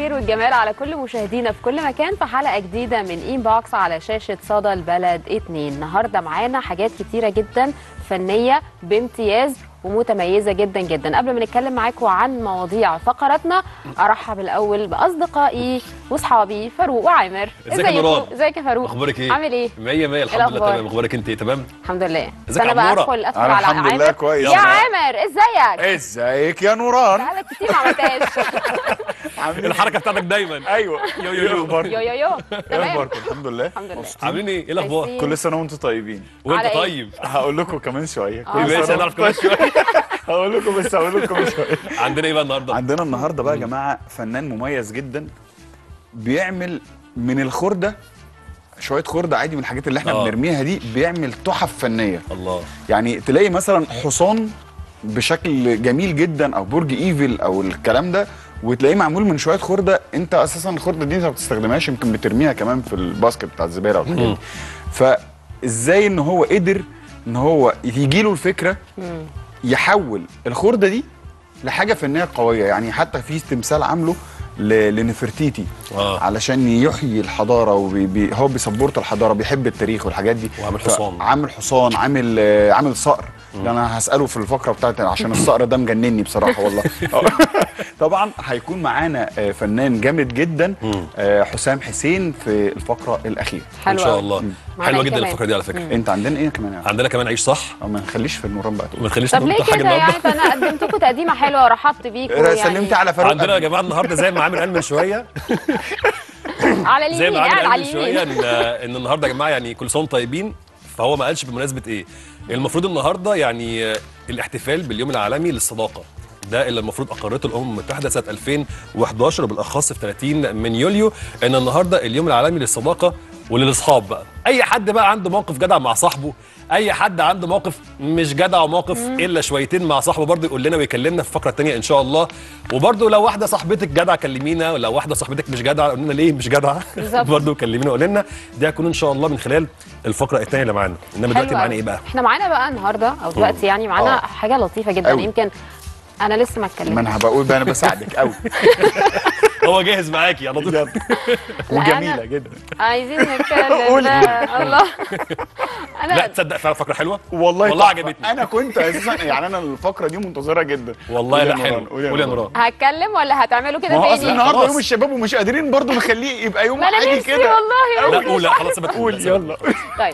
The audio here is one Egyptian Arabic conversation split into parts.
الخير والجمال على كل مشاهدينا في كل مكان في حلقه جديده من ان بوكس على شاشه صدى البلد 2 النهارده معانا حاجات كتيره جدا فنيه بامتياز ومتميزه جدا جدا قبل ما نتكلم معاكم عن مواضيع فقراتنا ارحب الاول باصدقائي واصحابي فاروق وعامر ازيك يا نوران؟ ازيك يا فاروق اخبارك ايه؟ عامل ايه 100 100 الحمد لله الأخبار؟ تمام اخبارك انت إيه؟ تمام الحمد لله ازيك يا انا بقى عمورة؟ ادخل ادخل أنا على الحمد لله عامر كويس. يا عامر ازيك ازيك يا نوران بقالك كتير ما عملتهاش عاملين الحركه بتاعتك دايما ايوه يو يو ايه يو. اخباركم يو يو يو ايه تمام اخباركم الحمد لله الحمد لله عاملين ايه؟ ايه الاخبار؟ كويسين. كل سنه وانتم طيبين وانت على إيه؟ طيب هقول لكم كمان شويه آه. كل ماشي سنه هنعرف وانتم كمان شويه هقول لكم بس هقول لكم شويه عندنا ايه بقى النهارده؟ عندنا النهارده بقى يا جماعه فنان مميز جدا بيعمل من الخرده شويه خرده عادي من الحاجات اللي احنا آه. بنرميها دي بيعمل تحف فنيه الله يعني تلاقي مثلا حصان بشكل جميل جدا او برج ايفل او الكلام ده وتلاقيه معمول من شويه خرده انت اساسا الخرده دي انت ما بتستخدمهاش يمكن بترميها كمان في الباسكت بتاع الزباله والحاجات دي فازاي ان هو قدر ان هو يجي له الفكره يحول الخرده دي لحاجه فنيه قويه يعني حتى في تمثال عامله ل- لنفرتيتي آه. علشان يحيي الحضاره وبي هو بيسبورت الحضاره بيحب التاريخ والحاجات دي وعامل حصان. عامل حصان عامل آه، عامل صقر ده انا هساله في الفقره بتاعتي عشان الصقر ده مجنني بصراحه والله طبعا هيكون معانا آه، فنان جامد جدا آه، حسام حسين في الفقره الاخيره ان حلو شاء أوي. الله معانا حلوه إيه جدا كمان؟ الفقره دي على فكره انت عندنا ايه كمان يعني؟ عندنا كمان عيش صح أو ما نخليش في النوران بقى ما تخليش طب نقول ليه حاجه كده يعني النهارده انا قدمت لكم تقديمه حلوه ورحبت بيكم يعني سلمت على فاروق عندنا يا جماعه النهارده زي ما عامر قال من شويه على زي اليمين ما قاعد عامر على قال من شويه اليمين ان ان النهارده يا جماعه يعني كل سنه وانتم طيبين فهو ما قالش بمناسبه ايه المفروض النهارده يعني آه، الاحتفال باليوم العالمي للصداقه ده اللي المفروض اقرته الامم المتحده سنه 2011 وبالاخص في 30 من يوليو ان النهارده اليوم العالمي للصداقه وللاصحاب بقى اي حد بقى عنده موقف جدع مع صاحبه اي حد عنده موقف مش جدع وموقف الا شويتين مع صاحبه برضه يقول لنا ويكلمنا في الفقره الثانيه ان شاء الله وبرضه لو واحده صاحبتك جدعه كلمينا ولو واحده صاحبتك مش جدعه قول لنا ليه مش جدعه بالظبط. برضه كلمينا وقول لنا ده هيكون ان شاء الله من خلال الفقره الثانيه اللي معانا انما دلوقتي حلو معانا أوي. ايه بقى احنا معانا بقى النهارده او دلوقتي يعني معانا آه. حاجه لطيفه جدا أوي. يمكن انا لسه ما ما اتكلمتش انا هبقول بقى انا بساعدك قوي هو جاهز معاكي على طول بجد وجميله جدا عايزين نتكلم قولي. لا، الله انا لا تصدق فعلا فقره حلوه والله والله تحفة. عجبتني. انا كنت اساسا يعني انا الفقره دي منتظرها جدا والله قول يا لا نوران، حلو قول قول يا نوران هتكلم ولا هتعملوا ما كده هو اصل تاني النهارده خلاص. يوم الشباب ومش قادرين برضو نخليه يبقى يوم ما انا عادي نفسي كده والله لا قول لا خلاص سيبك قول سيبك. يلا طيب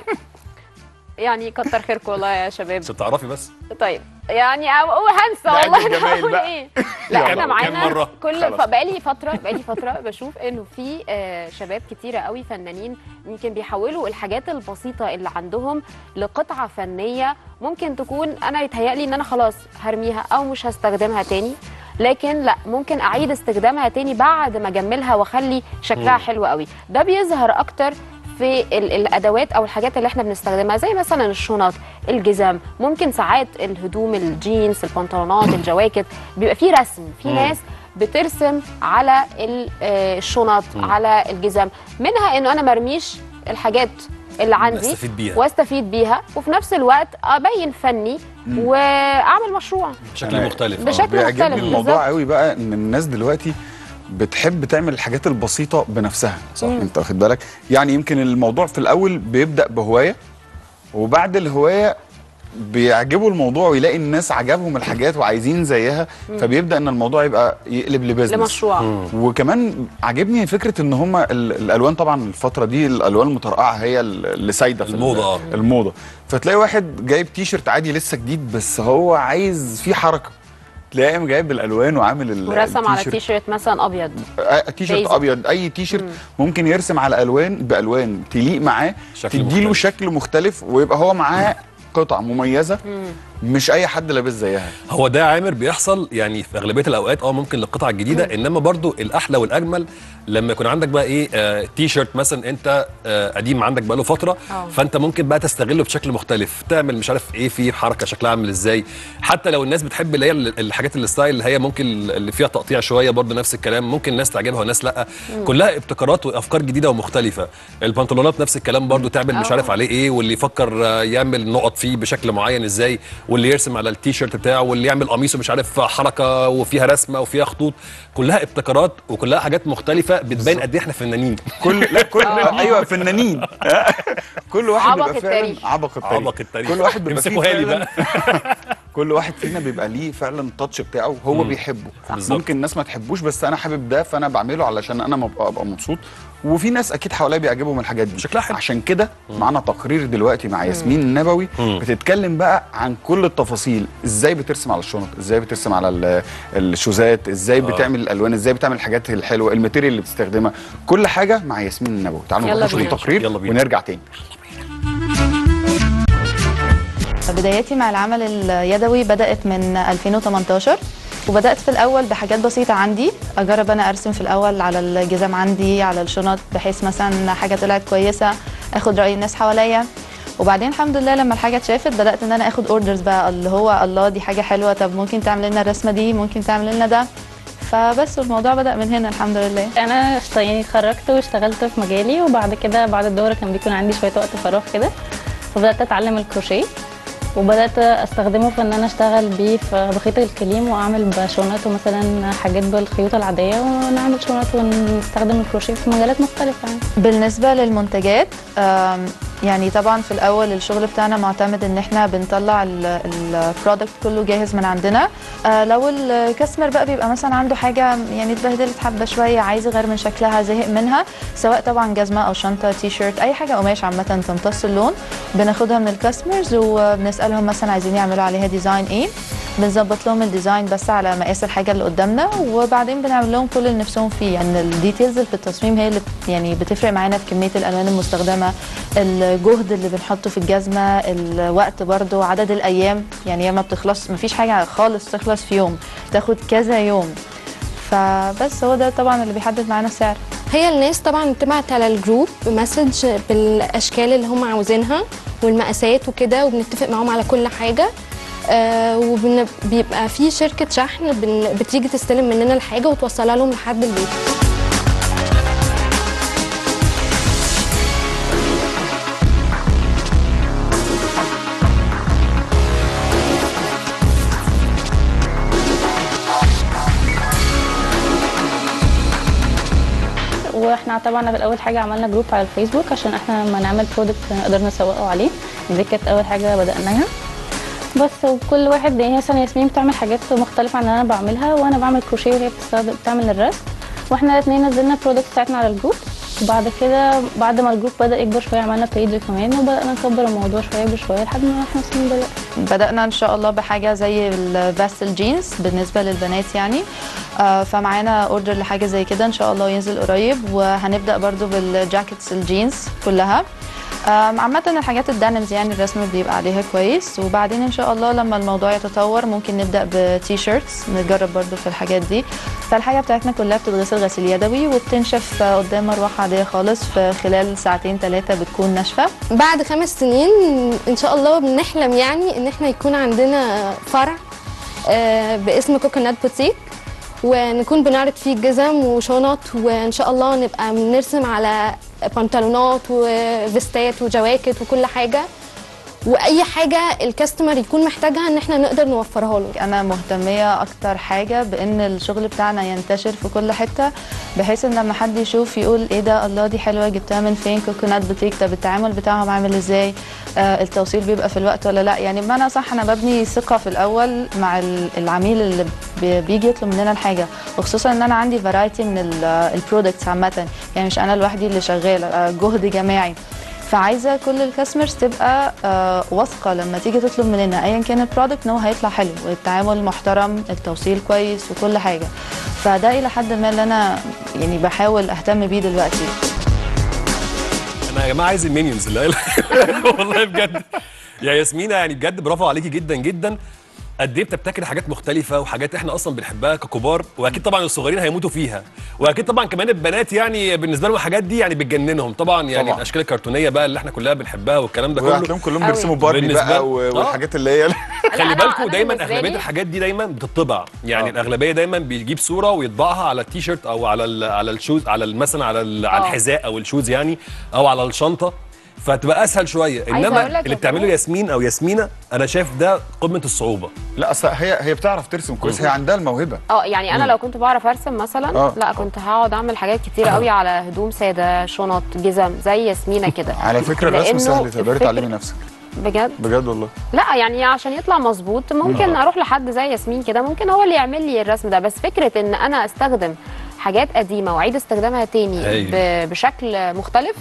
يعني كتر خيركم والله يا شباب عشان تعرفي بس طيب يعني أو أو هنسى بعد والله الجمايل أنا هقول بقى. ايه لا يلا. احنا كام معانا مرة؟ كل خلاص. ف... بقالي فتره بقالي فتره بشوف انه في آه، شباب كتيره قوي فنانين يمكن بيحولوا الحاجات البسيطه اللي عندهم لقطعه فنيه ممكن تكون انا يتهيألي ان انا خلاص هرميها او مش هستخدمها تاني لكن لا ممكن اعيد استخدامها تاني بعد ما اجملها واخلي شكلها حلو قوي ده بيظهر اكتر في ال- الادوات او الحاجات اللي احنا بنستخدمها زي مثلا الشنط الجزم ممكن ساعات الهدوم الجينز البنطلونات الجواكت بيبقى فيه رسم في ناس بترسم على ال- آه، الشنط على الجزم منها انه انا مرميش الحاجات اللي عندي استفيد بيها. واستفيد بيها وفي نفس الوقت ابين فني واعمل مشروع بشكل أنا- مختلف آه. بشكل بيعجبني مختلف الموضوع بالظبط. قوي بقى ان الناس دلوقتي بتحب تعمل الحاجات البسيطه بنفسها صح انت واخد بالك يعني يمكن الموضوع في الاول بيبدا بهوايه وبعد الهوايه بيعجبوا الموضوع ويلاقي الناس عجبهم الحاجات وعايزين زيها فبيبدا ان الموضوع يبقى يقلب لبزنس لمشروع وكمان عجبني فكره ان هم الالوان طبعا الفتره دي الالوان المترقعه هي اللي سايده في ال- الموضة، آه. الموضه فتلاقي واحد جايب تي شيرت عادي لسه جديد بس هو عايز فيه حركه تلاقيه قام جايب الالوان وعامل ال- ورسم على التيشيرت. تي شيرت مثلا ابيض آه، تي شيرت Basic. ابيض اي تي شيرت ممكن يرسم على الوان بالوان تليق معاه شكل تديله مختلف. شكل مختلف ويبقى هو معاه قطعه مميزه مش اي حد لابس زيها هو ده عامر بيحصل يعني في اغلبيه الاوقات اه ممكن للقطعه الجديده انما برضو الاحلى والاجمل لما يكون عندك بقى ايه آه تي شيرت مثلا انت آه قديم عندك بقاله فتره آه. فانت ممكن بقى تستغله بشكل مختلف تعمل مش عارف ايه فيه حركه شكلها عامل ازاي حتى لو الناس بتحب اللي هي ال- الحاجات الستايل اللي هي ممكن اللي فيها تقطيع شويه برضو نفس الكلام ممكن ناس تعجبها وناس لا كلها ابتكارات وافكار جديده ومختلفه البنطلونات نفس الكلام برضو تعمل مش آه. عارف عليه ايه واللي يفكر آه، يعمل نقط فيه بشكل معين ازاي واللي يرسم على التيشيرت بتاعه واللي يعمل قميصه مش عارف حركه وفيها رسمه وفيها خطوط كلها ابتكارات وكلها حاجات مختلفه بتبين قد ايه احنا فنانين كل لا كل ايوه فنانين كل واحد عبق بيبقى فعلا التاريخ. عبق التاريخ عبق التاريخ كل واحد بيبقى فيه امسكوها لي فعلاً- بقى كل واحد فينا بيبقى ليه فعلا التاتش بتاعه هو بيحبه بالظبط. ممكن الناس ما تحبوش بس انا حابب ده فانا بعمله علشان انا مبقى ابقى مبسوط وفي ناس اكيد حواليا بيعجبهم الحاجات دي شكلها حلو. عشان كده معانا تقرير دلوقتي مع ياسمين النبوي بتتكلم بقى عن كل التفاصيل ازاي بترسم على الشنط ازاي بترسم على ال- الشوزات ازاي بتعمل الالوان ازاي بتعمل الحاجات الحلوه الماتيريال اللي بتستخدمها كل حاجه مع ياسمين النبوي تعالوا يلا نروح نشوف بينا. التقرير يلا بينا. ونرجع تاني بداياتي مع العمل اليدوي بدأت من 2018 وبدأت في الأول بحاجات بسيطة عندي أجرب أنا أرسم في الأول على الجزم عندي على الشنط بحيث مثلا حاجة طلعت كويسة أخد رأي الناس حواليا وبعدين الحمد لله لما الحاجة اتشافت بدأت إن أنا أخد أوردرز بقى اللي هو الله دي حاجة حلوة طب ممكن تعمل لنا الرسمة دي ممكن تعمل لنا ده فبس الموضوع بدأ من هنا الحمد لله انا اشت- يعني اتخرجت واشتغلت في مجالي وبعد كده بعد الدوره كان بيكون عندي شويه وقت فراغ كده فبدات اتعلم الكروشيه وبدات استخدمه في ان انا اشتغل بيه في بخيط الكليم واعمل بشونات ومثلا حاجات بالخيوط العاديه ونعمل شونات ونستخدم الكروشيه في مجالات مختلفه يعني بالنسبة للمنتجات آم، يعني طبعا في الأول الشغل بتاعنا معتمد إن احنا بنطلع البرودكت كله جاهز من عندنا آه، لو الكاستمر بقى بيبقى مثلا عنده حاجة يعني اتبهدلت حبة شوية عايز يغير من شكلها زهق منها سواء طبعا جزمة أو شنطة تي شيرت أي حاجة قماش عامة تمتص اللون بناخدها من الكاستمرز وبنسألهم مثلا عايزين يعملوا عليها ديزاين ايه بنظبط لهم الديزاين بس على مقاس الحاجه اللي قدامنا وبعدين بنعمل لهم كل اللي نفسهم فيه يعني الديتيلز اللي في التصميم هي اللي بت- يعني بتفرق معانا في كميه الالوان المستخدمه الجهد اللي بنحطه في الجزمه الوقت برضو عدد الايام يعني هي ما بتخلص ما فيش حاجه خالص تخلص في يوم تاخد كذا يوم فبس هو ده طبعا اللي بيحدد معانا السعر هي الناس طبعا بتبعت على الجروب مسج بالاشكال اللي هم عاوزينها والمقاسات وكده وبنتفق معاهم على كل حاجه آه وبيبقى في شركه شحن بن- بتيجي تستلم مننا الحاجه وتوصلها لهم لحد البيت واحنا طبعا في الاول حاجه عملنا جروب على الفيسبوك عشان احنا لما نعمل برودكت نقدر نسوقه عليه دي كانت اول حاجه بداناها بس وكل واحد يعني مثلا ياسمين بتعمل حاجات مختلفه عن اللي انا بعملها وانا بعمل كروشيه وهي بتستخدم بتعمل الرسم واحنا الاثنين نزلنا البرودكت بتاعتنا على الجروب وبعد كده بعد ما الجروب بدا يكبر شويه عملنا بيج كمان وبدانا نكبر الموضوع شويه بشويه لحد ما احنا وصلنا دلوقتي بدأنا إن شاء الله بحاجة زي الفاست الجينز بالنسبة للبنات يعني آه، فمعانا اوردر لحاجة زي كده إن شاء الله ينزل قريب وهنبدأ برضو بالجاكيتس الجينز كلها آم، عامة الحاجات الدانمز يعني الرسم بيبقى عليها كويس وبعدين ان شاء الله لما الموضوع يتطور ممكن نبدأ بتي شيرتس نجرب برضو في الحاجات دي فالحاجة بتاعتنا كلها بتتغسل غسيل يدوي وبتنشف آه، قدام مروحة عادية خالص في خلال ساعتين ثلاثة بتكون ناشفة بعد خمس سنين ان شاء الله بنحلم يعني ان احنا يكون عندنا فرع آه، باسم كوكونات بوتيك ونكون بنعرض فيه جزم وشنط وان شاء الله نبقى بنرسم على بنطلونات وفيستات وجواكت وكل حاجه واي حاجه الكاستمر يكون محتاجها ان احنا نقدر نوفرها له انا مهتميه اكتر حاجه بان الشغل بتاعنا ينتشر في كل حته بحيث ان لما حد يشوف يقول ايه ده الله دي حلوه جبتها من فين كوكونات بوتيك طب التعامل بتاعهم عامل ازاي آه التوصيل بيبقى في الوقت ولا لا يعني بمعنى صح انا ببني ثقه في الاول مع ال- العميل اللي بي- بيجي يطلب مننا الحاجه وخصوصا ان انا عندي فرايتي من البرودكتس عامه يعني مش انا لوحدي اللي شغاله آه جهد جماعي فعايزه كل الكاستمرز تبقى آه، واثقه لما تيجي تطلب مننا ايا كان البرودكت ان هو هيطلع حلو والتعامل محترم التوصيل كويس وكل حاجه فده الى حد ما اللي انا يعني بحاول اهتم بيه دلوقتي انا يا جماعه عايز المينيونز لا لا والله بجد يا ياسمينة يعني بجد برافو عليكي جدا جدا قد ايه بتبتكري حاجات مختلفه وحاجات احنا اصلا بنحبها ككبار واكيد طبعا الصغيرين هيموتوا فيها واكيد طبعا كمان البنات يعني بالنسبه لهم الحاجات دي يعني بتجننهم طبعا يعني طبعاً. الاشكال الكرتونيه بقى اللي احنا كلها بنحبها والكلام ده كله وهتلاقيهم كلهم أوي. بيرسموا باربي بالنسبة- بقى و- آه. والحاجات اللي هي خلي أنا- بالكم أنا دايما بالنسبة اغلبيه لي- الحاجات دي دايما بتطبع يعني آه. الاغلبيه دايما بيجيب صوره ويطبعها على التيشيرت او على ال على الشوز على ال- مثلا على ال على آه. الحذاء او الشوز يعني او على الشنطه فتبقى اسهل شويه عايزة انما أقول لك اللي يا بتعمله فاروق. ياسمين او ياسمينه انا شايف ده قمه الصعوبه لا اصل هي هي بتعرف ترسم كويس هي عندها الموهبه اه يعني انا لو كنت بعرف ارسم مثلا آه. لا كنت هقعد اعمل حاجات كتيره قوي على هدوم ساده شنط جزم زي ياسمينه كده على فكره الرسم لأنه سهل تقدري الفكرة- تعلمي نفسك بجد بجد والله لا يعني عشان يطلع مظبوط ممكن اروح لحد زي ياسمين كده ممكن هو اللي يعمل لي الرسم ده بس فكره ان انا استخدم حاجات قديمه واعيد استخدامها تاني هايل. ب- بشكل مختلف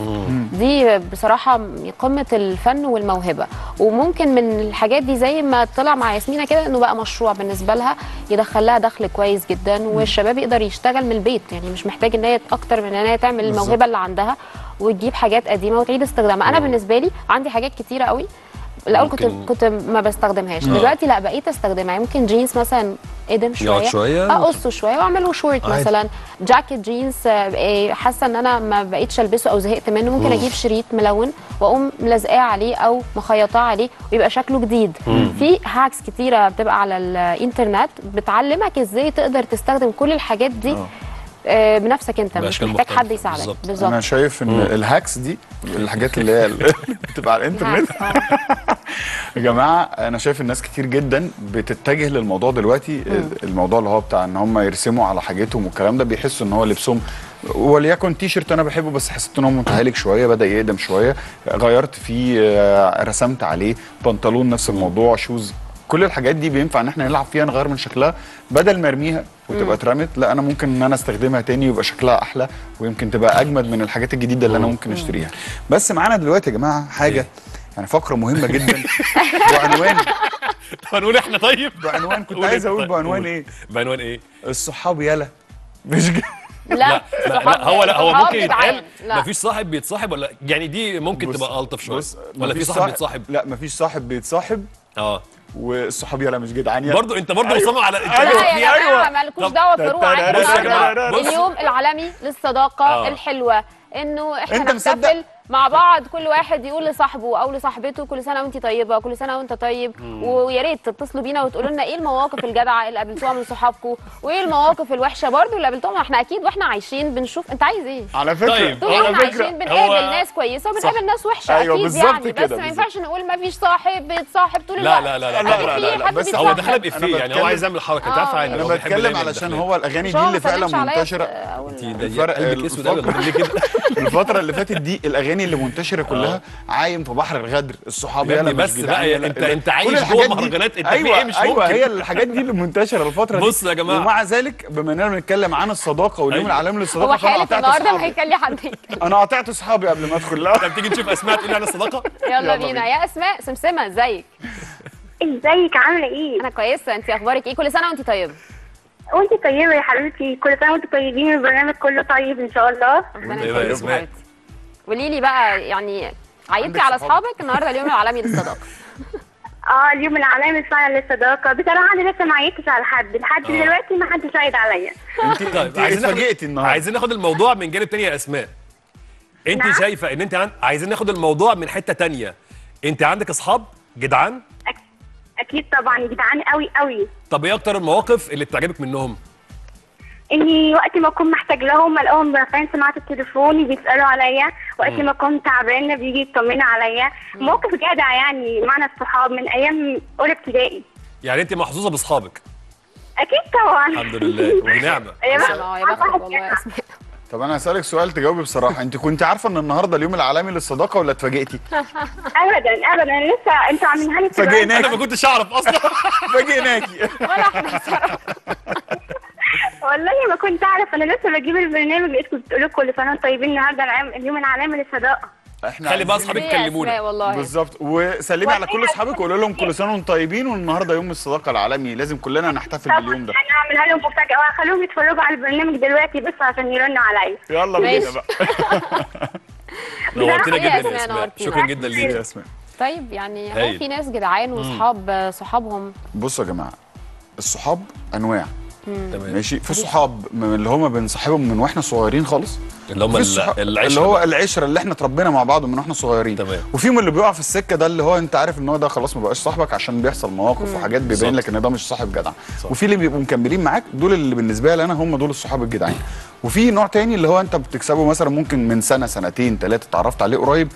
دي بصراحه قمه الفن والموهبه وممكن من الحاجات دي زي ما طلع مع ياسمينه كده انه بقى مشروع بالنسبه لها يدخل لها دخل كويس جدا والشباب يقدر يشتغل من البيت يعني مش محتاج ان هي اكتر من ان هي تعمل بالظبط. الموهبه اللي عندها وتجيب حاجات قديمه وتعيد استخدامها انا بالنسبه لي عندي حاجات كتيره قوي الاول كنت ممكن- كنت ما بستخدمهاش دلوقتي لا بقيت استخدمها ممكن جينز مثلا ادم شويه يقعد شوية. اقصه شويه واعمله شورت عادي. مثلا جاكيت جينز آه، إيه، حاسه ان انا ما بقيتش البسه او زهقت منه ممكن اجيب شريط ملون واقوم ملزقاه عليه او مخيطاه عليه ويبقى شكله جديد في هاكس كتيره بتبقى على الانترنت بتعلمك ازاي تقدر تستخدم كل الحاجات دي آه. آه، بنفسك انت مش بأشكال محتاج حد مختلفة. يساعدك بالظبط. بالظبط انا شايف ان الهاكس دي الحاجات اللي هي اللي بتبقى على الانترنت هاكس، آه. يا جماعه انا شايف الناس كتير جدا بتتجه للموضوع دلوقتي الموضوع اللي هو بتاع ان هم يرسموا على حاجتهم والكلام ده بيحسوا ان هو لبسهم وليكن تي شيرت انا بحبه بس حسيت ان هو متهالك شويه بدا يقدم شويه غيرت فيه آه، رسمت عليه بنطلون نفس الموضوع شوز كل الحاجات دي بينفع ان احنا نلعب فيها نغير من شكلها بدل ما ارميها وتبقى اترمت لا انا ممكن ان انا استخدمها تاني ويبقى شكلها احلى ويمكن تبقى اجمد من الحاجات الجديده اللي انا ممكن اشتريها بس معانا دلوقتي يا جماعه حاجه يعني فقره مهمه جدا بعنوان هنقول احنا طيب بعنوان كنت قول عايز انت اقول طيب، بعنوان قول. ايه بعنوان ايه الصحاب يلا مش ج- لا لا لا, لا هو لا هو صحاب ممكن جدعان. يتقال لا. مفيش صاحب بيتصاحب ولا يعني دي ممكن بص- تبقى الطف شويه بص ولا في مفيش صاحب بيتصاحب لا مفيش صاحب بيتصاحب اه والصحاب يلا مش جدعان يلا برضه انت برضه مصمم على انت أيوة. لا في- يا جماعه أيوة. مالكوش طب- دعوه فاروق عادي بص يا جماعة، النهارده بص. اليوم العالمي للصداقه آه. الحلوه انه احنا أنت مصدق؟ نحتفل مع بعض كل واحد يقول لصاحبه او لصاحبته كل سنه وانت طيبه كل سنه وانت طيب ويا ريت تتصلوا بينا وتقولوا لنا ايه المواقف الجدعه اللي قابلتوها من صحابكم وايه المواقف الوحشه برضو اللي قابلتوها احنا اكيد واحنا عايشين بنشوف انت عايز ايه على فكره طيب. طول على احنا فكره عايشين بنقابل هو- ناس كويسه وبنقابل ناس وحشه أيوة، اكيد بالظبط يعني كده، بس ما بالظبط. ينفعش نقول ما فيش صاحب بيتصاحب طول لا الوقت لا لا لا أكيد لا، لا، في لا، حد بس هو بيتصاحب. دخلها بإفيه أنا يعني هو بتكلم- عايز يعمل حركه انت آه، عارفه عادي انا هو بيحب بتكلم دايماً علشان الدخلات. هو الاغاني مش دي هو اللي ما سلمش فعلا عليا منتشره في أول- انت ضيق الفرق- قلبك اسود قوي الفرق- ليه كده الفتره اللي فاتت دي الاغاني اللي منتشره كلها عايم في بحر الغدر الصحاب يا يلا ابني مش بس جدعان بقى يلا. انت- انت عايش كل جوه الحاجات دي- مهرجانات، انت في ايوه ايه مش ايوه ممكن. هي الحاجات دي اللي منتشره الفتره دي بص يا جماعة. ومع ذلك بما اننا بنتكلم عن الصداقه واليوم أيوة. العالمي هو للصداقه فانا حالف قطعت النهارده ما اصحابي هيخلي حد يتكلم انا قطعت اصحابي قبل ما ادخل لا طب تيجي نشوف اسماء تقول لي عن الصداقه يلا يلا بينا بينا. يا اسماء سمسمه ازيك ازيك عامله ايه انا كويسه انت اخبارك ايه كل سنه وانت طيبه وانت طيبه يا حبيبتي كل سنه وانتم طيبين البرنامج كله طيب ان شاء الله ربنا طيبة يا يخليك اسماء. حبيبتي قولي لي بقى يعني عيدتي عندك على صحاب؟ اصحابك النهارده اليوم العالمي للصداقه اه اليوم العالمي فعلا للصداقه بصراحه انا لسه ما عيدتش على حد لحد آه. دلوقتي ما حدش عيد عليا انت طيب انت عايزين ناخد اتفاجئتي النهارده عايزين ناخد الموضوع من جانب تاني يا اسماء انت نعم. شايفه ان انت عن... عايزين ناخد الموضوع من حته تانية انت عندك اصحاب جدعان أك... اكيد طبعا جدعان قوي قوي طب ايه اكتر المواقف اللي بتعجبك منهم اني وقت ما اكون محتاج لهم الاقيهم رافعين سماعه التليفون بيسالوا عليا وقت ما اكون تعبانه بيجي يطمنوا عليا موقف جدع يعني معنا الصحاب من ايام اولى ابتدائي يعني انت محظوظه باصحابك اكيد طبعا الحمد لله ونعمه يا بخت- اه يا بختك والله يا اسماء طب انا هسالك سؤال تجاوبي بصراحه انت كنت عارفه ان النهارده اليوم العالمي للصداقه ولا اتفاجئتي ابدا ابدا انا لسه انتوا عاملينها لي في الوقت. فاجئناك انا ما كنتش اعرف اصلا فاجئناكي ولا احنا صراحة. والله ما كنت اعرف انا لسه بجيب البرنامج لقيتكم بتقولوا كل سنه وانتم طيبين النهارده العام- اليوم العالمي للصداقه احنا خلي بقى عايزين- اصحابك ليه يا يكلمونا اسماء والله بالظبط وسلمي على كل اصحابك وقولوا لهم كل سنه وانتم طيبين والنهارده يوم الصداقه العالمي لازم كلنا نحتفل طب باليوم ده انا هعملها لهم مفاجاه وهخليهم يتفرجوا على البرنامج دلوقتي بس عشان يرنوا عليا يلا ماشي. بينا بقى نورتنا يا جدا أسماء، يا اسماء نورتينا. شكرا جدا يا ليك اسماء طيب يعني هو هايل. في ناس جدعان واصحاب صحابهم بصوا يا جماعه الصحاب انواع تمام ماشي في صحاب من اللي هم بنصاحبهم من واحنا صغيرين خالص اللي هم في ال- الصحاب العشره اللي هو بقى. العشره اللي احنا اتربينا مع بعض من واحنا صغيرين تمام. وفيهم اللي بيقع في السكه ده اللي هو انت عارف ان هو ده خلاص ما بقاش صاحبك عشان بيحصل مواقف وحاجات بيبين بالظبط. لك ان ده مش صاحب جدع صح. وفي اللي بيبقوا مكملين معاك دول اللي بالنسبه لي انا هم دول الصحاب الجدعان وفي نوع تاني اللي هو انت بتكسبه مثلا ممكن من سنه سنتين ثلاثه اتعرفت عليه قريب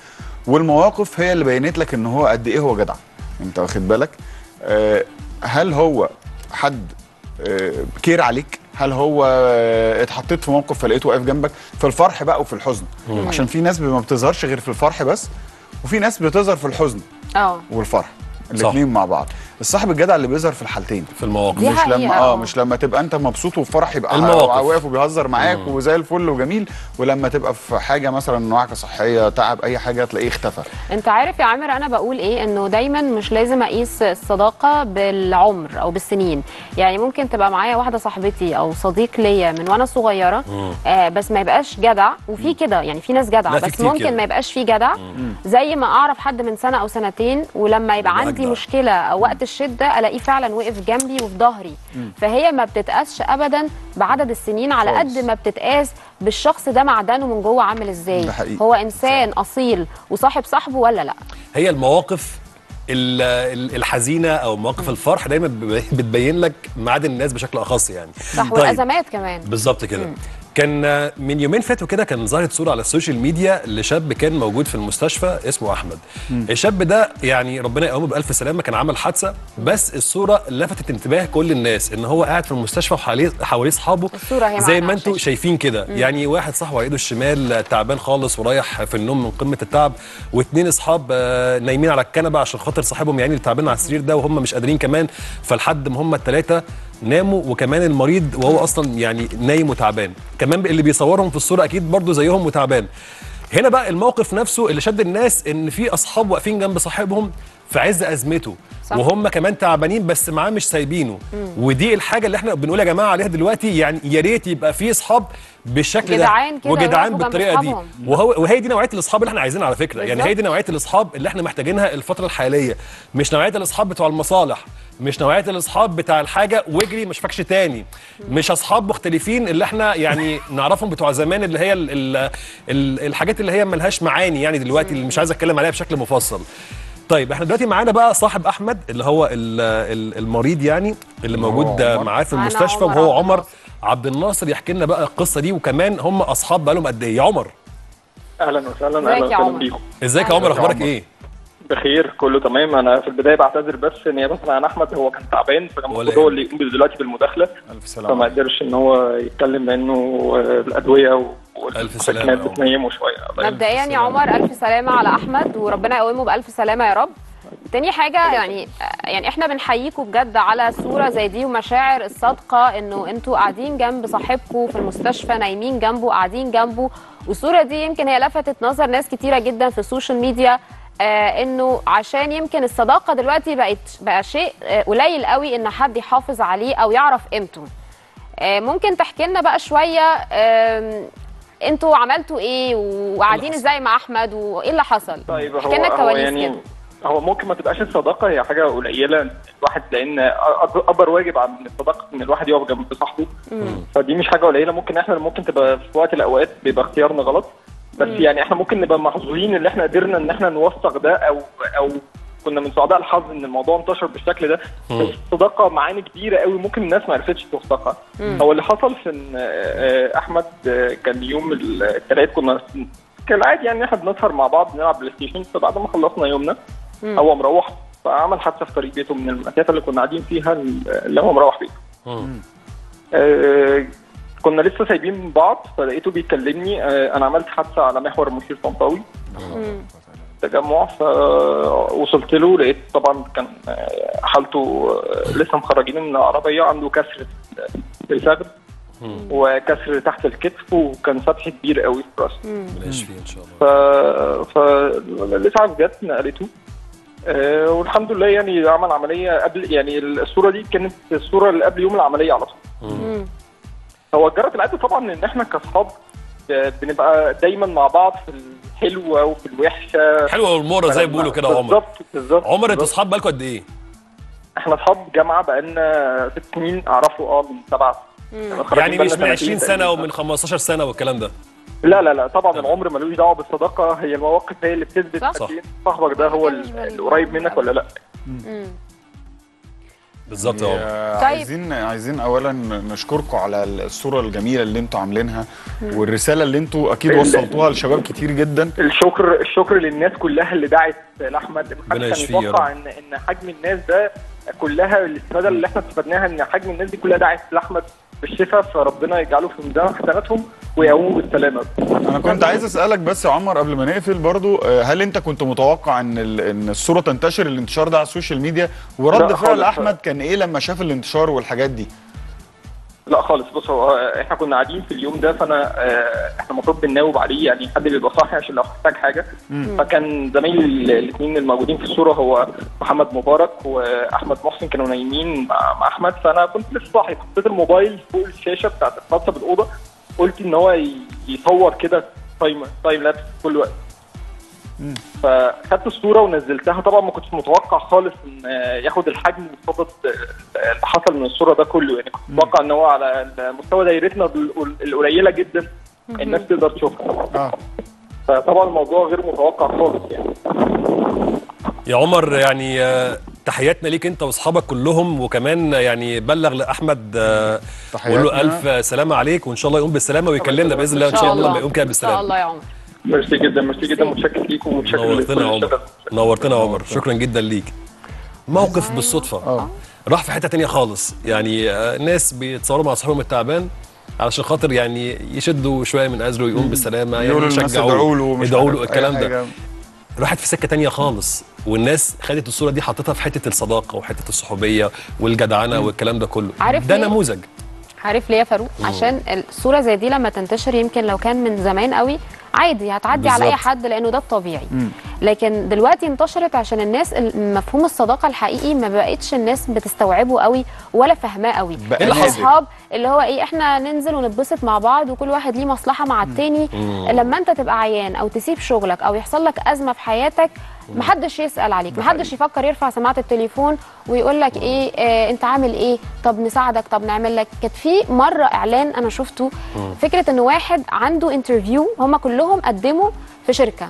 والمواقف هي اللي بينت لك ان هو قد ايه هو جدع انت واخد بالك آه، هل هو حد آه، كير عليك هل هو آه، اتحطيت في موقف فلقيته واقف جنبك في الفرح بقى وفي الحزن عشان في ناس ما بتظهرش غير في الفرح بس وفي ناس بتظهر في الحزن اه والفرح الاثنين مع بعض الصاحب الجدع اللي بيظهر في الحالتين في المواقف دي مش حقيقة، لما اه آه. مش لما تبقى انت مبسوط وفي فرح يبقى المواقف. واقف وبيهزر معاك وزي الفل وجميل ولما تبقى في حاجه مثلا وعكه صحيه تعب اي حاجه تلاقيه اختفى انت عارف يا عامر انا بقول ايه انه دايما مش لازم اقيس الصداقه بالعمر او بالسنين يعني ممكن تبقى معايا واحده صاحبتي او صديق ليا من وانا صغيره آه بس ما يبقاش جدع وفي كده يعني في ناس جدع لا، في بس كتير ممكن كده. ما يبقاش فيه جدع زي ما اعرف حد من سنه او سنتين ولما يبقى يبقى عندي أجدع. مشكله او وقت الشده الاقيه فعلا وقف جنبي وفي ظهري فهي ما بتتقاسش ابدا بعدد السنين على خالص. قد ما بتتقاس بالشخص ده معدنه من جوه عامل ازاي ده حقيقي. هو انسان اصيل وصاحب صاحبه ولا لا هي المواقف ال- ال- الحزينه او مواقف الفرح دايما ب- بتبين لك معادن الناس بشكل اخص يعني صح والازمات كمان بالظبط كده كان آه، من يومين فاتوا كده كان ظهرت صوره على السوشيال ميديا لشاب كان موجود في المستشفى اسمه احمد الشاب ده يعني ربنا يقومه بالف سلامه كان عمل حادثه بس الصوره لفتت انتباه كل الناس ان هو قاعد في المستشفى وحواليه حواليه اصحابه الصورة هي زي معانا ما على انتم الشاشة. شايفين كده يعني واحد صاحبه على ايده الشمال تعبان خالص ورايح في النوم من قمه التعب واثنين اصحاب آه، نايمين على الكنبه عشان خاطر صاحبهم يعني اللي تعبان على السرير ده وهم مش قادرين كمان فلحد ما هم الثلاثه ناموا وكمان المريض وهو اصلا يعني نايم وتعبان كمان اللي بيصورهم في الصوره اكيد برضو زيهم وتعبان هنا بقى الموقف نفسه اللي شد الناس ان في اصحاب واقفين جنب صاحبهم في عز ازمته صح. وهم كمان تعبانين بس معاه مش سايبينه ودي الحاجه اللي احنا بنقول يا جماعه عليها دلوقتي يعني يا ريت يبقى في اصحاب بالشكل ده جدعان كده وجدعان يقفوا جنب بالطريقه دي أصحابهم. وهو وهي دي نوعيه الاصحاب اللي احنا عايزينها على فكره يعني بالظبط. هي دي نوعيه الاصحاب اللي احنا محتاجينها الفتره الحاليه مش نوعيه الاصحاب بتوع المصالح مش نوعيه الاصحاب بتاع الحاجه واجري مش فاكش تاني مش اصحاب مختلفين اللي احنا يعني نعرفهم بتوع زمان اللي هي ال ال ال الحاجات اللي هي ملهاش معاني يعني دلوقتي اللي مش عايز اتكلم عليها بشكل مفصل طيب احنا دلوقتي معانا بقى صاحب احمد اللي هو ال ال المريض يعني اللي موجود عمر. معاه في معانا المستشفى عمر وهو عبد عمر الناصر. عبد الناصر يحكي لنا بقى القصه دي وكمان هم اصحاب بقالهم قد ايه يا عمر اهلا وسهلا ازيك اهلا يا وسهلا عمر؟ بيكم ازيك يا أهلا عمر يا اخبارك عمر. ايه بخير كله تمام انا في البدايه بعتذر بس نيابه عن احمد هو كان تعبان فكان ولا المفروض هو اللي يقوم دلوقتي بالمداخله الف سلامه فما قدرش ان هو يتكلم لانه آه، الادويه ألف سلامة والسكنات يا عمر. بتنيمه شويه الله مبدئيا يا عمر الف سلامه على احمد وربنا يقومه بالف سلامه يا رب تاني حاجة يعني يعني احنا بنحييكم بجد على صورة زي دي ومشاعر الصادقة انه انتوا قاعدين جنب صاحبكم في المستشفى نايمين جنبه قاعدين جنبه والصورة دي يمكن هي لفتت نظر ناس كتيرة جدا في السوشيال ميديا آه انه عشان يمكن الصداقة دلوقتي بقت بقى شيء آه، قليل قوي ان حد يحافظ عليه او يعرف قيمته آه، ممكن تحكي لنا بقى شوية آم، انتوا عملتوا ايه وقاعدين ازاي مع احمد وايه اللي حصل طيب احكي هو لنا هو الكواليس يعني كده هو ممكن ما تبقاش الصداقه هي حاجه قليله الواحد لان أك- اكبر واجب عن الصداقه ان الواحد يقف جنب صاحبه فدي مش حاجه قليله ممكن احنا ممكن تبقى في وقت الاوقات بيبقى اختيارنا غلط بس يعني احنا ممكن نبقى محظوظين ان احنا قدرنا ان احنا نوثق ده او او كنا من سعداء الحظ ان الموضوع انتشر بالشكل ده بس الصداقه معاني كبيره قوي ممكن الناس ما عرفتش توثقها هو اللي حصل في ان آه، احمد آه، كان يوم الثلاث كنا كالعادي يعني احنا بنسهر مع بعض نلعب بلاي ستيشن فبعد ما خلصنا يومنا هو مروح فعمل حادثه في طريق بيته من المسافه اللي كنا قاعدين فيها اللي هو مروح بيته آه كنا لسه سايبين بعض فلقيته بيكلمني آه انا عملت حادثه على محور مشير طنطاوي تجمع فوصلت له لقيت طبعا كان آه، حالته آه، لسه مخرجينه من العربيه عنده كسر في الفخذ وكسر تحت الكتف وكان فتح كبير قوي في راسه بلاش فيه ان شاء الله ف فالاسعاف جت نقلته آه، والحمد لله يعني عمل عمليه قبل يعني الصوره دي كانت الصوره اللي قبل يوم العمليه على طول مم. هو جرت العاده طبعا ان احنا كاصحاب آه، بنبقى دايما مع بعض في الحلوه وفي الوحشه حلوه والمره زي ما بيقولوا كده يا عمر بالظبط بالظبط عمر انتوا بالظبط. اصحاب بقالكم قد ايه؟ احنا اصحاب جامعه بقالنا ست سنين اعرفه اه من سبعه يعني مش من 20 سنه ومن 15 سنه والكلام ده لا لا لا طبعا العمر ملوش دعوه بالصداقه هي المواقف هي اللي بتثبت صح. قد ايه صاحبك ده هو ال- اللي قريب منك ولا لا مم. بالظبط يا عمر آه، طيب. عايزين عايزين اولا نشكركم على الصوره الجميله اللي انتوا عاملينها والرساله اللي انتوا اكيد ال- وصلتوها لشباب كتير جدا الشكر الشكر للناس كلها اللي دعت لاحمد ربنا محدش كان يشفيه يا يتوقع رب. ان ان حجم الناس ده كلها الاستفاده اللي احنا استفدناها ان حجم الناس دي كلها دعت لاحمد بالشفاء فربنا يجعله في ميزان حسناتهم ويقوموا بالسلامه انا كنت عايز اسالك بس يا عمر قبل ما نقفل برضو آه، هل انت كنت متوقع ان ال- ان الصوره تنتشر الانتشار ده على السوشيال ميديا ورد لا فعل خالص. احمد كان ايه لما شاف الانتشار والحاجات دي لا خالص بص هو احنا كنا قاعدين في اليوم ده فانا آه، احنا المفروض بنناوب عليه يعني حد بيبقى صاحي عشان لو احتاج حاجه فكان زمايلي الاثنين الموجودين في الصوره هو محمد مبارك واحمد محسن كانوا نايمين مع, مع احمد فانا كنت لسه صاحي حطيت الموبايل فوق الشاشه بتاعت الخاصه بالاوضه قلت ان هو ي- يصور كده تايم تايم لابس كل وقت فخدت الصوره ونزلتها طبعا ما كنتش متوقع خالص ان آه، ياخد الحجم والصدد آه، اللي حصل من الصوره ده كله يعني كنت متوقع ان هو على مستوى دايرتنا ال- القليله جدا الناس تقدر تشوفها اه فطبعا الموضوع غير متوقع خالص يعني يا عمر يعني آه، تحياتنا ليك انت واصحابك كلهم وكمان يعني بلغ لاحمد آه، وقول له تحياتنا. الف سلامه عليك وان شاء الله يقوم بالسلامه ويكلمنا باذن الله ان شاء الله لما يقوم كده ان شاء بالسلامه الله يا عمر ميرسي جدا ميرسي جدا متشكر ليكم ومتشكر نورتنا يا لكل عمر الشباب. نورتنا يا عمر شكرا جدا ليك موقف بالصدفه اه راح في حته تانية خالص يعني آه، ناس بيتصوروا مع صاحبهم التعبان علشان خاطر يعني يشدوا شويه من ازره ويقوم بالسلامه يعني يقولوا للناس يشجعوه، ادعوا له مش يدعوا عارف له أي الكلام ده حاجة. راحت في سكه تانية خالص والناس خدت الصوره دي حطتها في حته الصداقه وحته الصحوبيه والجدعنه والكلام ده كله عارف ده ليه؟ نموذج عارف ليه يا فاروق عشان الصوره زي دي لما تنتشر يمكن لو كان من زمان قوي عادي هتعدي على اي بالظبط. حد لانه ده الطبيعي لكن دلوقتي انتشرت عشان الناس ال- مفهوم الصداقه الحقيقي ما بقتش الناس بتستوعبه قوي ولا فاهماه قوي بقى اللي نادر. اصحاب اللي هو ايه احنا ننزل ونتبسط مع بعض وكل واحد ليه مصلحه مع التاني لما انت تبقى عيان او تسيب شغلك او يحصل لك ازمه في حياتك محدش يسال عليك محدش يفكر يرفع سماعه التليفون ويقول لك ايه آه انت عامل ايه طب نساعدك طب نعمل لك كانت في مره اعلان انا شفته فكره ان واحد عنده انترفيو هم كلهم قدموا في شركه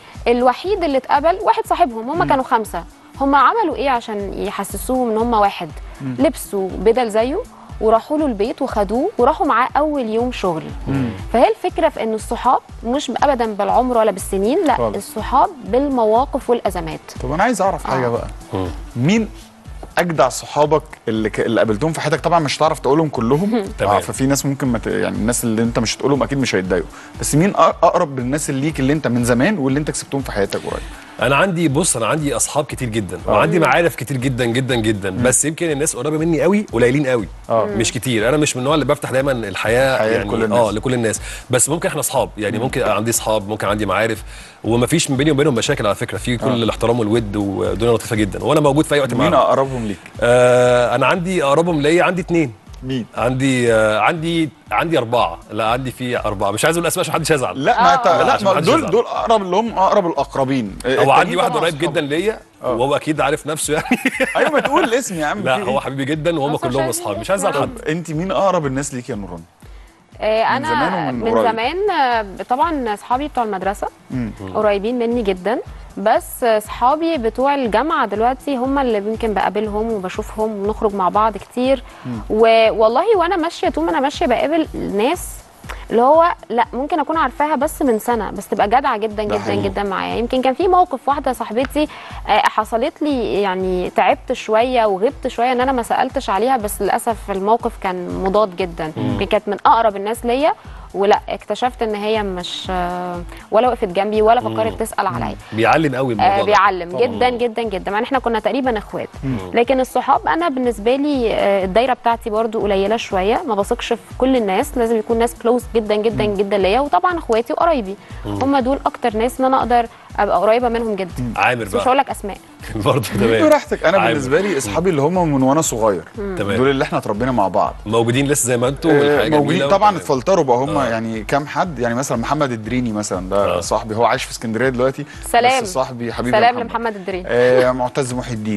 الوحيد اللي اتقبل واحد صاحبهم هم كانوا خمسه هم عملوا ايه عشان يحسسوهم ان هم واحد لبسوا بدل زيه وراحوا له البيت وخدوه وراحوا معاه اول يوم شغل فهي الفكره في ان الصحاب مش ابدا بالعمر ولا بالسنين لا خالص. الصحاب بالمواقف والازمات طب انا عايز اعرف حاجه آه. بقى مين اجدع صحابك اللي, ك... اللي قابلتهم في حياتك طبعا مش هتعرف تقولهم كلهم تمام. آه ففي ناس ممكن مت... يعني الناس اللي انت مش هتقولهم اكيد مش هيتضايقوا بس مين أ- اقرب للناس اللي ليك اللي انت من زمان واللي انت كسبتهم في حياتك قريب انا عندي بص انا عندي اصحاب كتير جدا وعندي معارف كتير جدا جدا جدا بس يمكن الناس قريبه مني قوي قليلين قوي آه. مش كتير انا مش من النوع اللي بفتح دايما الحياه الحياة يعني لكل الناس. اه لكل الناس بس ممكن احنا اصحاب يعني ممكن عندي اصحاب ممكن عندي معارف ومفيش من بيني وبينهم مشاكل على فكره في كل الاحترام والود والدنيا لطيفه جدا وانا موجود في اي وقت مين معاهم اقربهم ليك آه انا عندي اقربهم ليا عندي اتنين مين عندي آه عندي عندي اربعه لا عندي في اربعه مش عايز اقول اسماء عشان محدش يزعل لا ما آه. انت لا، لا عشان ما محدش دول يزعل. دول اقرب اللي هم اقرب الاقربين هو التانيين عندي واحد طبعاً قريب أصحاب. جدا ليا آه. وهو اكيد عارف نفسه يعني ايوه ما تقول الاسم يا عم لا في إيه؟ هو حبيبي جدا وهم بس كلهم عشان اصحابي مش عايز ازعل حد طب انت مين اقرب الناس ليك يا نوران آه، انا زمان ومن من قريب. زمان آه، طبعا اصحابي بتوع المدرسه قريبين مني جدا بس اصحابي بتوع الجامعه دلوقتي هم اللي يمكن بقابلهم وبشوفهم ونخرج مع بعض كتير والله وانا ماشيه طول ما انا ماشيه بقابل ناس اللي هو لا ممكن اكون عارفاها بس من سنه بس تبقى جدعه جدا ده جدا حقيقي. جدا معايا يمكن كان في موقف واحده صاحبتي آه، حصلت لي يعني تعبت شويه وغبت شويه ان انا ما سالتش عليها بس للاسف الموقف كان مضاد جدا يمكن كانت من اقرب الناس ليا ولا اكتشفت ان هي مش آه، ولا وقفت جنبي ولا فكرت تسال عليا بيعلم قوي الموضوع آه ده بيعلم طبعاً. جدا جدا جدا مع ان احنا كنا تقريبا اخوات لكن الصحاب انا بالنسبه لي آه، الدايره بتاعتي برضو قليله شويه ما بثقش في كل الناس لازم يكون ناس كلوز جدا جدا جدا ليا وطبعا اخواتي وقرايبي هم دول اكتر ناس ان انا اقدر ابقى قريبه منهم جدا عامر بس مش بقى هقول لك اسماء برضه تمام براحتك انا عامر. بالنسبه لي اصحابي اللي هم من وانا صغير تمام. دول اللي احنا اتربينا مع بعض موجودين لسه زي ما انتوا آه، والحاجة موجودين جميلة طبعا وتمام. اتفلتروا بقى هم آه. يعني كام حد يعني مثلا محمد الدريني مثلا ده آه. صاحبي هو عايش في اسكندريه دلوقتي سلام. بس صاحبي حبيبي سلام محمد. لمحمد الدرين آه معتز محي الدين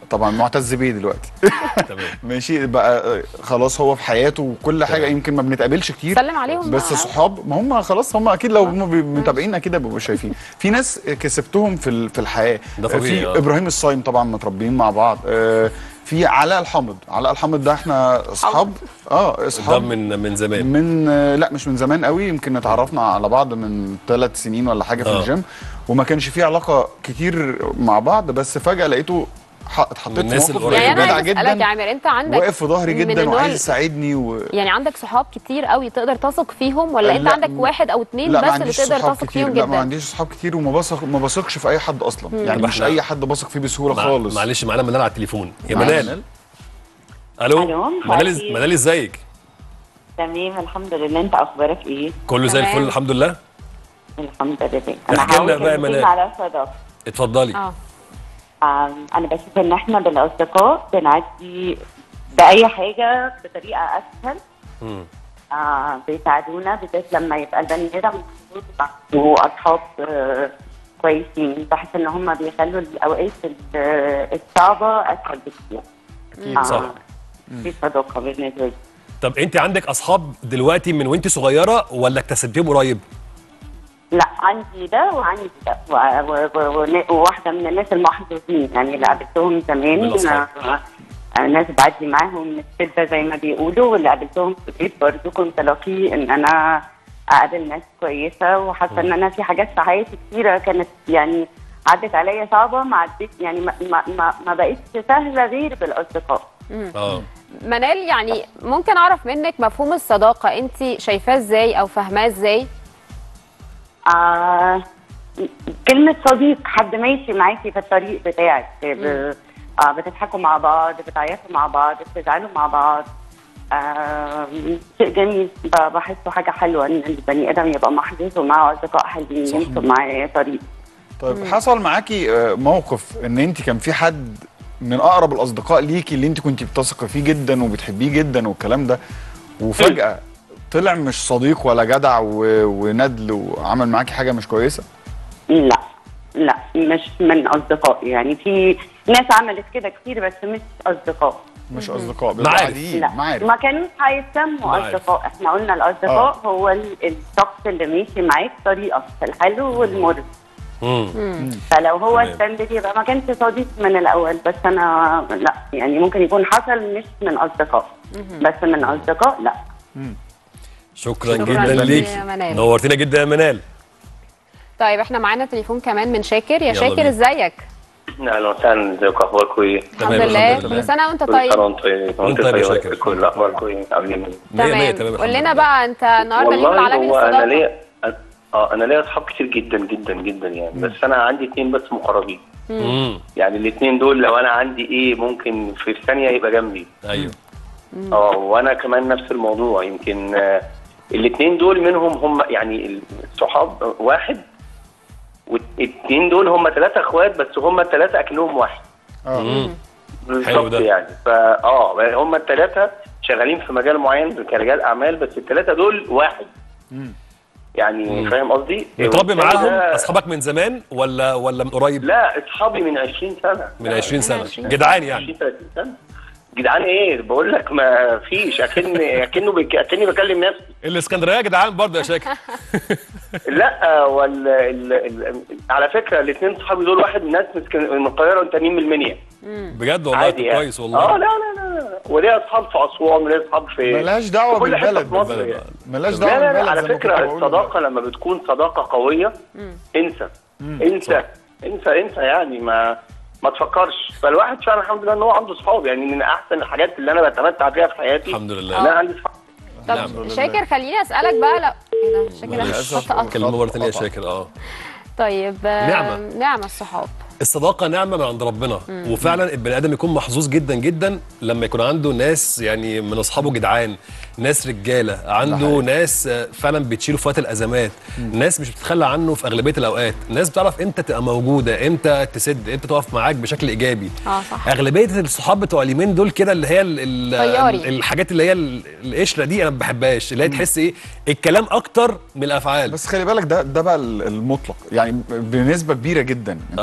طبعا معتز بيه دلوقتي تمام ماشي بقى آه، خلاص هو في حياته وكل حاجه تمام. يمكن ما بنتقابلش كتير سلم عليهم بس بقى. صحاب ما هم خلاص هم اكيد لو هم بي- متابعين اكيد هيبقوا شايفين في ناس كسبتهم في ال- في الحياه ده طبيعي، في آه. ابراهيم الصايم طبعا متربيين مع بعض آه، في علاء الحامض علاء الحامض ده احنا اصحاب اه ده اصحاب من من زمان من آه، لا مش من زمان قوي يمكن اتعرفنا على بعض من ثلاث سنين ولا حاجه في آه. الجيم وما كانش في علاقه كتير مع بعض بس فجاه لقيته ح- اتحطيت من في الناس موقف القريبة. يعني انا جدع عايز اسالك يا جدا عامر انت عندك واقف في ظهري من جدا النوع وعايز ال- يساعدني و... يعني عندك صحاب كتير قوي تقدر تثق فيهم ولا انت لا، عندك واحد او اتنين لا ما بس اللي عنديش تقدر صحاب تثق كتير فيهم لا ما جدا عنديش صحاب كتير وما بثق ما بثقش في اي حد اصلا يعني طب مش إحنا- اي حد بثق فيه بسهوله مع- خالص معلش معانا منال على التليفون يا معانا منال منال. الو ألو، منال مساء منال ازيك تمام الحمد لله انت اخبارك ايه كله زي تمام. الفل الحمد لله الحمد لله احكي لنا هقول بقى يا كلمتين منال. على الصداقه اتفضلي اه آم، انا بشوف ان احنا بالاصدقاء بنعدي باي حاجه بطريقه اسهل مم. آه بيساعدونا بالذات لما يبقى البني ادم محظوظ واصحاب آه كويسين بحس ان هم بيخلوا الاوقات ال- الصعبه اسهل بكتير اكيد صح. في صداقه بالنسبه لي طب انت عندك اصحاب دلوقتي من وانت صغيره ولا اكتسبتيهم قريب لا عندي ده وعندي ده و- و- و- ون- وواحدة من الناس المحظوظين يعني اللي قابلتهم زمان من الأصحاب. آه، آه، ناس بعدي معاهم من الشدة زي ما بيقولوا واللي قابلتهم في البيت برضه كنت لاقي ان انا اقابل ناس كويسة وحاسة ان انا في حاجات في حياتي كتيرة كانت يعني عدت عليا صعبة ما عدت يعني ما, ما, ما, ما بقتش سهلة غير بالاصدقاء اه منال يعني ممكن اعرف منك مفهوم الصداقه انت شايفاه ازاي او فاهماه ازاي آه كلمة صديق حد ماشي معاكي في الطريق بتاعك ب- آه بتضحكوا مع بعض بتعيطوا مع بعض بتزعلوا مع بعض آه شيء جميل ب- بحسه حاجة حلوة ان البني ادم يبقى محظوظ ومعه اصدقاء حلوين يمشوا معاه طريق طيب حصل معاكي آه، موقف ان انت كان في حد من اقرب الاصدقاء ليكي اللي انت كنت بتثقي فيه جدا وبتحبيه جدا والكلام ده وفجاه طلع مش صديق ولا جدع و... وندل وعمل معاكي حاجه مش كويسه لا لا مش من اصدقائي يعني في ناس عملت كده كتير بس مش اصدقاء مش اصدقاء معارف. بيبقوا عاديين لا معارف ما كانوش هيسموا معارف. اصدقاء احنا قلنا الاصدقاء هو ال- الشخص اللي ماشي معاك طريقه في الحلو والمر مم. فلو هو تمام. السند يبقى ما كانش صديق من الاول بس انا لا يعني ممكن يكون حصل مش من اصدقاء بس من اصدقاء لا شكرا, شكراً جدا ليك ليك يا منال. نورتينا جدا يا منال طيب احنا معانا تليفون كمان من شاكر يا يلا شاكر بينا. ازيك اهلا وسهلا ازيكم اخباركم ايه؟ الحمد تمام، لله الحمد لله. كل سنه وانت كل سنه طيب وانتم طيبين وانت طيب يا شاكر. كل اخباركم ايه؟ عاملين ايه؟ مية مية تمام تمام قول الحمد لنا لله. بقى انت النهارده اليوم والله العالمي هو انا للصداقه ليا اه انا ليا اصحاب كتير جدا جدا جدا يعني بس انا عندي اتنين بس مقربين مم. يعني الاتنين دول لو انا عندي ايه ممكن في ثانيه يبقى جنبي ايوه اه وانا كمان نفس الموضوع يمكن آه الاتنين دول منهم هم يعني الصحاب واحد والاتنين دول هم ثلاثة اخوات بس هم الثلاثة اكنهم واحد اه مم. حلو بالظبط ده. يعني فا اه هم الثلاثه شغالين في مجال معين كرجال اعمال بس الثلاثه دول واحد يعني فاهم قصدي؟ متربي والتاني معاهم ده- اصحابك من زمان ولا ولا من قريب لا اصحابي من 20 سنه من 20 سنه 20. جدعان يعني 20 30 سنه جدعان ايه بقول لك ما فيش اكن اكنه بك... اكني بكلم نفسي الاسكندريه يا جدعان برضه يا شاكر لا وال ال... ال... على فكره الاثنين صحابي دول واحد من ناس من اسكن- من القاهره والتانيين من المنيا بجد والله عادي طب يعني. كويس اه والله لا لا لا لا وليا اصحاب في اسوان وليا اصحاب في ملهاش دعوه في كل حتة بالبلد في مصر بالبلد. يعني. ملهاش دعوه لا لا بالبلد لا على زي ما كنت فكره بقول الصداقه لما بتكون صداقه قويه انسى انسى انسى انسى يعني ما ما تفكرش فالواحد فعلا الحمد لله ان هو عنده صحاب يعني من احسن الحاجات اللي انا بتمتع بيها في حياتي الحمد ان لله انا عندي صحاب نعم. طب شاكر خليني اسالك بقى لا ايه ده شاكر للأسف. قطع. كلمه مره ثانيه يا قطع. شاكر اه طيب آه، نعمة. نعمة الصحاب الصداقه نعمه من عند ربنا وفعلا البني ادم يكون محظوظ جدا جدا لما يكون عنده ناس يعني من اصحابه جدعان ناس رجاله عنده حقيقي. ناس آه، فعلا بتشيله في وقت الازمات ناس مش بتتخلى عنه في اغلبيه الاوقات ناس بتعرف امتى تبقى موجوده امتى تسد امتى تقف معاك بشكل ايجابي اه صح اغلبيه الصحاب بتوع اليومين دول كده اللي هي ال- ال- طياري. الحاجات اللي هي ال- القشره دي انا ما بحبهاش اللي هي تحس ايه الكلام اكتر من الافعال بس خلي بالك ده ده بقى ال- المطلق يعني بنسبه كبيره جدا انت آه. فاهم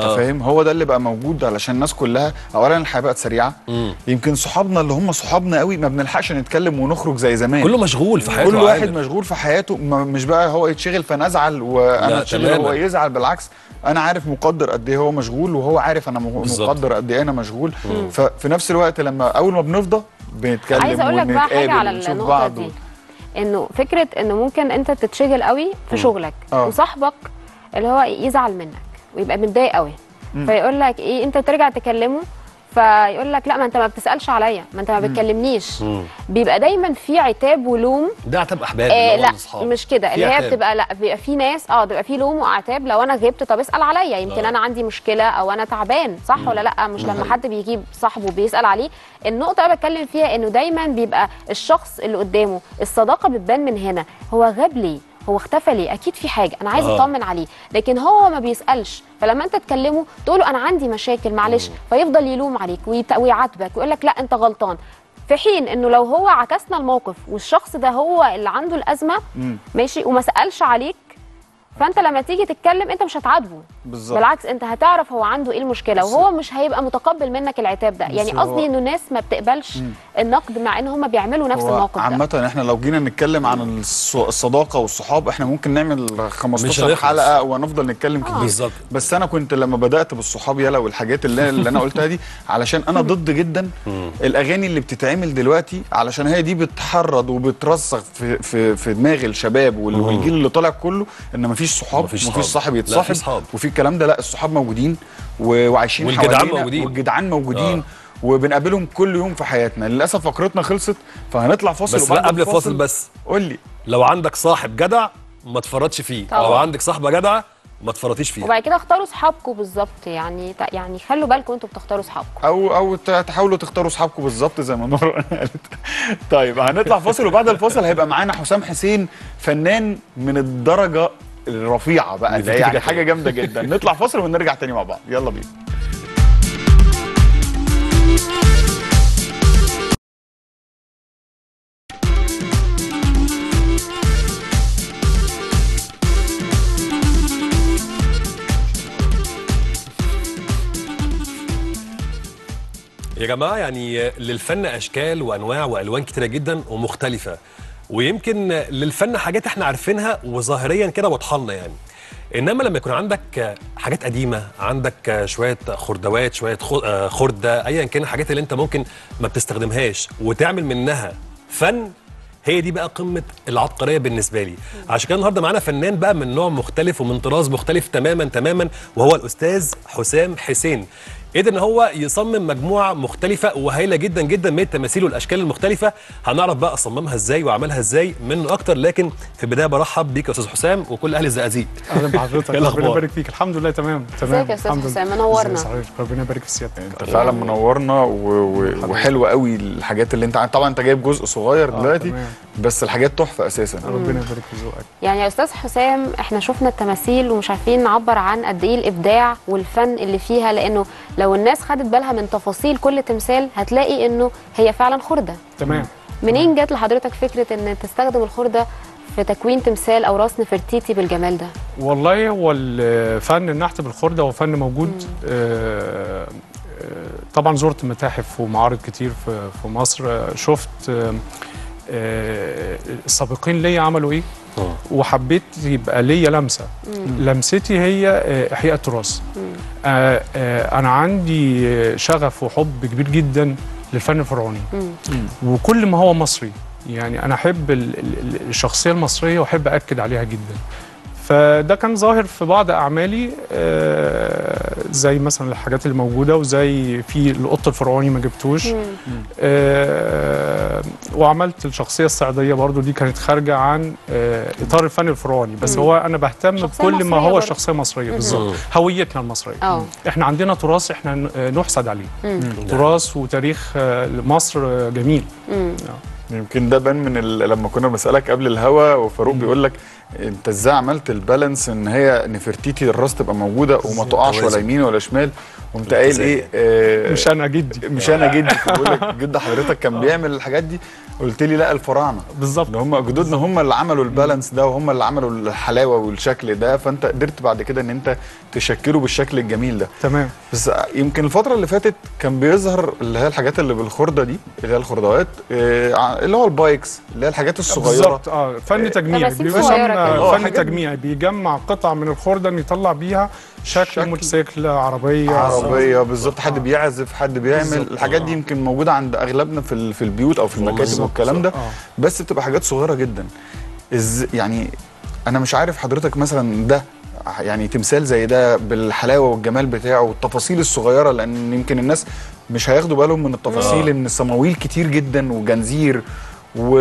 هو ده اللي بقى موجود علشان الناس كلها اولا الحياه بقت سريعه مم. يمكن صحابنا اللي هم صحابنا قوي ما بنلحقش نتكلم ونخرج زي زمان كله مشغول في حياته كل واحد عامل. مشغول في حياته ما- مش بقى هو يتشغل فانا ازعل وانا لا، اتشغل تماماً. هو يزعل بالعكس انا عارف مقدر قد ايه هو مشغول وهو عارف انا م- بالظبط. مقدر قد ايه انا مشغول ففي نفس الوقت لما اول ما بنفضى بنتكلم عايزه اقول لك بقى حاجه ونتقابل على ونشوف النقطه بعض دي انه فكره انه ممكن انت تتشغل قوي في شغلك آه. وصاحبك اللي هو يزعل منك ويبقى متضايق قوي فيقول لك ايه انت ترجع تكلمه فيقول لك لا ما انت ما بتسالش عليا ما انت ما بتكلمنيش بيبقى دايما في عتاب ولوم ده عتاب احباب آه اللي هو لا الأصحاب. مش كده في اللي هي عتاب. بتبقى لا بيبقى في ناس اه بيبقى في لوم وعتاب لو انا غبت طب اسال عليا يمكن آه. انا عندي مشكله او انا تعبان صح ولا لا مش لما حد بيجيب صاحبه بيسال عليه النقطه اللي بتكلم فيها انه دايما بيبقى الشخص اللي قدامه الصداقه بتبان من هنا هو غاب ليه هو اختفى ليه اكيد في حاجه انا عايز آه. اطمن عليه لكن هو ما بيسالش فلما انت تكلمه تقول له انا عندي مشاكل معلش فيفضل يلوم عليك ويت- ويعاتبك ويقول لك لا انت غلطان في حين انه لو هو عكسنا الموقف والشخص ده هو اللي عنده الازمه ماشي وما سالش عليك فانت لما تيجي تتكلم انت مش هتعاتبه بالظبط بالعكس انت هتعرف هو عنده ايه المشكله وهو مش هيبقى متقبل منك العتاب ده يعني هو- قصدي انه الناس ما بتقبلش النقد مع ان هم بيعملوا نفس هو الموقف ده عامة احنا لو جينا نتكلم عن الص- الصداقة والصحاب احنا ممكن نعمل مش 15 هنخلص. حلقة ونفضل نتكلم كتير بالظبط. بس انا كنت لما بدأت بالصحاب يلا والحاجات اللي, اللي انا قلتها دي علشان انا ضد جدا الاغاني اللي بتتعمل دلوقتي علشان هي دي بتحرض وبترسخ في في في دماغ الشباب وال- والجيل اللي طالع كله ان مفيش صحاب مفيش مفيش صحاب. صاحب لا، في يتصاحب صحاب. وفي الكلام ده لا الصحاب موجودين و- وعايشين والجدعان حوالينا موجودين. والجدعان موجودين آه. وبنقابلهم كل يوم في حياتنا للاسف فقرتنا خلصت فهنطلع فاصل بس لا وبعد قبل الفاصل بس قول لي لو عندك صاحب جدع ما تفرطش فيه طبعا. لو عندك صاحبه جدعه ما تفرطيش فيها وبعد كده اختاروا صحابكم بالظبط يعني تا- يعني خلوا بالكم انتوا بتختاروا صحابكم او او ت- تحاولوا تختاروا اصحابكم بالظبط زي ما نور قالت طيب هنطلع فاصل وبعد الفاصل هيبقى معانا حسام حسين فنان من الدرجه الرفيعه بقى اللي هي يعني حاجه جامده جدا نطلع فاصل ونرجع تاني مع بعض يلا بينا يا جماعه يعني للفن اشكال وانواع والوان كتيره جدا ومختلفه ويمكن للفن حاجات احنا عارفينها وظاهريا كده واضحه لنا يعني انما لما يكون عندك حاجات قديمه عندك شويه خردوات شويه خ- آه، خرده ايا كان الحاجات اللي انت ممكن ما بتستخدمهاش وتعمل منها فن هي دي بقى قمه العبقريه بالنسبه لي عشان كده النهارده معانا فنان بقى من نوع مختلف ومن طراز مختلف تماما تماما وهو الاستاذ حسام حسين قدر ان هو يصمم مجموعه مختلفه وهايله جدا جدا من التماثيل والاشكال المختلفه هنعرف بقى اصممها ازاي واعملها ازاي منه اكتر لكن في البدايه برحب بيك يا استاذ حسام وكل اهل الزقازيق اهلا بحضرتك إيه ربنا الأخبار؟ يبارك فيك الحمد لله تمام تمام ازيك يا أستاذ الحمد لله. حسام؟ منورنا. ازي صحيح ربنا يبارك في سيادتك انت فعلا منورنا و... و... وحلوه قوي الحاجات اللي انت طبعا انت جايب جزء صغير دلوقتي تمام. بس الحاجات تحفه اساسا ربنا يبارك في ذوقك يعني يا استاذ حسام احنا شفنا التماثيل ومش عارفين نعبر عن قد ايه الابداع والفن اللي فيها لانه لو الناس خدت بالها من تفاصيل كل تمثال هتلاقي انه هي فعلا خرده تمام منين جات لحضرتك فكره ان تستخدم الخرده في تكوين تمثال او راس نفرتيتي بالجمال ده والله هو الفن النحت بالخرده هو فن موجود آه، آه، طبعا زرت متاحف ومعارض كتير في في مصر آه، شفت آه، آه، السابقين ليا عملوا ايه وحبيت يبقى ليا لمسه لمستي هي آه، احياء التراث آه، آه، انا عندي آه، شغف وحب كبير جدا للفن الفرعوني وكل ما هو مصري يعني انا احب ال- ال- الشخصيه المصريه واحب اكد عليها جدا فده كان ظاهر في بعض اعمالي آه، زي مثلا الحاجات اللي موجوده وزي في القط الفرعوني ما جبتوش آه، وعملت الشخصيه الصعيديه برضو دي كانت خارجه عن آه، اطار الفن الفرعوني بس هو انا بهتم شخصية بكل ما مصرية هو برضو. شخصيه مصريه بالظبط هويتنا المصريه اه احنا عندنا تراث احنا ن- آه، نحسد عليه تراث وتاريخ آه، مصر آه، جميل يمكن ده بان من ال... لما كنا بنسالك قبل الهوا وفاروق بيقول لك انت ازاي عملت البالانس ان هي نفرتيتي الراس تبقى موجوده وما تقعش ولا توازن. يمين ولا شمال قمت قايل ايه آه مش انا جدي مش انا جدي بقول لك جد حضرتك كان بيعمل الحاجات دي قلت لي لا الفراعنه بالظبط ان هم جدودنا هم اللي عملوا البالانس ده وهم اللي عملوا الحلاوه والشكل ده فانت قدرت بعد كده ان انت تشكله بالشكل الجميل ده تمام بس يمكن الفترة اللي فاتت كان بيظهر اللي هي الحاجات اللي بالخردة دي اللي هي الخردوات آه، ع- اللي هو البايكس اللي هي الحاجات الصغيرة بالظبط اه فن تجميعي تماثيل بيسمى صغيرة كده. آه، فن حاجات- تجميعي بيجمع قطع من الخرده ان يطلع بيها شكل, شكل. موتوسيكل عربيه عربية بالظبط حد بيعزف حد بيعمل بالظبط. الحاجات دي يمكن موجودة عند أغلبنا في ال- في البيوت أو في المكاتب بالظبط. والكلام ده آه. بس بتبقى حاجات صغيرة جدا إز يعني أنا مش عارف حضرتك مثلا ده يعني تمثال زي ده بالحلاوة والجمال بتاعه والتفاصيل الصغيرة لأن يمكن الناس مش هياخدوا بالهم من التفاصيل آه. إن الصماويل كتير جدا وجنزير و...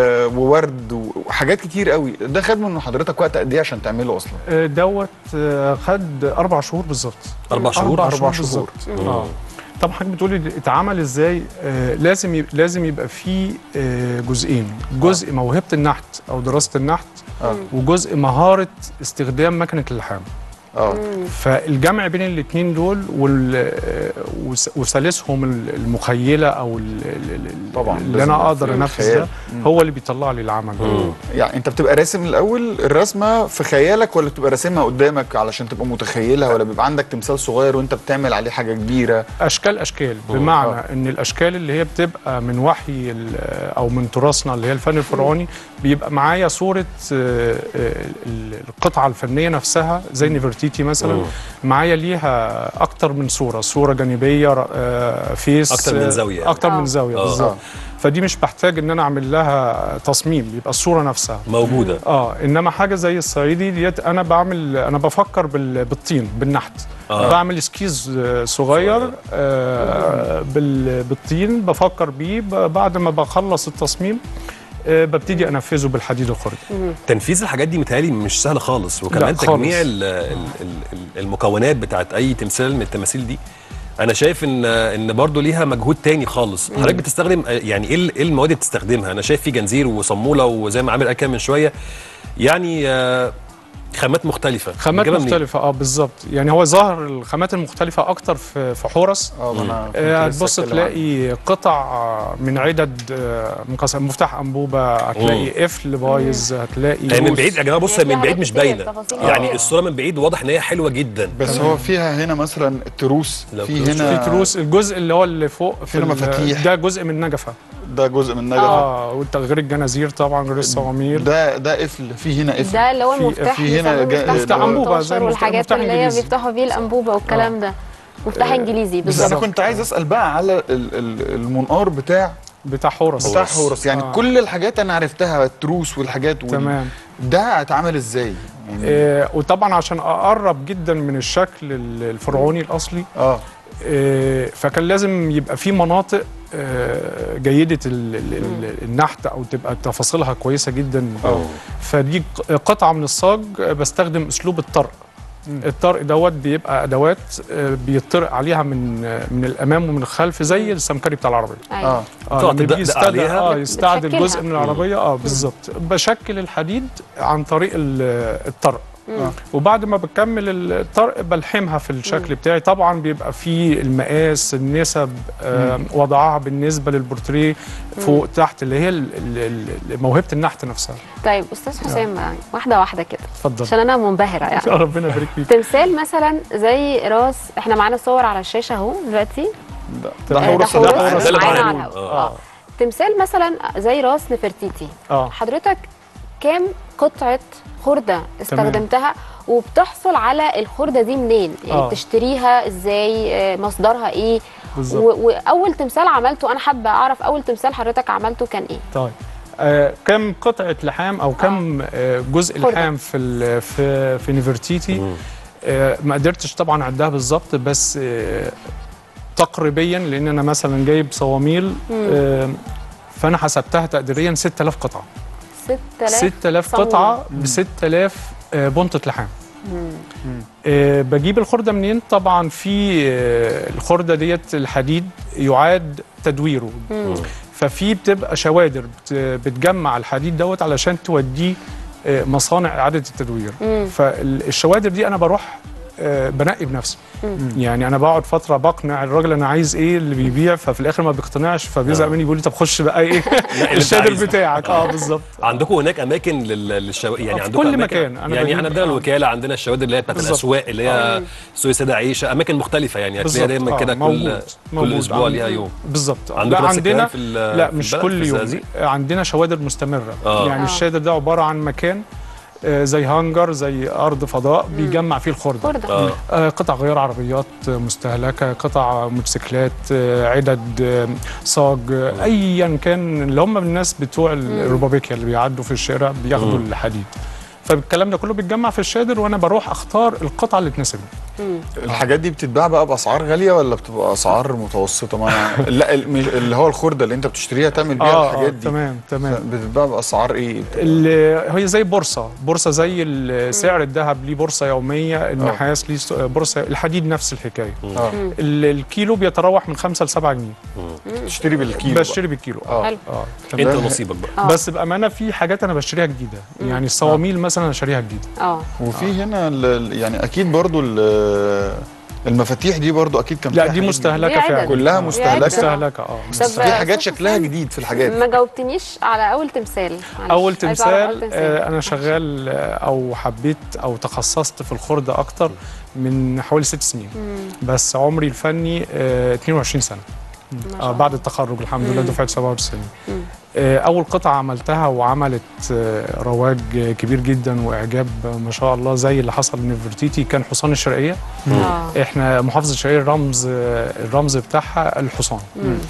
وورد وحاجات كتير قوي ده خد من حضرتك وقت قد ايه عشان تعمله اصلا آه، دوت آه، خد اربع شهور بالظبط أربع شهور؟ اربع أربع شهور شهور. بالظبط اه طبعا حضرتك بتقولي اتعمل ازاي آه لازم يبقى لازم يبقى فيه آه جزئين جزء موهبه النحت او دراسه النحت آه. وجزء مهاره استخدام مكنه اللحام اه فالجمع بين الاثنين دول وال- آه، وس- وثالثهم ال- المخيله او ال- ال- ال- طبعاً، اللي لازم انا يبقى اقدر فيه انفذ خيال. ده هو اللي بيطلع لي العمل ده. يعني انت بتبقى راسم الاول الرسمه في خيالك ولا بتبقى راسمها قدامك علشان تبقى متخيلها ولا بيبقى عندك تمثال صغير وانت بتعمل عليه حاجه كبيره اشكال اشكال بمعنى آه. ان الاشكال اللي هي بتبقى من وحي ال- او من تراثنا اللي هي الفن الفرعوني بيبقى معايا صوره آه، آه، ال- القطعه الفنيه نفسها زي نفرتيتي مثلا معايا ليها اكتر من صوره صوره جانبيه آه، فيس أكتر من آه، زاوية يعني. اكتر آه. من زاويه آه. بالظبط فدي مش بحتاج ان انا اعمل لها تصميم بيبقى الصوره نفسها موجوده اه انما حاجه زي الصعيدي ديت انا بعمل انا بفكر بال- بالطين بالنحت آه. آه. بعمل اسكيز آه، صغير آه بال- بالطين بفكر بيه ب- بعد ما بخلص التصميم آه ببتدي انفذه بالحديد الخردي تنفيذ الحاجات دي متهيألي مش سهل خالص وكمان لا، خالص. تجميع ال ال ال ال المكونات بتاعت اي تمثال من التماثيل دي انا شايف ان ان برضه ليها مجهود تاني خالص حضرتك بتستخدم يعني ايه ال- ايه المواد اللي بتستخدمها انا شايف في جنزير وصموله وزي ما عامل قال كده من شويه يعني آه، خامات مختلفه خامات بتجيبها منين؟ مختلفه اه بالظبط يعني هو ظهر الخامات المختلفه اكتر في في حورس اه ما انا كنت آه، لسه هتبص أتكلم عنه. تلاقي قطع من عدد آه، مقسم مفتاح انبوبه هتلاقي قفل بايظ هتلاقي هي من بعيد يا جماعه بص هي هي من فيها بعيد حاجات مش كتير، باينه تفاصيل يعني كتير. الصوره من بعيد واضح ان هي حلوه جدا بس هو فيها هنا مثلا تروس لو في تروس- هنا في تروس الجزء اللي هو اللي فوق في هنا ال- مفاتيح. ده جزء من نجفه ده جزء من نجفه اه وتغيير الجنازير طبعا غير الصوامير ده ده قفل في هنا قفل ده اللي هو في- المفتاح في هنا بيسموه جا- مفتاح مفتاح أنبوبة، زي 18 المفتاح- والحاجات مفتاح اللي هي إنجليزي. بيفتحوا بيه الانبوبه والكلام ده مفتاح انجليزي بس بالظبط انا كنت عايز اسال بقى على ال- ال- المنقار بتاع بتاع حورس بتاع حورس يعني آه. كل الحاجات انا عرفتها التروس والحاجات وال... تمام ده اتعمل ازاي يعني آه وطبعا عشان اقرب جدا من الشكل ال- الفرعوني الاصلي اه آه فكان لازم يبقى في مناطق آه جيده ال- ال- ال- النحت او تبقى تفاصيلها كويسه جدا فدي ق- قطعه من الصاج آه، بستخدم اسلوب الطرق الطرق دوت بيبقى ادوات آه، بيطرق عليها من آه، من الامام ومن الخلف زي السمكري بتاع العربيه أيوة. اه اه تقعد لما تدقدق بيجي يستعدل عليها. اه يستعدل بتشكلها. جزء من العربيه اه بالظبط بشكل الحديد عن طريق ال- الطرق آه. وبعد ما بكمل الطرق بلحمها في الشكل بتاعي طبعا بيبقى فيه المقاس النسب آه وضعها بالنسبه للبورتريه فوق تحت اللي هي ال- ال- ال- موهبه النحت نفسها طيب استاذ حسام بقى، واحده واحده كده اتفضل عشان انا منبهره يعني ربنا يبارك فيك تمثال مثلا زي راس احنا معانا صور على الشاشه اهو دلوقتي ده, ده آه، حورس ده ده حورس معانا. ده اللي معانا معانا. على الهواء آه. اه تمثال مثلا زي راس نفرتيتي اه حضرتك كام قطعه خرده استخدمتها وبتحصل على الخرده دي منين يعني آه. بتشتريها ازاي آه، مصدرها ايه بالظبط. و- واول تمثال عملته انا حابه اعرف اول تمثال حضرتك عملته كان ايه طيب آه كم قطعة لحام أو كم آه جزء خردة. لحام في ال- في في نيفرتيتي آه ما قدرتش طبعا أعدها بالظبط بس آه تقريبيا لأن أنا مثلا جايب صواميل آه فأنا حسبتها تقديريا 6000 قطعة 6000 6000 صواميل. قطعة ب 6000 آه بنطة لحام آه بجيب الخردة منين؟ طبعا في آه الخردة ديت الحديد يعاد تدويره ففي بتبقى شوادر بت- بتجمع الحديد دوت علشان توديه آه، مصانع اعاده التدوير مم. فالشوادر دي انا بروح آه، بنقي بنفسي مم. يعني انا بقعد فتره بقنع الراجل انا عايز ايه اللي بيبيع ففي الاخر ما بيقتنعش فبيزهق آه. مني بيقول لي طب خش بقى ايه أنت الشادر عايزه. بتاعك اه بالظبط عندكم هناك اماكن لل- للشو... يعني في عندكم كل أماكن... مكان. أنا يعني بجيب- احنا عندنا آه. الوكاله عندنا الشوادر اللي هي بتاعت بالظبط. الاسواق اللي هي آه. سوق سيدة عيشه اماكن مختلفه يعني هتلاقيها بالظبط دايما آه، كده كل موجود. كل موجود. اسبوع عن- ليها يوم بالظبط آه. عندكم لا نفس الكلام عندنا في ال- لا في مش البلد، كل في يوم الزقازيق؟ عندنا شوادر مستمره آه. يعني آه. الشادر ده عباره عن مكان آه، زي هانجر زي ارض فضاء بيجمع فيه الخرده خردة اه آه، قطع غيار عربيات آه، مستهلكه قطع موتوسيكلات آه، عدد آه، صاج آه، ايا كان اللي هم الناس بتوع الروبابيكيا اللي بيعدوا في الشارع بياخدوا مم. الحديد فالكلام ده كله بيتجمع في الشادر وانا بروح اختار القطعه اللي تناسبني مم. الحاجات دي بتتباع بقى باسعار غاليه ولا بتبقى اسعار متوسطه ما أنا- لا ال- مش- اللي هو الخرده اللي انت بتشتريها تعمل بيها اه, آه الحاجات دي تمام تمام بتتباع باسعار ايه ال- هي زي بورصه بورصه زي ال- سعر الذهب ليه بورصه يوميه النحاس ليه س- بورصه الحديد نفس الحكايه اه ال- الكيلو بيتراوح من 5 ل 7 جنيه تشتري بالكيلو بقى. بشتري بالكيلو آه. حلو. اه انت تمام ونصيبك بقى آه. بس بامانه في حاجات انا بشتريها جديده يعني الصواميل مثلا انا شاريها جديده اه وفي هنا ال- ال- يعني اكيد برضو ال- المفاتيح دي برضو اكيد كان لا فيها دي حاجات مستهلكه دي عدد. فعلا كلها آه. مستهلكة؟ مستهلكه اه بس طب، في حاجات أستاذ شكلها حسام، جديد في الحاجات ما جاوبتنيش على اول تمثال معلش. اول عايزة أعرف تمثال آه انا شغال آه، او حبيت او تخصصت في الخرده اكتر من حوالي ست سنين مم. بس عمري الفني آه 22 سنه ما شاء آه الله. بعد التخرج الحمد لله مم. دفعه 97 مم. آه اول قطعه عملتها وعملت آه رواج آه، كبير جدا واعجاب آه، ما شاء الله زي اللي حصل لنفرتيتي كان حصان الشرقيه اه احنا محافظه الشرقيه الرمز آه، الرمز بتاعها الحصان مم.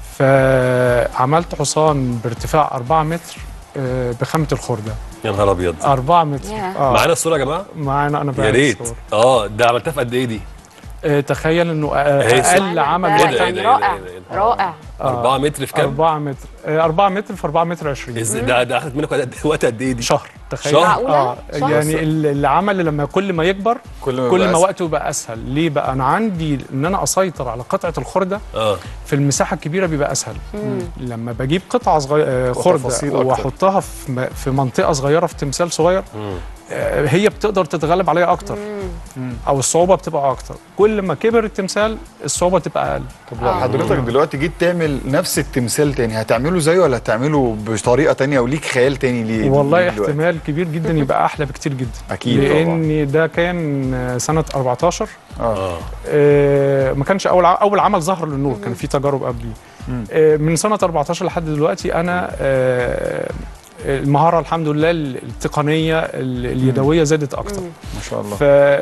فعملت حصان بارتفاع 4 متر آه، بخامه الخرده يا نهار ابيض 4 متر ياه. آه. معانا الصوره يا جماعه معانا انا يا بعمل ريت الصور. اه ده عملتها في قد ايه دي آه، تخيل انه آه، هي اقل عمل ده إيه واحد ده، إيه يعني ده، إيه ده، رائع إيه ده، إيه ده؟ رائع 4 متر في كام 4 متر 4 متر في 4 متر 20 إز- ده ده اخذت منك قد- وقت قد ايه دي شهر تخيل شهر؟ معقولة؟ اه شهر؟ يعني ال- العمل لما كل ما يكبر كل ما كل بقى ما أسهل. وقته يبقى اسهل ليه بقى انا عندي ان انا اسيطر على قطعه الخرده اه في المساحه الكبيره بيبقى اسهل مم. لما بجيب قطعه صغيره خرده وتفاصيل أكتر. واحطها في م- في منطقه صغيره في تمثال صغير مم. آه، هي بتقدر تتغلب عليها اكتر او الصعوبه بتبقى اكتر كل ما كبر التمثال الصعوبه تبقى اقل طب لو آه. حضرتك دلوقتي جيت تعمل نفس التمثال تاني هتعمله زيه ولا هتعمله بطريقه تانية وليك خيال تاني ليه والله ليه دلوقتي؟ احتمال كبير جدا يبقى احلى بكتير جدا اكيد طبعا لان ده كان آه، سنه 14 اه اه آه، ما كانش اول ع- اول عمل ظهر للنور كان في تجارب قبليه مم. آه، من سنه 14 لحد دلوقتي انا آه، المهاره الحمد لله التقنيه ال- اليدويه زادت اكتر ما شاء الله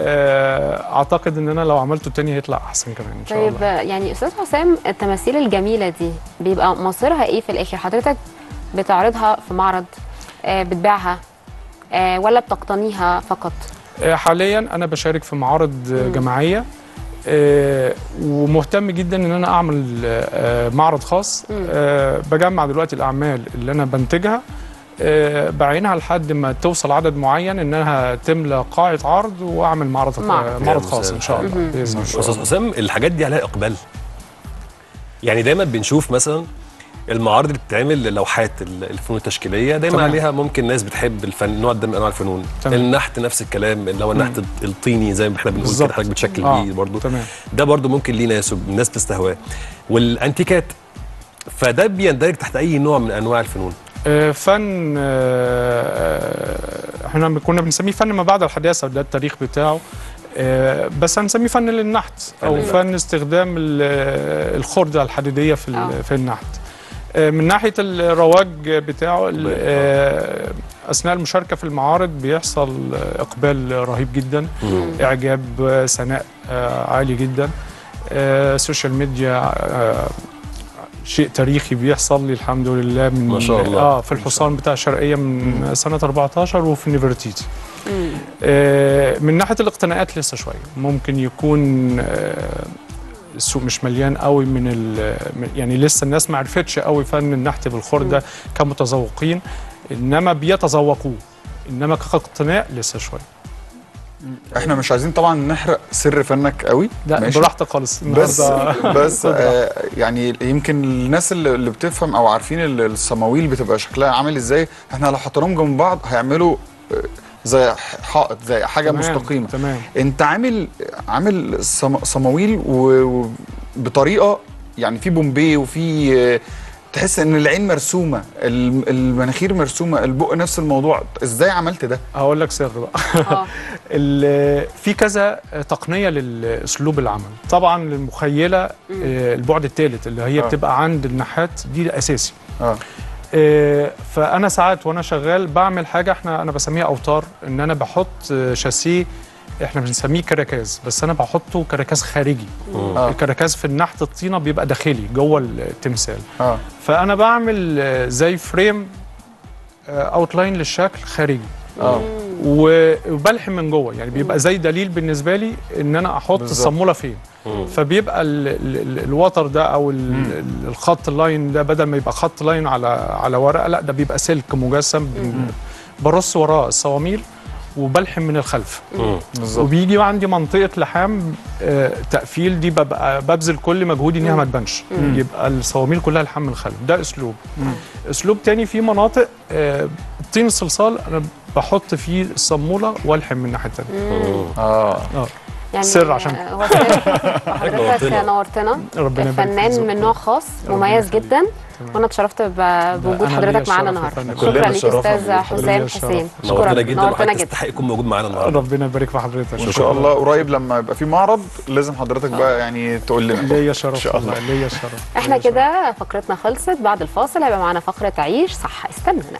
فاعتقد ان انا لو عملته تاني هيطلع احسن كمان ان شاء طيب الله يعني استاذ حسام التماثيل الجميله دي بيبقى مصيرها ايه في الاخر حضرتك بتعرضها في معرض آه بتبيعها آه ولا بتقتنيها فقط آه، حاليا انا بشارك في معارض آه، مم. جماعيه آه، ومهتم جدا ان انا اعمل آه، معرض خاص مم. آه، بجمع دلوقتي الاعمال اللي انا بنتجها آه، بعينها لحد ما توصل عدد معين انها تملى قاعه عرض واعمل معرض معرض. معرض يا خاص ان شاء الله مهم. باذن الله استاذ حسام الحاجات دي عليها اقبال يعني دايما بنشوف مثلا المعارض اللي بتتعمل للوحات ال- الفنون التشكيليه دايما تمام. عليها ممكن ناس بتحب الفن النوع ده من انواع الفنون تمام. النحت نفس الكلام اللي هو النحت الطيني زي ما احنا بنقول كده بالظبط. حضرتك بتشكل آه، بيه برضه تمام ده برضه ممكن ليه ناس والناس بتستهواه والانتيكات فده بيندرج تحت اي نوع من انواع الفنون آه، فن آه، احنا كنا بنسميه فن ما بعد الحداثه ده التاريخ بتاعه آه، بس هنسميه فن للنحت او للنحت. فن استخدام ال- الخرده الحديديه في آه. ال- في النحت آه، من ناحيه الرواج بتاعه ال- آه، اثناء المشاركه في المعارض بيحصل اقبال رهيب جدا اعجاب آه، ثناء آه، عالي جدا آه، السوشيال ميديا آه، شيء تاريخي بيحصل لي الحمد لله من ما شاء الله. اه في الحصان بتاع الشرقيه من سنه 14 وفي نيفرتيتي مم. آه، من ناحيه الاقتناءات لسه شويه ممكن يكون آه، السوق مش مليان قوي من ال- من- يعني لسه الناس ما عرفتش قوي فن النحت بالخرده كمتذوقين انما بيتذوقوه انما كاقتناء لسه شويه احنا مش عايزين طبعا نحرق سر فنك قوي لا ماشي؟ براحتك خالص بس النهاردة- بس خد راحتك. آه يعني يمكن الناس اللي اللي بتفهم او عارفين ال- الصماويل بتبقى شكلها عامل ازاي احنا لو حطيناهم جنب بعض هيعملوا زي حائط زي حاجه تمام، مستقيمه تمام انت عامل عامل صم- صماويل و- وبطريقه يعني في بومبي وفي آه، تحس ان العين مرسومه الم- المناخير مرسومه البق نفس الموضوع ازاي عملت ده هقول لك سر بقى ال- في كذا تقنيه لاسلوب العمل طبعا المخيله آه، البعد الثالث اللي هي آه. بتبقى عند النحات دي الاساسي اه آه، فانا ساعات وانا شغال بعمل حاجه احنا انا بسميها اوتار ان انا بحط آه، شاسيه احنا بنسميه كراكاز بس انا بحطه كراكاز خارجي آه. الكراكاز في النحت الطينه بيبقى داخلي جوه التمثال اه فانا بعمل آه، زي فريم اوتلاين للشكل خارجي اه و- وبلحم من جوه يعني بيبقى زي دليل بالنسبه لي ان انا احط بالظبط. الصاموله فين فبيبقى ال ال ال الوتر ده او ال ال- الخط اللاين ده بدل ما يبقى خط لاين على على ورقه لا ده بيبقى سلك مجسم بن- برص وراه الصواميل وبلحم من الخلف بالظبط وبيجي عندي منطقه لحام آه، تقفيل دي ببقى ببذل كل مجهودي انها ما تبانش يبقى الصواميل كلها لحام من الخلف ده اسلوب اسلوب تاني في مناطق آه، طين الصلصال انا بحط فيه الصموله والحم من الناحيه الثانيه اه يعني سر عشان آه، هو سر حضرتك نورتنا. نورتنا ربنا يبارك فيك. فنان من نوع خاص ربنا مميز يخليك. جدا وانا اتشرفت ب- بوجود أنا حضرتك ليا معانا الشرف النهارده يا فندم. شكرا كلنا ليك الشرف استاذ يا حسام ليا الشرف. حسين نورتنا شكرا جدا نورتنا وحضرتك جدا تستحق يكون موجود معانا النهارده ربنا يبارك في حضرتك وان شاء الله قريب لما يبقى في معرض لازم حضرتك بقى يعني تقول لنا ليا شرف إن شاء الله. والله، ليا شرف احنا ليا شرف. كده فقرتنا خلصت بعد الفاصل هيبقى معانا فقره عيش صح استنونا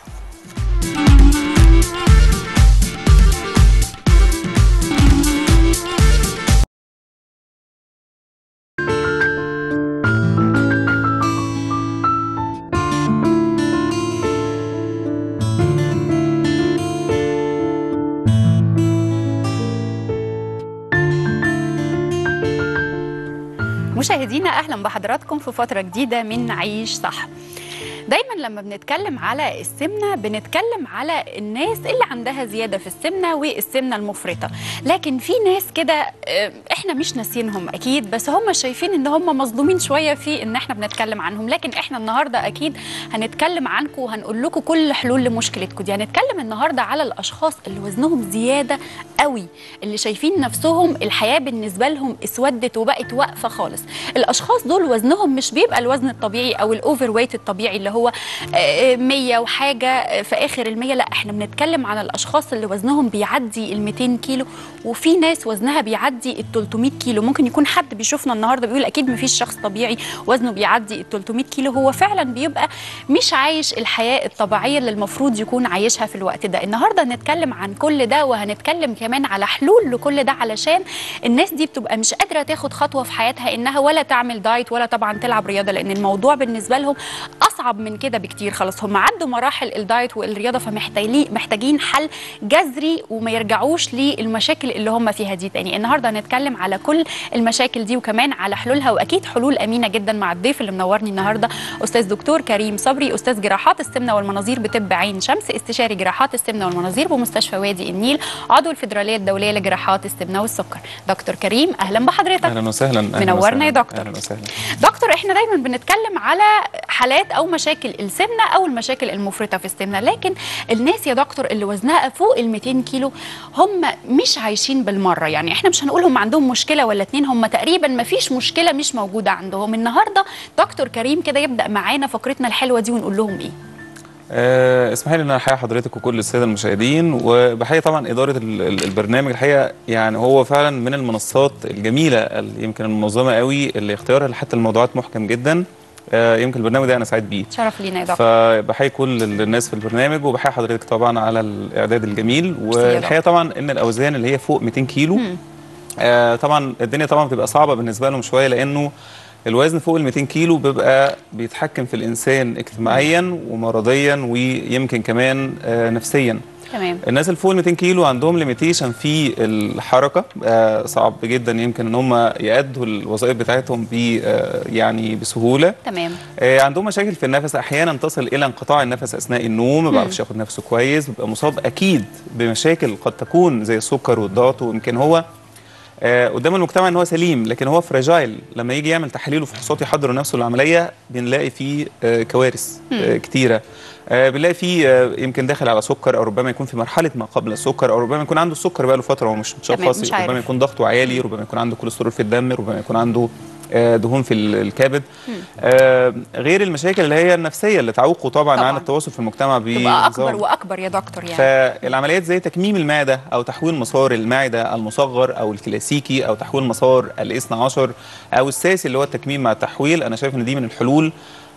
مشاهدينا اهلا بحضراتكم في فتره جديده من عيش صح دايما لما بنتكلم على السمنه بنتكلم على الناس اللي عندها زياده في السمنه والسمنه المفرطه لكن في ناس كده آه، احنا مش ناسينهم اكيد بس هم شايفين ان هم مظلومين شويه في ان احنا بنتكلم عنهم لكن احنا النهارده اكيد هنتكلم عنكم وهنقول لكم كل حلول لمشكلتكم دي هنتكلم النهارده على الاشخاص اللي وزنهم زياده قوي اللي شايفين نفسهم الحياه بالنسبه لهم اسودت وبقت واقفه خالص الاشخاص دول وزنهم مش بيبقى الوزن الطبيعي او الاوفر ويت الطبيعي اللي هو آه، 100 وحاجه آه، في اخر المية لا احنا بنتكلم على الاشخاص اللي وزنهم بيعدي ال 200 كيلو وفي ناس وزنها بيعدي ال 300 كيلو ممكن يكون حد بيشوفنا النهارده بيقول اكيد مفيش شخص طبيعي وزنه بيعدي ال 300 كيلو هو فعلا بيبقى مش عايش الحياه الطبيعيه اللي المفروض يكون عايشها في الوقت ده النهارده هنتكلم عن كل ده وهنتكلم كمان على حلول لكل ده علشان الناس دي بتبقى مش قادره تاخد خطوه في حياتها انها ولا تعمل دايت ولا طبعا تلعب رياضه لان الموضوع بالنسبه لهم اصعب من كده بكتير خلاص هم عدوا مراحل الدايت والرياضه فمحتاجين محتاجين حل جذري وما يرجعوش للمشاكل اللي هم فيها دي تاني النهارده هنتكلم على كل المشاكل دي وكمان على حلولها واكيد حلول امينه جدا مع الضيف اللي منورني النهارده استاذ دكتور كريم صبري استاذ جراحات السمنه والمناظير بطب عين شمس استشاري جراحات السمنه والمناظير بمستشفى وادي النيل عضو الفدراليه الدوليه لجراحات السمنه والسكر دكتور كريم اهلا بحضرتك اهلا وسهلا أهلاً منورنا وسهلاً. يا دكتور. اهلا وسهلا دكتور احنا دايما بنتكلم على حالات او مشاكل السمنه او المشاكل المفرطه في السمنه لكن الناس يا دكتور اللي وزنها فوق ال 200 كيلو هم مش عايشين بالمره يعني احنا مش هنقول هم عندهم مشكله ولا اتنين هم تقريبا ما فيش مشكله مش موجوده عندهم النهارده دكتور كريم كده يبدا معانا فقرتنا الحلوه دي ونقول لهم ايه أه اسمحي لي ان انا احيي حضرتك وكل الساده المشاهدين وبحيي طبعا اداره ال- ال- البرنامج الحقيقه يعني هو فعلا من المنصات الجميله اللي يمكن المنظمه قوي اللي اختيارها حتى الموضوعات محكم جدا أه يمكن البرنامج ده انا سعيد بيه شرف لينا يا دكتور فبحيي كل الناس في البرنامج وبحيي حضرتك طبعا على الاعداد الجميل والحقيقه طبعا ان الاوزان اللي هي فوق 200 كيلو مم. آه طبعا الدنيا طبعا بتبقى صعبه بالنسبه لهم شويه لانه الوزن فوق ال 200 كيلو بيبقى بيتحكم في الانسان اجتماعيا ومرضيا ويمكن كمان آه نفسيا تمام الناس اللي فوق ال 200 كيلو عندهم ليميتيشن في الحركه آه صعب جدا يمكن ان هم يأدوا الوظائف بتاعتهم ب آه يعني بسهوله تمام آه، عندهم مشاكل في النفس احيانا تصل الى انقطاع النفس اثناء النوم ما بيعرفش ياخد نفسه كويس بيبقى مصاب اكيد بمشاكل قد تكون زي السكر والضغط ويمكن هو آه، قدام المجتمع ان هو سليم لكن هو فراجايل لما يجي يعمل تحاليل وفحوصات يحضر نفسه للعمليه بنلاقي فيه آه، كوارث آه، مم. كتيره آه، بنلاقي فيه آه، يمكن داخل على سكر او ربما يكون في مرحله ما قبل السكر او ربما يكون عنده السكر بقى له فتره ومش تمام، متشخص مش عارف. ربما يكون ضغطه عالي ربما يكون عنده كوليسترول في الدم ربما يكون عنده آه، دهون في ال- الكبد آه، غير المشاكل اللي هي النفسيه اللي تعوقه طبعا, طبعاً. عن التواصل في المجتمع تبقى اكبر بنظام. واكبر يا دكتور يعني فالعمليات زي تكميم المعده او تحويل مسار المعده المصغر او الكلاسيكي او تحويل مسار الاثنى عشر او الساسي اللي هو التكميم مع التحويل انا شايف ان دي من الحلول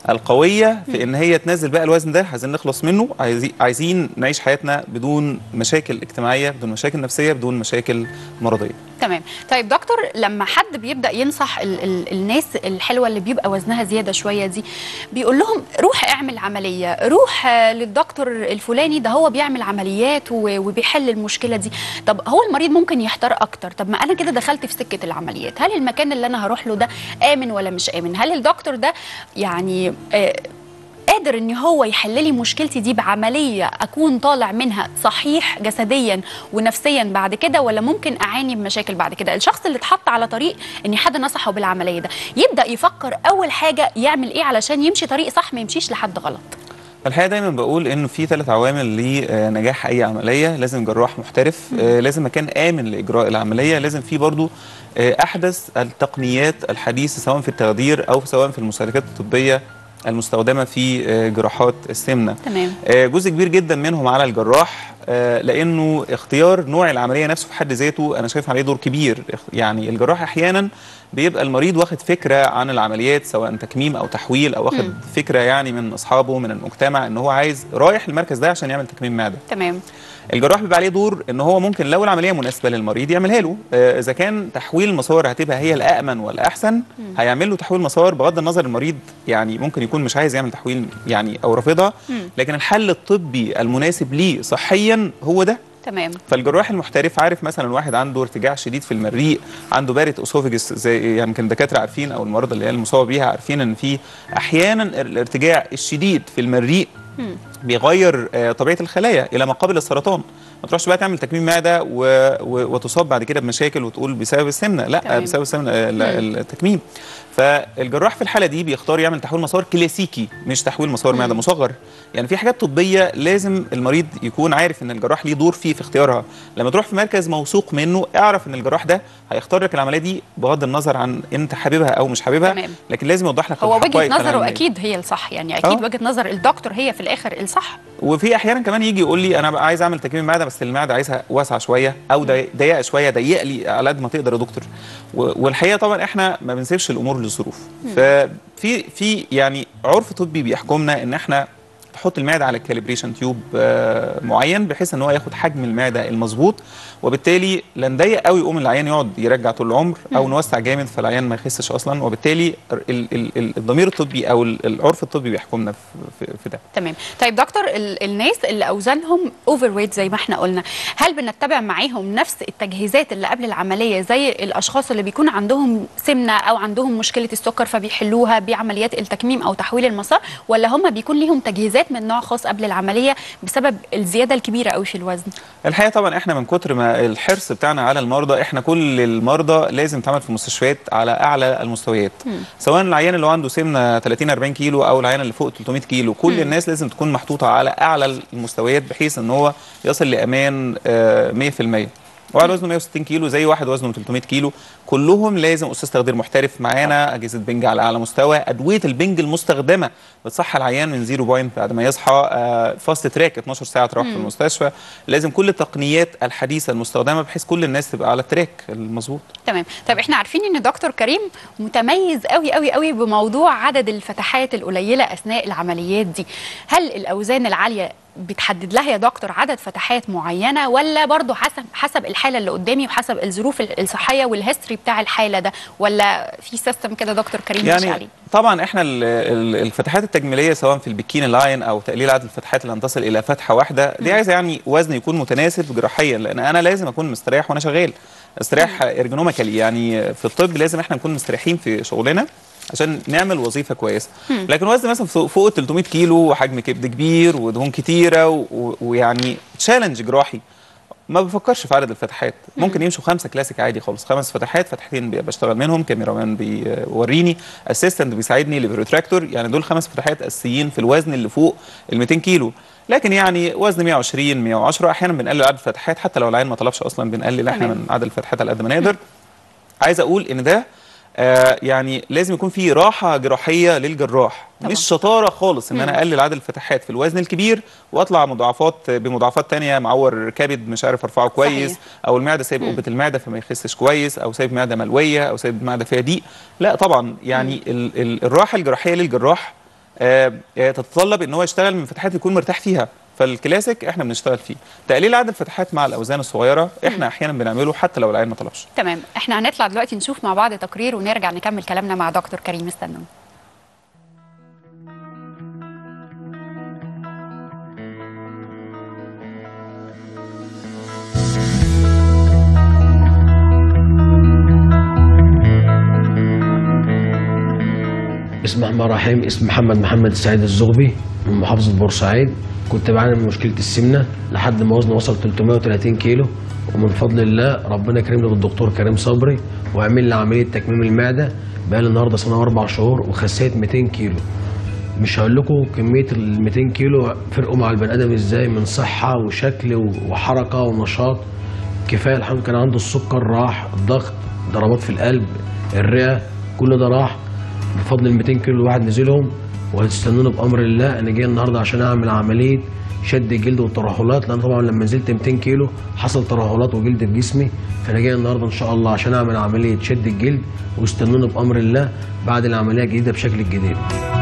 القويه في ان هي تنزل بقى الوزن ده عايزين نخلص منه عايزي- عايزين نعيش حياتنا بدون مشاكل اجتماعيه بدون مشاكل نفسيه بدون مشاكل مرضيه تمام طيب دكتور لما حد بيبدا ينصح ال ال الناس الحلوه اللي بيبقى وزنها زياده شويه دي بيقول لهم روح اعمل عمليه روح آه، للدكتور الفلاني ده هو بيعمل عمليات و- وبيحل المشكله دي طب هو المريض ممكن يحتار اكتر طب ما انا كده دخلت في سكه العمليات هل المكان اللي انا هروح له ده امن ولا مش امن هل الدكتور ده يعني آه قادر ان هو يحل لي مشكلتي دي بعمليه اكون طالع منها صحيح جسديا ونفسيا بعد كده ولا ممكن اعاني بمشاكل بعد كده الشخص اللي اتحط على طريق ان حد نصحه بالعمليه ده يبدا يفكر اول حاجه يعمل ايه علشان يمشي طريق صح ما يمشيش لحد غلط الحقيقه دايما بقول انه في ثلاث عوامل لنجاح اي عمليه لازم جراح محترف آه، لازم مكان امن لاجراء العمليه لازم في برضو آه، احدث التقنيات الحديثه سواء في التخدير او سواء في المسالكات الطبيه المستخدمه في آه، جراحات السمنه تمام آه، جزء كبير جدا منهم على الجراح آه، لانه اختيار نوع العمليه نفسه في حد ذاته انا شايف عليه دور كبير اخ- يعني الجراح احيانا بيبقى المريض واخد فكره عن العمليات سواء تكميم او تحويل او واخد مم. فكره يعني من اصحابه من المجتمع ان هو عايز رايح المركز ده عشان يعمل تكميم معده تمام الجراح بيبقى عليه دور ان هو ممكن لو العمليه مناسبه للمريض يعملها له آه، اذا كان تحويل المسار هتبقى هي الامن والاحسن مم. هيعمل له تحويل مسار بغض النظر المريض يعني ممكن يكون مش عايز يعمل تحويل يعني او رافضها مم. لكن الحل الطبي المناسب ليه صحيا هو ده تمام فالجراح المحترف عارف مثلا واحد عنده ارتجاع شديد في المريء عنده بارت اسوفيجس زي يعني يمكن الدكاتره عارفين او المرضى اللي هي المصابه بيها عارفين ان في احيانا الارتجاع الشديد في المريء مم. بيغير آه، طبيعه الخلايا الى ما قبل السرطان ما تروحش بقى تعمل تكميم معده و... و... وتصاب بعد كده بمشاكل وتقول بسبب السمنه لا تمام. بسبب السمنه آه، لا، مم. التكميم فالجراح في الحاله دي بيختار يعمل تحويل مسار كلاسيكي مش تحويل مسار معده مصغر يعني في حاجات طبيه لازم المريض يكون عارف ان الجراح ليه دور فيه في اختيارها لما تروح في مركز موثوق منه اعرف ان الجراح ده هيختار لك العمليه دي بغض النظر عن انت حاببها او مش حاببها تمام. لكن لازم يوضح لك هو الحقائق وجهه في نظره العملية. اكيد هي الصح يعني اكيد آه. وجهه نظر الدكتور هي في الاخر الصح وفي احيانا كمان يجي يقول لي انا بقى عايز اعمل تكميم معده بس المعده عايزها واسعه شويه او ضي- ضيقه شويه ضيق لي على قد ما تقدر يا دكتور و- والحقيقه طبعا احنا ما بنسيبش الامور للظروف مم. ففي في يعني عرف طبي بيحكمنا ان احنا نحط المعده على الكاليبريشن تيوب آه، معين بحيث ان هو ياخد حجم المعده المظبوط وبالتالي لا نضيق قوي يقوم العيان يقعد يرجع طول العمر او مم. نوسع جامد فالعيان ما يخسش اصلا وبالتالي ال- ال- ال- الضمير الطبي او ال- العرف الطبي بيحكمنا في, في, في ده تمام طيب دكتور ال- الناس اللي اوزانهم اوفر ويت زي ما احنا قلنا هل بنتبع معاهم نفس التجهيزات اللي قبل العمليه زي الاشخاص اللي بيكون عندهم سمنه او عندهم مشكله السكر فبيحلوها بعمليات التكميم او تحويل المسار ولا هم بيكون ليهم تجهيزات من نوع خاص قبل العمليه بسبب الزياده الكبيره قوي في الوزن الحقيقه طبعا احنا من كتر ما الحرص بتاعنا على المرضى احنا كل المرضى لازم تعمل في المستشفيات على اعلى المستويات مم. سواء العيان اللي هو عنده سمنه 30 40 كيلو او العيان اللي فوق 300 كيلو كل مم. الناس لازم تكون محطوطه على اعلى المستويات بحيث ان هو يصل لامان آه، 100% وعلى وزنه 160 كيلو زي واحد وزنه 300 كيلو كلهم لازم استاذ تخدير محترف معانا اجهزه بنج على اعلى مستوى ادويه البنج المستخدمه بتصحى العيان من زيرو بوينت بعد ما يصحى آه، فاست تراك 12 ساعه تروح في مم. المستشفى لازم كل التقنيات الحديثه المستخدمه بحيث كل الناس تبقى على التراك المظبوط تمام طيب احنا عارفين ان دكتور كريم متميز قوي قوي قوي بموضوع عدد الفتحات القليله اثناء العمليات دي هل الاوزان العاليه بتحدد لها يا دكتور عدد فتحات معينه ولا برضو حسب حسب الحاله اللي قدامي وحسب الظروف الصحيه والهيستوري بتاع الحاله ده ولا في سيستم كده دكتور كريم ماشي عليه يعني طبعا احنا ال- ال- الفتحات التجميليه سواء في البيكين لاين او تقليل عدد الفتحات اللي هنتصل الى فتحه واحده دي عايزه يعني وزن يكون متناسب جراحيا لان انا لازم اكون مستريح وانا شغال استريح ارجونوميكالي يعني في الطب لازم احنا نكون مستريحين في شغلنا عشان نعمل وظيفه كويسه مم. لكن وزن مثلا فوق فوق ال 300 كيلو وحجم كبد كبير ودهون كتيره و- و- ويعني تشالنج جراحي ما بفكرش في عدد الفتحات ممكن يمشوا خمسه كلاسيك عادي خالص خمس فتحات فتحتين بي- بشتغل منهم كاميرامان بيوريني اسيستنت بيساعدني ليفروتراكتور يعني دول خمس فتحات اساسيين في الوزن اللي فوق ال 200 كيلو لكن يعني وزن 120 110 احيانا بنقلل عدد الفتحات حتى لو العين ما طلبش اصلا بنقلل احنا تمام. من عدد الفتحات على قد ما نقدر عايز اقول ان ده آه يعني لازم يكون في راحه جراحيه للجراح مش شطاره خالص ان انا اقلل عدد الفتحات في الوزن الكبير واطلع مضاعفات بمضاعفات تانية معور كبد مش عارف ارفعه كويس صحيح. او المعده سايب قبه المعده فما يخسش كويس او سايب معده ملويه او سايب معده فيها ضيق لا طبعا يعني ال ال الراحه الجراحيه للجراح آه آه، تتطلب ان هو يشتغل من فتحات يكون مرتاح فيها فالكلاسيك احنا بنشتغل فيه تقليل عدد الفتحات مع الاوزان الصغيره احنا احيانا بنعمله حتى لو العين ما طلبش تمام احنا هنطلع دلوقتي نشوف مع بعض تقرير ونرجع نكمل كلامنا مع دكتور كريم استنوا بسم الله الرحمن الرحيم اسمي محمد محمد السعيد الزغبي من محافظة بورسعيد كنت بعاني من مشكلة السمنة لحد ما وزني وصل 330 كيلو ومن فضل الله ربنا كرمني بالدكتور كريم صبري وعمل لي عملية تكميم المعدة بقالي النهارده سنة وأربع شهور وخسيت 200 كيلو مش هقول لكم كمية ال 200 كيلو فرقوا مع البني آدم ازاي من صحة وشكل وحركة ونشاط كفاية الحمد لله كان عنده السكر راح الضغط ضربات في القلب الرئة كل ده راح بفضل ال 200 كيلو الواحد نزلهم وهتستنوني بامر الله انا جاي النهارده عشان اعمل عمليه شد الجلد والترهلات لان طبعا لما نزلت 200 كيلو حصل ترهلات وجلد في جسمي فانا جاي النهارده ان شاء الله عشان اعمل عمليه شد الجلد واستنوني بامر الله بعد العمليه الجديده بشكل جديد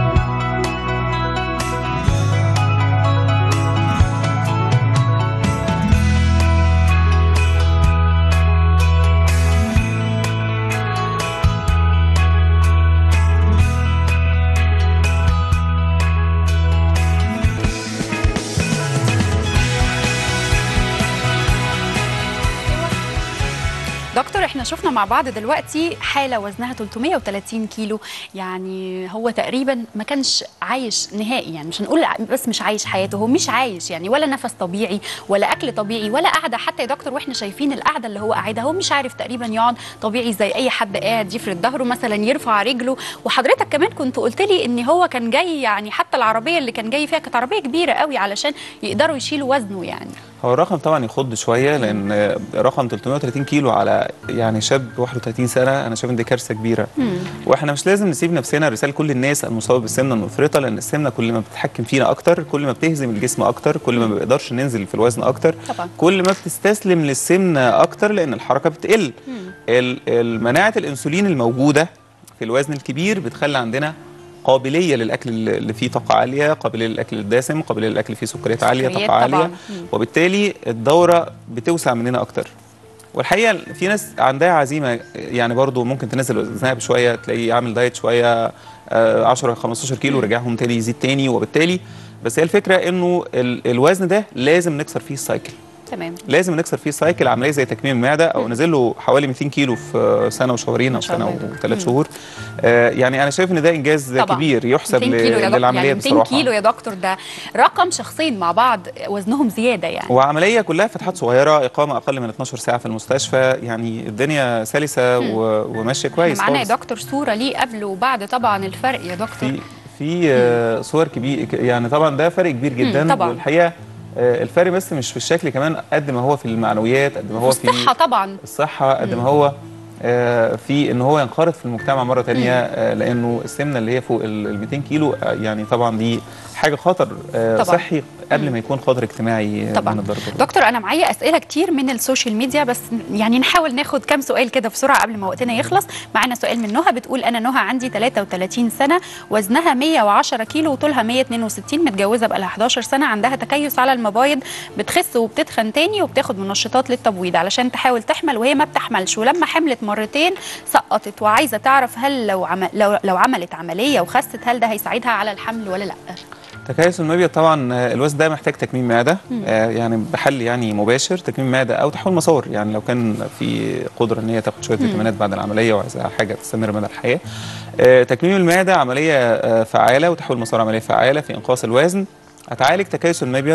دكتور احنا شفنا مع بعض دلوقتي حاله وزنها 330 كيلو يعني هو تقريبا ما كانش عايش نهائي يعني مش هنقول بس مش عايش حياته هو مش عايش يعني ولا نفس طبيعي ولا اكل طبيعي ولا قعده حتى يا دكتور واحنا شايفين القعده اللي هو قاعدها هو مش عارف تقريبا يقعد طبيعي زي اي حد قاعد يفرد ظهره مثلا يرفع رجله وحضرتك كمان كنت قلت لي ان هو كان جاي يعني حتى العربيه اللي كان جاي فيها كانت عربيه كبيره قوي علشان يقدروا يشيلوا وزنه يعني هو الرقم طبعا يخض شويه لان رقم 330 كيلو على يعني شاب 31 سنه انا شايف ان دي كارثه كبيره واحنا مش لازم نسيب نفسنا رساله كل الناس المصابه بالسمنه المفرطه لان السمنه كل ما بتتحكم فينا اكتر كل ما بتهزم الجسم اكتر كل ما بنقدرش ننزل في الوزن اكتر طبعا كل ما بتستسلم للسمنه اكتر لان الحركه بتقل ال- ال- مناعه الانسولين الموجوده في الوزن الكبير بتخلي عندنا قابليه للاكل اللي فيه طاقه عاليه قابليه للاكل الدسم قابليه للاكل اللي فيه سكريات عاليه سكريات طاقه طبعاً. عاليه مم. وبالتالي الدوره بتوسع مننا اكتر والحقيقه في ناس عندها عزيمه يعني برضو ممكن تنزل وزنها بشويه تلاقيه عامل دايت شويه آه، 10 15 كيلو رجعهم تاني يزيد تاني وبالتالي بس هي الفكره انه ال- الوزن ده لازم نكسر فيه السايكل تمام لازم نكسر فيه سايكل عمليه زي تكميم المعده او نزل له حوالي 200 كيلو في سنه وشهرين او شاء سنه الله. وثلاث شهور آه يعني انا شايف ان ده انجاز طبعا. كبير يحسب 200 كيلو يا دكتور للعمليه يعني 200 بصراحه كيلو يا دكتور ده رقم شخصين مع بعض وزنهم زياده يعني وعمليه كلها فتحات صغيره اقامه اقل من 12 ساعه في المستشفى يعني الدنيا سلسه و... وماشيه كويس معانا يا خالص. دكتور صوره ليه قبل وبعد طبعا الفرق يا دكتور في في آه، صور كبير يعني طبعا ده فرق كبير جدا مم، طبعاً. والحقيقه آه، الفرق بس مش في الشكل كمان قد ما هو في المعنويات قد ما هو في الصحه طبعا الصحه قد ما هو آه، في ان هو ينخرط في المجتمع مره تانية آه، لانه السمنه اللي هي فوق ال 200 كيلو آه، يعني طبعا دي حاجه خطر آه، طبعاً. صحي قبل ما يكون خطر اجتماعي آه، طبعاً. من الدرجه الأولى. دكتور انا معايا اسئله كتير من السوشيال ميديا بس يعني نحاول ناخد كام سؤال كده بسرعه قبل ما وقتنا يخلص معانا سؤال من نهى بتقول انا نهى عندي 33 سنه وزنها 110 كيلو وطولها 162 متجوزه بقالها 11 سنه عندها تكيس على المبايض بتخس وبتتخن تاني وبتاخد منشطات للتبويض علشان تحاول تحمل وهي ما بتحملش ولما حملت مرتين سقطت وعايزه تعرف هل لو عمل لو, لو عملت عمليه وخست هل ده هيساعدها على الحمل ولا لا تكيس المبيض طبعا آه، الوزن ده محتاج تكميم معده مم. آه، يعني بحل يعني مباشر تكميم معده او تحويل مسار يعني لو كان في قدره ان هي تاخد شويه مم. فيتامينات بعد العمليه وعايزها حاجه تستمر مدى الحياه آه، تكميم المعده عمليه آه، فعاله وتحويل مسار عمليه فعاله في انقاص الوزن هتعالج تكيس المبيض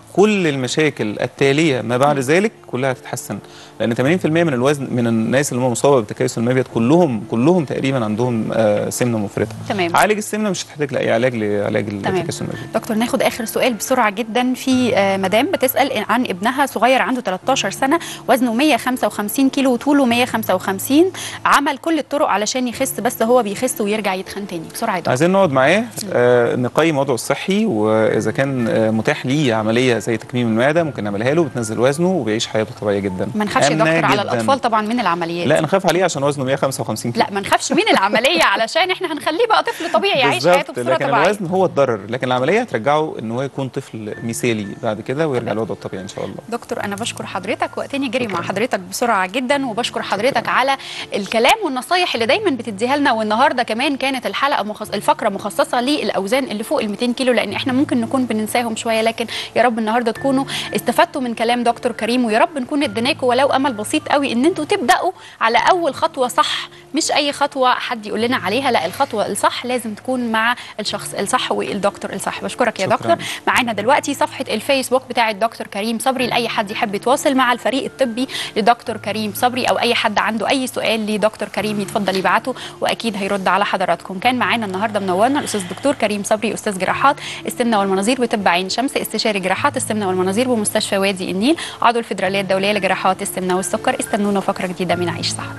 كل المشاكل التاليه ما بعد ذلك كلها هتتحسن لان 80% من الوزن من الناس اللي هم مصابه بتكيس المبيض كلهم كلهم تقريبا عندهم آه، سمنه مفرطه تمام. عالج السمنه مش هتحتاج لاي علاج لعلاج تمام. التكيس المبيض دكتور ناخد اخر سؤال بسرعه جدا في آه، مدام بتسال عن ابنها صغير عنده 13 سنه وزنه 155 كيلو وطوله 155 عمل كل الطرق علشان يخس بس هو بيخس ويرجع يتخن تاني بسرعه يا دكتور عايزين نقعد معاه آه نقيم وضعه الصحي واذا كان آه متاح ليه عمليه زي تكميم المعده ممكن نعملها له بتنزل وزنه وبيعيش حياته طبيعيه جدا ما نخافش يا آمنة دكتور على جداً. الاطفال طبعا من العمليات لا نخاف عليه عشان وزنه 155 كيلو لا ما نخافش من العمليه علشان احنا هنخليه بقى طفل طبيعي يعيش حياته بالظبط بصوره لكن طبيعيه الوزن هو الضرر لكن العمليه هترجعه ان هو يكون طفل مثالي بعد كده ويرجع لوضعه الطبيعي ان شاء الله دكتور انا بشكر حضرتك وقتني جري مع حضرتك بسرعه جدا وبشكر حضرتك على الكلام والنصايح اللي دايما بتديها لنا والنهارده كمان كانت الحلقه مخص... الفقره مخصصه للاوزان اللي فوق ال 200 كيلو لان احنا ممكن نكون بننساهم شويه لكن يا رب النهارده تكونوا استفدتوا من كلام دكتور كريم ويا رب نكون اديناكم ولو امل بسيط قوي ان انتوا تبداوا على اول خطوه صح مش اي خطوه حد يقول لنا عليها لا الخطوه الصح لازم تكون مع الشخص الصح والدكتور الصح بشكرك يا شكراً. دكتور معانا دلوقتي صفحه الفيسبوك بتاعه دكتور كريم صبري لاي حد يحب يتواصل مع الفريق الطبي لدكتور كريم صبري او اي حد عنده اي سؤال لدكتور كريم يتفضل يبعته واكيد هيرد على حضراتكم كان معانا النهارده منورنا الاستاذ دكتور كريم صبري استاذ جراحات السمنه والمناظير بطب عين شمس استشاري جراحات السمنه والمناظير بمستشفى وادي النيل عضو الفدراليه الدوليه لجراحات السمنه والسكر استنونا فقره جديده من عيش صح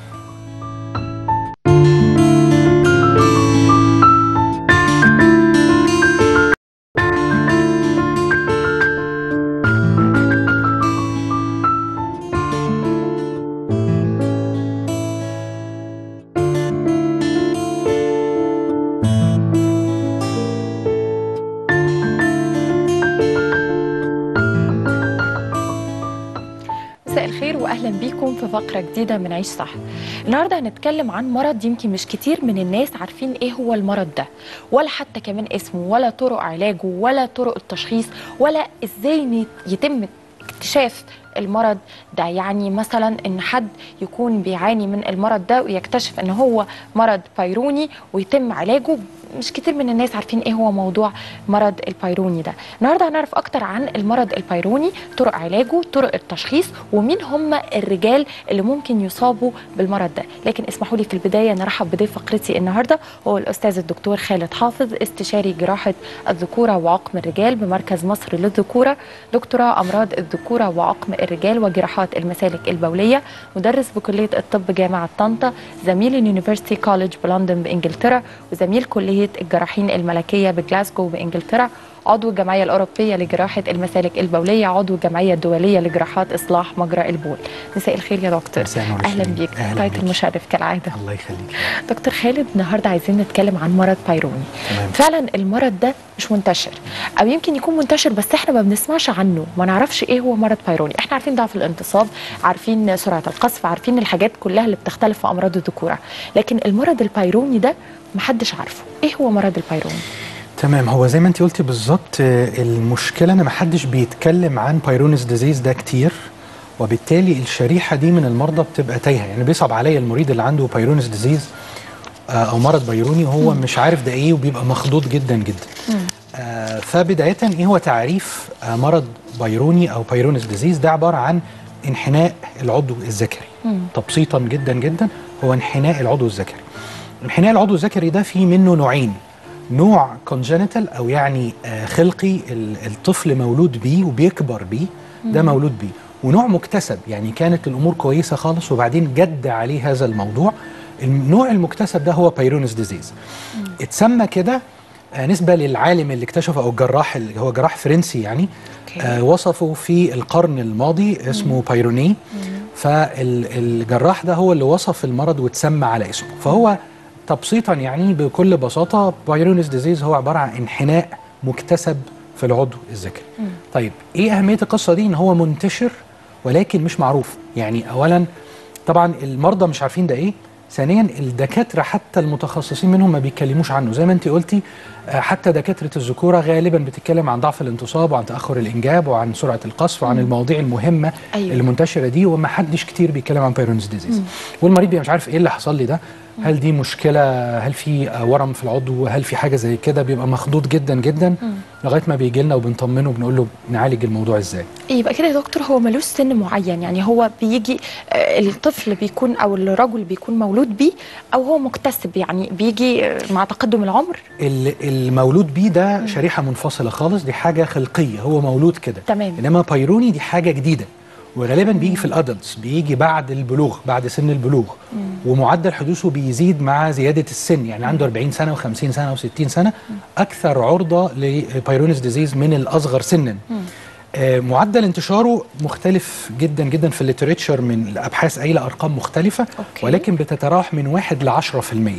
مساء الخير واهلا بيكم في فقره جديده من عيش صح النهارده هنتكلم عن مرض يمكن مش كتير من الناس عارفين ايه هو المرض ده ولا حتى كمان اسمه ولا طرق علاجه ولا طرق التشخيص ولا ازاي نت- يتم اكتشاف المرض ده يعني مثلا ان حد يكون بيعاني من المرض ده ويكتشف ان هو مرض بيروني ويتم علاجه مش كتير من الناس عارفين ايه هو موضوع مرض البيروني ده النهارده هنعرف اكتر عن المرض البيروني طرق علاجه طرق التشخيص ومين هم الرجال اللي ممكن يصابوا بالمرض ده لكن اسمحوا لي في البدايه نرحب بضيف فقرتي النهارده هو الاستاذ الدكتور خالد حافظ استشاري جراحه الذكوره وعقم الرجال بمركز مصر للذكوره دكتوراه امراض الذكوره وعقم الرجال وجراحات المسالك البوليه مدرس بكليه الطب جامعه طنطا زميل اليونيفرسيتي كوليدج بلندن بانجلترا وزميل كليه الجراحين الملكيه بجلاسكو بانجلترا عضو الجمعية الأوروبية لجراحة المسالك البولية عضو الجمعية الدولية لجراحات إصلاح مجرى البول مساء الخير يا دكتور مساء النور يا أهلا شيرين. بيك أهلا تايت بيك. المشرف كالعادة الله يخليك دكتور خالد النهاردة عايزين نتكلم عن مرض بيروني تمام. فعلا المرض ده مش منتشر أو يمكن يكون منتشر بس احنا ما بنسمعش عنه ما نعرفش ايه هو مرض بيروني احنا عارفين ضعف الانتصاب عارفين سرعة القذف عارفين الحاجات كلها اللي بتختلف في أمراض الذكورة لكن المرض البيروني ده محدش عارفه ايه هو مرض البيروني تمام هو زي ما انت قلتي بالظبط آه، المشكله ان ما حدش بيتكلم عن بايرونيس ديزيز ده كتير وبالتالي الشريحه دي من المرضى بتبقى تايهه يعني بيصعب عليا المريض اللي عنده بايرونيس ديزيز آه، او مرض بيروني وهو مم. مش عارف ده ايه وبيبقى مخضوض جدا جدا آه، فبدايه ايه هو تعريف آه، مرض بيروني او بايرونيس ديزيز ده عباره عن انحناء العضو الذكري تبسيطا جدا جدا هو انحناء العضو الذكري انحناء العضو الذكري ده فيه منه نوعين نوع كونجنتال او يعني آه، خلقي ال- الطفل مولود بيه وبيكبر بيه ده مم. مولود بيه ونوع مكتسب يعني كانت الامور كويسه خالص وبعدين جد عليه هذا الموضوع النوع المكتسب ده هو بايرونيس ديزيز اتسمى كده آه، نسبة للعالم اللي اكتشفه أو الجراح اللي هو جراح فرنسي يعني آه وصفه في القرن الماضي اسمه بايروني فالجراح ده هو اللي وصف المرض واتسمى على اسمه فهو تبسيطا يعني بكل بساطة بايرونيس ديزيز هو عبارة عن انحناء مكتسب في العضو الذكري طيب ايه اهميه القصه دي ان هو منتشر ولكن مش معروف يعني اولا طبعا المرضى مش عارفين ده ايه ثانيا الدكاتره حتى المتخصصين منهم ما بيتكلموش عنه زي ما انت قلتي آه، حتى دكاتره الذكوره غالبا بتتكلم عن ضعف الانتصاب وعن تاخر الانجاب وعن سرعه القذف وعن مم. المواضيع المهمه أيوة. اللي منتشره دي وما حدش كتير بيتكلم عن بايرونز ديزيز مم. والمريض بيبقى مش عارف ايه اللي حصل لي ده هل دي مشكله هل في آه، ورم في العضو هل في حاجه زي كده بيبقى مخضوض جدا جدا لغايه ما بيجي لنا وبنطمنه وبنقول له نعالج الموضوع ازاي يبقى كده يا دكتور هو ملوش سن معين يعني هو بيجي آه، الطفل بيكون او الرجل بيكون مولود بيه او هو مكتسب يعني بيجي آه، مع تقدم العمر ال- المولود بيه ده شريحه منفصله خالص دي حاجه خلقيه هو مولود كده تمام. انما بايروني دي حاجه جديده وغالبا بيجي في الادلتس بيجي بعد البلوغ بعد سن البلوغ ومعدل حدوثه بيزيد مع زياده السن يعني عنده 40 سنه و50 سنه و60 سنه اكثر عرضه لبايرونيز ديزيز من الاصغر سنا آه، معدل انتشاره مختلف جدا جدا في الليتريتشر من الابحاث قايله ارقام مختلفه أوكي. ولكن بتتراوح من 1 ل 10%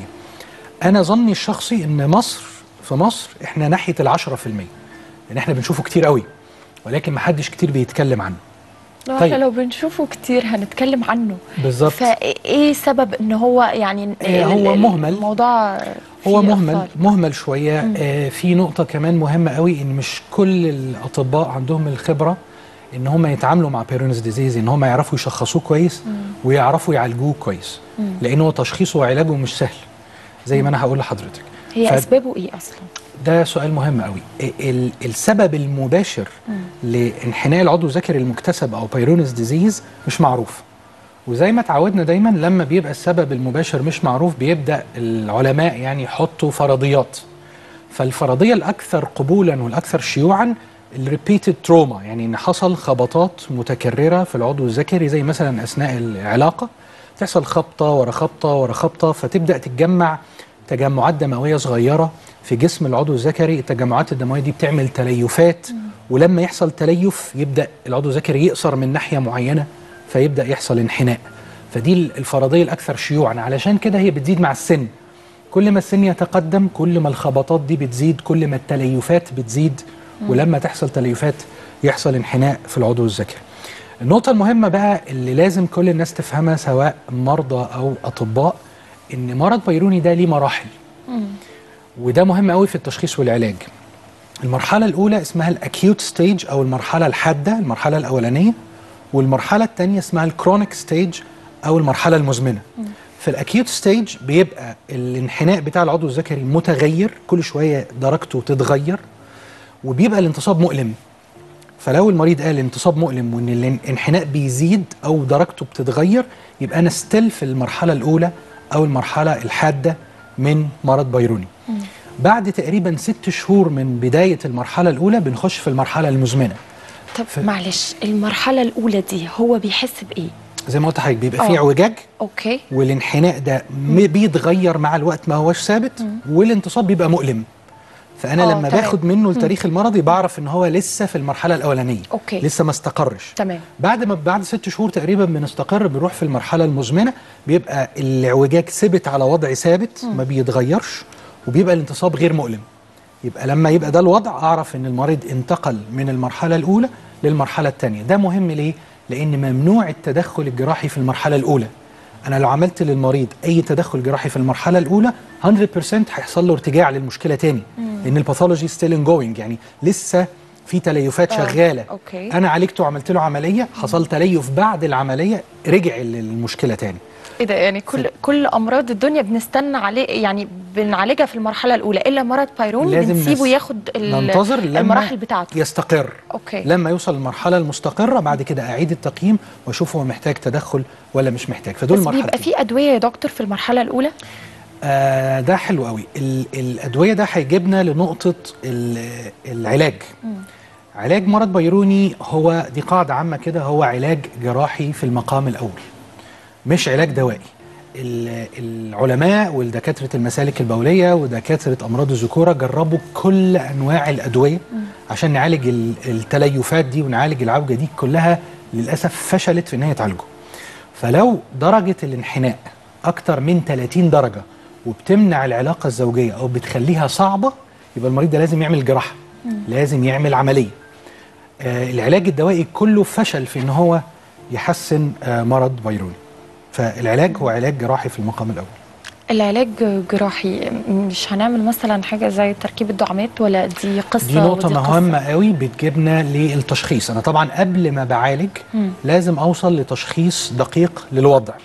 انا ظني الشخصي ان مصر في مصر احنا ناحيه ال 10% لان احنا بنشوفه كتير قوي ولكن ما حدش كتير بيتكلم عنه لو طيب. احنا لو بنشوفه كتير هنتكلم عنه بالظبط فايه سبب ان هو يعني آه، ال- هو ال- مهمل. الموضوع هو فيه مهمل أطفال. مهمل شويه آه في نقطه كمان مهمه قوي ان مش كل الاطباء عندهم الخبره ان هم يتعاملوا مع بيرونز ديزيز ان هم يعرفوا يشخصوه كويس ويعرفوا يعالجوه كويس مم. لان هو تشخيصه وعلاجه مش سهل زي ما انا هقول لحضرتك هي ف- اسبابه ايه اصلا ده سؤال مهم قوي ال- السبب المباشر لانحناء العضو الذكري المكتسب او بايرونز ديزيز مش معروف وزي ما اتعودنا دايما لما بيبقى السبب المباشر مش معروف بيبدا العلماء يعني يحطوا فرضيات فالفرضيه الاكثر قبولا والاكثر شيوعا الريبيتد تروما يعني ان حصل خبطات متكرره في العضو الذكري زي مثلا اثناء العلاقه تحصل خبطه ورا خبطه ورا خبطه فتبدا تتجمع تجمعات دمويه صغيره في جسم العضو الذكري التجمعات الدمويه دي بتعمل تليفات ولما يحصل تليف يبدا العضو الذكري يقصر من ناحيه معينه فيبدا يحصل انحناء فدي الفرضيه الاكثر شيوعا علشان كده هي بتزيد مع السن كل ما السن يتقدم كل ما الخبطات دي بتزيد كل ما التليفات بتزيد مم. ولما تحصل تليفات يحصل انحناء في العضو الذكري النقطة المهمة بقى اللي لازم كل الناس تفهمها سواء مرضى أو أطباء إن مرض بيروني ده ليه مراحل وده مهم قوي في التشخيص والعلاج المرحلة الأولى اسمها الأكيوت ستيج أو المرحلة الحادة المرحلة الأولانية والمرحلة الثانية اسمها الكرونيك ستيج أو المرحلة المزمنة في الأكيوت ستيج بيبقى الانحناء بتاع العضو الذكري متغير كل شوية درجته تتغير وبيبقى الانتصاب مؤلم فلو المريض قال انتصاب مؤلم وان الانحناء بيزيد او درجته بتتغير يبقى انا ستيل في المرحله الاولى او المرحله الحاده من مرض بيروني بعد تقريبا ست شهور من بدايه المرحله الاولى بنخش في المرحله المزمنه طب معلش المرحله الاولى دي هو بيحس بايه زي ما قلت لحضرتك بيبقى فيه آه. اعوجاج اوكي والانحناء ده م- بيتغير مع الوقت ما هوش ثابت والانتصاب بيبقى مؤلم فانا آه، لما تمام. باخد منه مم. التاريخ المرضي بعرف ان هو لسه في المرحله الاولانيه أوكي. لسه ما استقرش تمام بعد ما بعد ست شهور تقريبا بنستقر بنروح في المرحله المزمنه بيبقى الاعوجاج ثبت على وضع ثابت ما بيتغيرش وبيبقى الانتصاب غير مؤلم يبقى لما يبقى ده الوضع اعرف ان المريض انتقل من المرحله الاولى للمرحله الثانيه ده مهم ليه لان ممنوع التدخل الجراحي في المرحله الاولى انا لو عملت للمريض اي تدخل جراحي في المرحله الاولى 100% هيحصل له ارتجاع للمشكله تاني مم. لان الباثولوجي ستيل انجوينج يعني لسه في تليفات آه، شغاله أوكي. انا عالجته وعملت له عمليه حصل تليف بعد العمليه رجع للمشكله تاني ايه ده يعني كل كل امراض الدنيا بنستنى عليه يعني بنعالجها في المرحله الاولى الا مرض بايرون لازم بنسيبه نس- ياخد ال- ننتظر لما المراحل بتاعته يستقر اوكي لما يوصل للمرحله المستقره بعد كده اعيد التقييم واشوف هو محتاج تدخل ولا مش محتاج فدول بس بيبقى مرحلتين في ادويه يا دكتور في المرحله الاولى آه ده حلو قوي ال- الادويه ده هيجيبنا لنقطه ال- العلاج علاج مرض بيروني هو دي قاعده عامه كده هو علاج جراحي في المقام الاول مش علاج دوائي ال- العلماء والدكاتره المسالك البوليه ودكاتره امراض الذكوره جربوا كل انواع الادويه عشان نعالج ال- التليفات دي ونعالج العوجه دي كلها للاسف فشلت في ان هي تعالجه فلو درجه الانحناء اكتر من 30 درجه وبتمنع العلاقه الزوجيه او بتخليها صعبه يبقى المريض ده لازم يعمل جراحه لازم يعمل عمليه آه العلاج الدوائي كله فشل في ان هو يحسن آه مرض بيروني فالعلاج هو علاج جراحي في المقام الاول العلاج جراحي مش هنعمل مثلا حاجه زي تركيب الدعامات ولا دي قصه دي نقطة ودي قصة؟ مهمة قوي بتجيبنا للتشخيص أنا طبعا قبل ما بعالج مم. لازم أوصل لتشخيص دقيق للوضع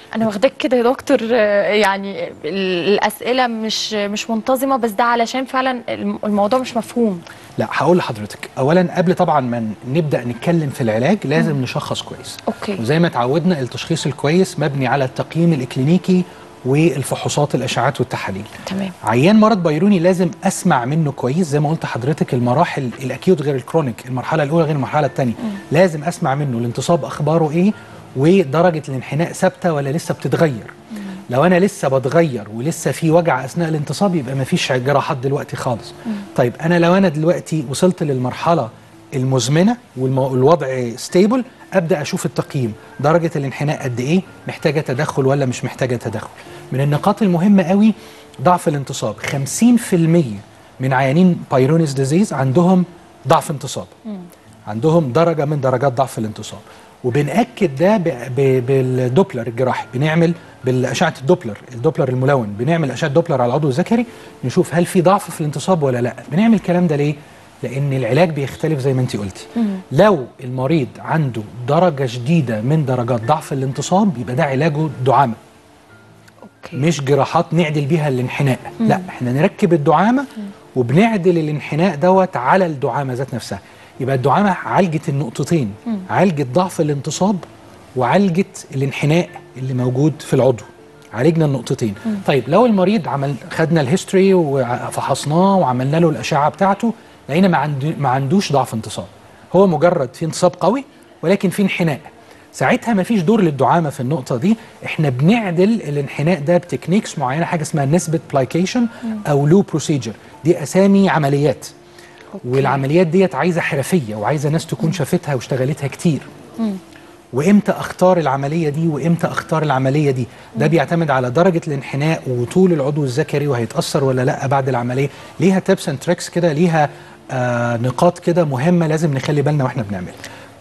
انا واخداك كده يا دكتور آه، يعني ال- الاسئله مش مش منتظمه بس ده علشان فعلا الم- الموضوع مش مفهوم لا هقول لحضرتك اولا قبل طبعا ما نبدا نتكلم في العلاج لازم مم. نشخص كويس اوكي وزي ما اتعودنا التشخيص الكويس مبني على التقييم الاكلينيكي والفحوصات الاشعاعات والتحاليل تمام عيان مرض بيروني لازم اسمع منه كويس زي ما قلت لحضرتك المراحل الاكيوت غير الكرونيك المرحله الاولى غير المرحله الثانيه لازم اسمع منه الانتصاب اخباره ايه ودرجه الانحناء ثابته ولا لسه بتتغير لو انا لسه بتغير ولسه في وجع اثناء الانتصاب يبقى ما فيش جراحات دلوقتي خالص طيب انا لو انا دلوقتي وصلت للمرحله المزمنه والوضع ستيبل ابدا اشوف التقييم درجه الانحناء قد ايه محتاجه تدخل ولا مش محتاجه تدخل من النقاط المهمه قوي ضعف الانتصاب 50% من عيانين بايرونيس ديزيز عندهم ضعف انتصاب عندهم درجه من درجات ضعف الانتصاب وبنأكد ده ب- ب- بالدوبلر الجراحي بنعمل بالأشعة الدوبلر الدوبلر الملون بنعمل أشعة دوبلر على العضو الذكري نشوف هل في ضعف في الانتصاب ولا لا بنعمل الكلام ده ليه لأن العلاج بيختلف زي ما انت قلتي لو المريض عنده درجة شديدة من درجات ضعف الانتصاب يبقى ده علاجه دعامة أوكي. مش جراحات نعدل بيها الانحناء مم. لا احنا نركب الدعامة وبنعدل الانحناء دوت على الدعامة ذات نفسها يبقى الدعامة عالجت النقطتين مم. عالجت ضعف الانتصاب وعالجت الانحناء اللي موجود في العضو عالجنا النقطتين مم. طيب لو المريض عمل خدنا الهيستوري وفحصناه وعملنا له الاشعه بتاعته لقينا ما, عند... ما عندوش ضعف انتصاب هو مجرد في انتصاب قوي ولكن في انحناء ساعتها ما فيش دور للدعامه في النقطه دي احنا بنعدل الانحناء ده بتكنيكس معينه حاجه اسمها نسبه بلايكيشن او لو بروسيجر دي اسامي عمليات والعمليات ديت عايزه حرفيه وعايزه ناس تكون شافتها واشتغلتها كتير وامتى اختار العمليه دي وامتى اختار العمليه دي ده بيعتمد على درجه الانحناء وطول العضو الذكري وهيتاثر ولا لا بعد العمليه ليها تيبس اند تريكس كده ليها آه نقاط كده مهمه لازم نخلي بالنا واحنا بنعمل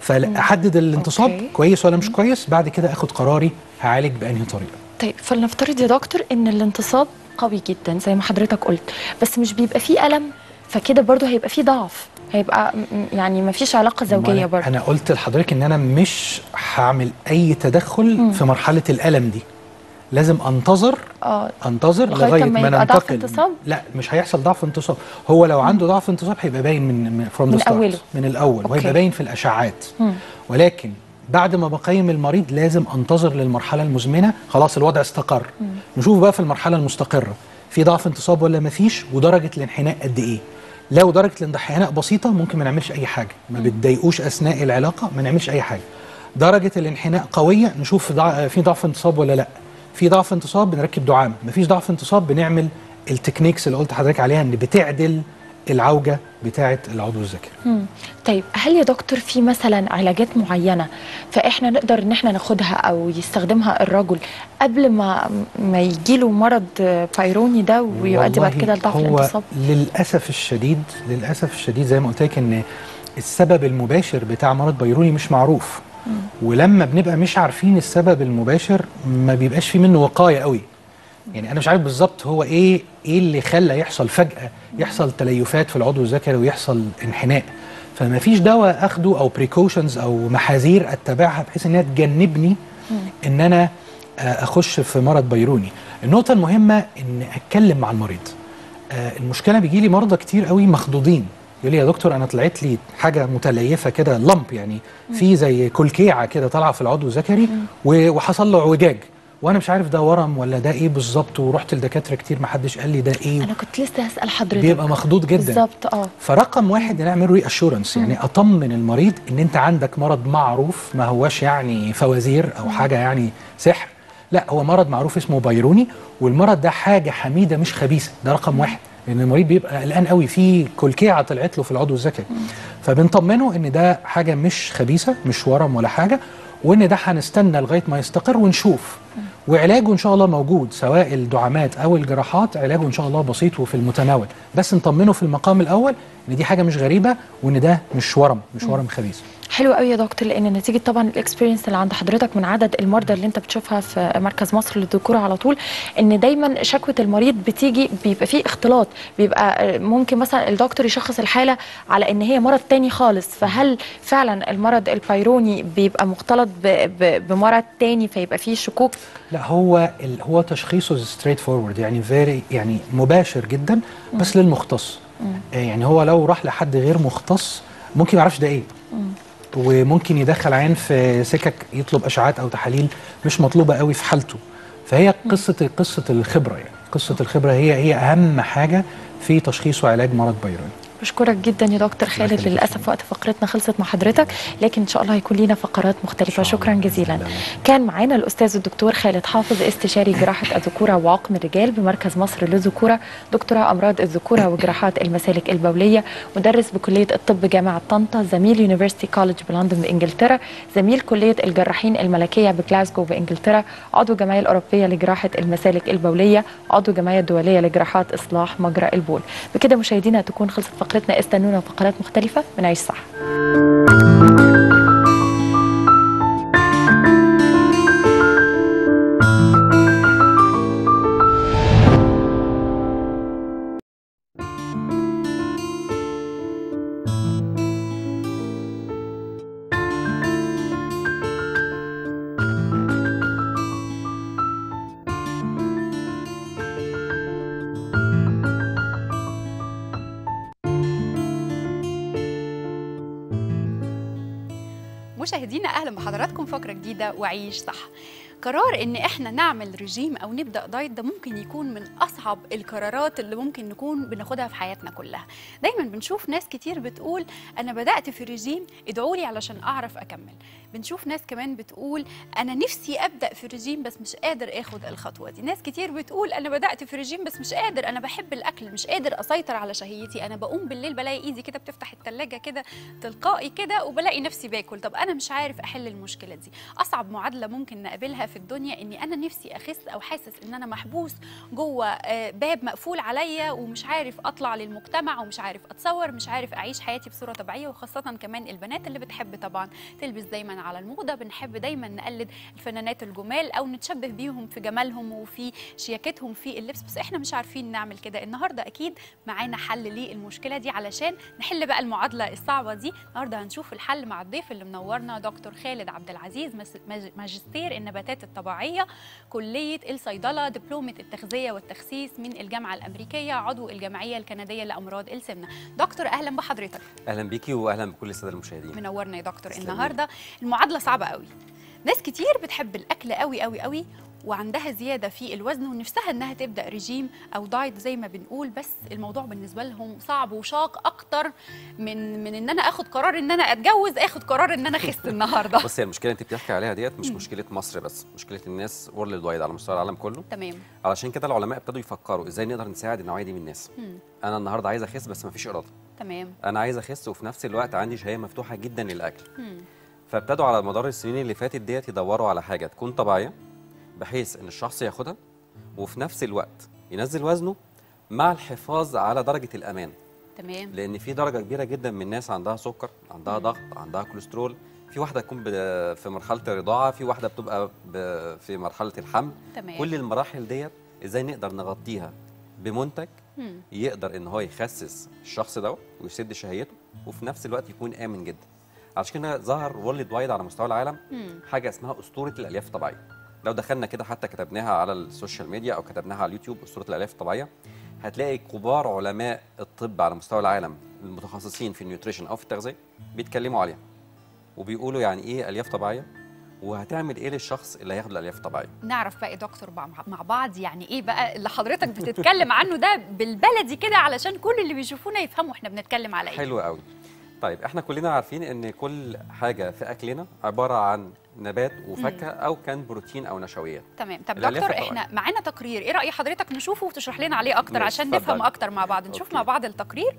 فاحدد الانتصاب أوكي. كويس ولا مش كويس بعد كده اخد قراري هعالج بانهي طريقه طيب فلنفترض يا دكتور ان الانتصاب قوي جدا زي ما حضرتك قلت بس مش بيبقى فيه الم فكده برضو هيبقى فيه ضعف هيبقى م- م- يعني ما فيش علاقه زوجيه أنا- برضو انا قلت لحضرتك ان انا مش هعمل اي تدخل في مرحله الالم دي لازم انتظر اه انتظر لغاية لغايه أما ما يبقى ضعف ننتقل انتصاب؟ لا مش هيحصل ضعف انتصاب هو لو عنده ضعف انتصاب هيبقى باين من من from the من start، أوله. من الاول أوكي. وهيبقى باين في الاشعاعات مم. ولكن بعد ما بقيم المريض لازم انتظر للمرحله المزمنه خلاص الوضع استقر مم. نشوف بقى في المرحله المستقره في ضعف انتصاب ولا ما فيش ودرجه الانحناء قد ايه لو درجه الانحناء بسيطه ممكن ما نعملش اي حاجه ما بتضايقوش اثناء العلاقه ما نعملش اي حاجه درجه الانحناء قويه نشوف ضع... في ضعف انتصاب ولا لا في ضعف انتصاب بنركب دعامه مفيش ضعف انتصاب بنعمل التكنيكس اللي قلت لحضرتك عليها ان بتعدل العوجه بتاعه العضو الذكري مم. طيب هل يا دكتور في مثلا علاجات معينه فاحنا نقدر ان احنا ناخدها او يستخدمها الرجل قبل ما ما يجيله مرض بايروني ده ويؤدي بعد والله كده لضعف هو الانتصاب للاسف الشديد للاسف الشديد زي ما قلت لك ان السبب المباشر بتاع مرض بيروني مش معروف ولما بنبقى مش عارفين السبب المباشر ما بيبقاش في منه وقايه قوي يعني انا مش عارف بالظبط هو ايه ايه اللي خلى يحصل فجاه يحصل تليفات في العضو الذكري ويحصل انحناء فما فيش دواء اخده او بريكوشنز او محاذير اتبعها بحيث انها تجنبني ان انا آه، اخش في مرض بيروني النقطه المهمه ان اتكلم مع المريض آه، المشكله بيجي لي مرضى كتير قوي مخضوضين يقول لي يا دكتور انا طلعت لي حاجه متليفه كده لمب يعني في زي كلكيعه كده طالعه في العضو الذكري و- وحصل له اعوجاج وانا مش عارف ده ورم ولا ده ايه بالظبط ورحت لدكاتره كتير ما حدش قال لي ده ايه انا كنت لسه هسال حضرتك بيبقى مخضوض جدا بالظبط اه فرقم واحد نعمل ري اشورنس يعني اطمن المريض ان انت عندك مرض معروف ما هواش يعني فوازير او حاجه يعني سحر لا هو مرض معروف اسمه بيروني والمرض ده حاجه حميده مش خبيثه ده رقم واحد لان المريض بيبقى قلقان قوي في كلكيعه طلعت له في العضو الذكري فبنطمنه ان ده حاجه مش خبيثه مش ورم ولا حاجه وان ده هنستنى لغايه ما يستقر ونشوف وعلاجه ان شاء الله موجود سواء الدعامات او الجراحات علاجه ان شاء الله بسيط وفي المتناول بس نطمنه في المقام الاول ان دي حاجه مش غريبه وان ده مش ورم مش ورم خبيث حلو قوي يا دكتور لان نتيجه طبعا الاكسبيرينس اللي عند حضرتك من عدد المرضى اللي انت بتشوفها في مركز مصر للذكوره على طول ان دايما شكوى المريض بتيجي بيبقى فيه اختلاط بيبقى ممكن مثلا الدكتور يشخص الحاله على ان هي مرض تاني خالص فهل فعلا المرض البيروني بيبقى مختلط ب- ب- بمرض تاني فيبقى فيه شكوك لا هو ال- هو تشخيصه ستريت فورورد يعني فيري يعني مباشر جدا بس للمختص آه، يعني هو لو راح لحد غير مختص ممكن ما يعرفش ده ايه وممكن يدخل عين في سكك يطلب اشعاعات او تحاليل مش مطلوبه قوي في حالته فهي قصه قصه الخبره يعني قصه الخبره هي هي اهم حاجه في تشخيص وعلاج مرض بيروني بشكرك جدا يا دكتور خالد يخليك. للاسف وقت فقرتنا خلصت مع حضرتك لكن ان شاء الله هيكون لينا فقرات مختلفه شكرا جزيلا كان معانا الاستاذ الدكتور خالد حافظ استشاري جراحه الذكوره وعقم الرجال بمركز مصر للذكوره دكتوراه امراض الذكوره وجراحات المسالك البوليه مدرس بكليه الطب جامعه طنطا زميل يونيفرسيتي كولج بلندن بانجلترا زميل كليه الجراحين الملكيه بجلاسكو بانجلترا عضو الجمعيه الاوروبيه لجراحه المسالك البوليه عضو الجمعيه الدوليه لجراحات اصلاح مجرى البول بكده مشاهدينا تكون خلصت فقرتنا استنونا فقرات مختلفه بنعيش صح مشاهدينا اهلا بحضراتكم فقره جديده وعيش صح قرار ان احنا نعمل رجيم او نبدا دايت ده ممكن يكون من اصعب القرارات اللي ممكن نكون بناخدها في حياتنا كلها دايما بنشوف ناس كتير بتقول انا بدات في رجيم ادعوا لي علشان اعرف اكمل بنشوف ناس كمان بتقول انا نفسي ابدا في رجيم بس مش قادر اخد الخطوه دي ناس كتير بتقول انا بدات في رجيم بس مش قادر انا بحب الاكل مش قادر اسيطر على شهيتي انا بقوم بالليل بلاقي ايدي كده بتفتح التلاجة كده تلقائي كده وبلاقي نفسي باكل طب انا مش عارف احل المشكله دي اصعب معادله ممكن نقابلها في الدنيا اني انا نفسي اخس او حاسس ان انا محبوس جوه آه، باب مقفول عليا ومش عارف اطلع للمجتمع ومش عارف اتصور مش عارف اعيش حياتي بصوره طبيعيه وخاصه كمان البنات اللي بتحب طبعا تلبس دايما على الموضه بنحب دايما نقلد الفنانات الجمال او نتشبه بيهم في جمالهم وفي شياكتهم في اللبس بس احنا مش عارفين نعمل كده النهارده اكيد معانا حل للمشكله دي علشان نحل بقى المعادله الصعبه دي النهارده هنشوف الحل مع الضيف اللي منورنا دكتور خالد عبد العزيز مس- ماج- ماجستير النباتات الطبيعيه كليه الصيدله دبلومه التغذيه والتخسيس من الجامعه الامريكيه عضو الجمعيه الكنديه لامراض السمنه دكتور اهلا بحضرتك اهلا بيكي واهلا بكل الساده المشاهدين منورنا يا دكتور تسلمي. النهارده المعادله صعبه قوي ناس كتير بتحب الاكل قوي قوي قوي وعندها زياده في الوزن ونفسها انها تبدا رجيم او دايت زي ما بنقول بس الموضوع بالنسبه لهم صعب وشاق اكتر من من ان انا اخد قرار ان انا اتجوز اخد قرار ان انا اخس النهارده بصي هي المشكله انت بتحكي عليها ديت مش مم. مشكله مصر بس مشكله الناس وورلد وايد على مستوى العالم كله تمام علشان كده العلماء ابتدوا يفكروا ازاي نقدر نساعد النوعيه دي من الناس مم. انا النهارده عايز اخس بس مفيش اراده تمام انا عايز اخس وفي نفس الوقت عندي شهيه مفتوحه جدا للاكل مم. فابتدوا على مدار السنين اللي فاتت ديت يدوروا على حاجه تكون طبيعيه بحيث ان الشخص ياخدها وفي نفس الوقت ينزل وزنه مع الحفاظ على درجه الامان تمام لان في درجه كبيره جدا من الناس عندها سكر عندها ضغط عندها كوليسترول في واحده تكون ب- في مرحله الرضاعه في واحده بتبقى ب- في مرحله الحمل تمام. كل المراحل ديت ازاي نقدر نغطيها بمنتج مم. يقدر ان هو يخسس الشخص ده ويسد شهيته وفي نفس الوقت يكون امن جدا عشان كده ظهر وورلد وايد على مستوى العالم مم. حاجه اسمها اسطوره الالياف الطبيعيه لو دخلنا كده حتى كتبناها على السوشيال ميديا او كتبناها على اليوتيوب اسطوره الالياف الطبيعيه هتلاقي كبار علماء الطب على مستوى العالم المتخصصين في النيوتريشن او في التغذيه بيتكلموا عليها وبيقولوا يعني ايه الياف طبيعيه وهتعمل ايه للشخص اللي هياخد الالياف الطبيعيه نعرف بقى يا دكتور مع مع بعض يعني ايه بقى اللي حضرتك بتتكلم عنه ده بالبلدي كده علشان كل اللي بيشوفونا يفهموا احنا بنتكلم على ايه حلو قوي طيب احنا كلنا عارفين ان كل حاجه في اكلنا عباره عن نبات وفاكهه او كان بروتين او نشويات تمام طب الألياف دكتور الطبيعية. احنا معانا تقرير ايه راي حضرتك نشوفه وتشرح لنا عليه اكتر ماشي، عشان اتفضل. نفهم اكتر مع بعض نشوف أوكي. مع بعض التقرير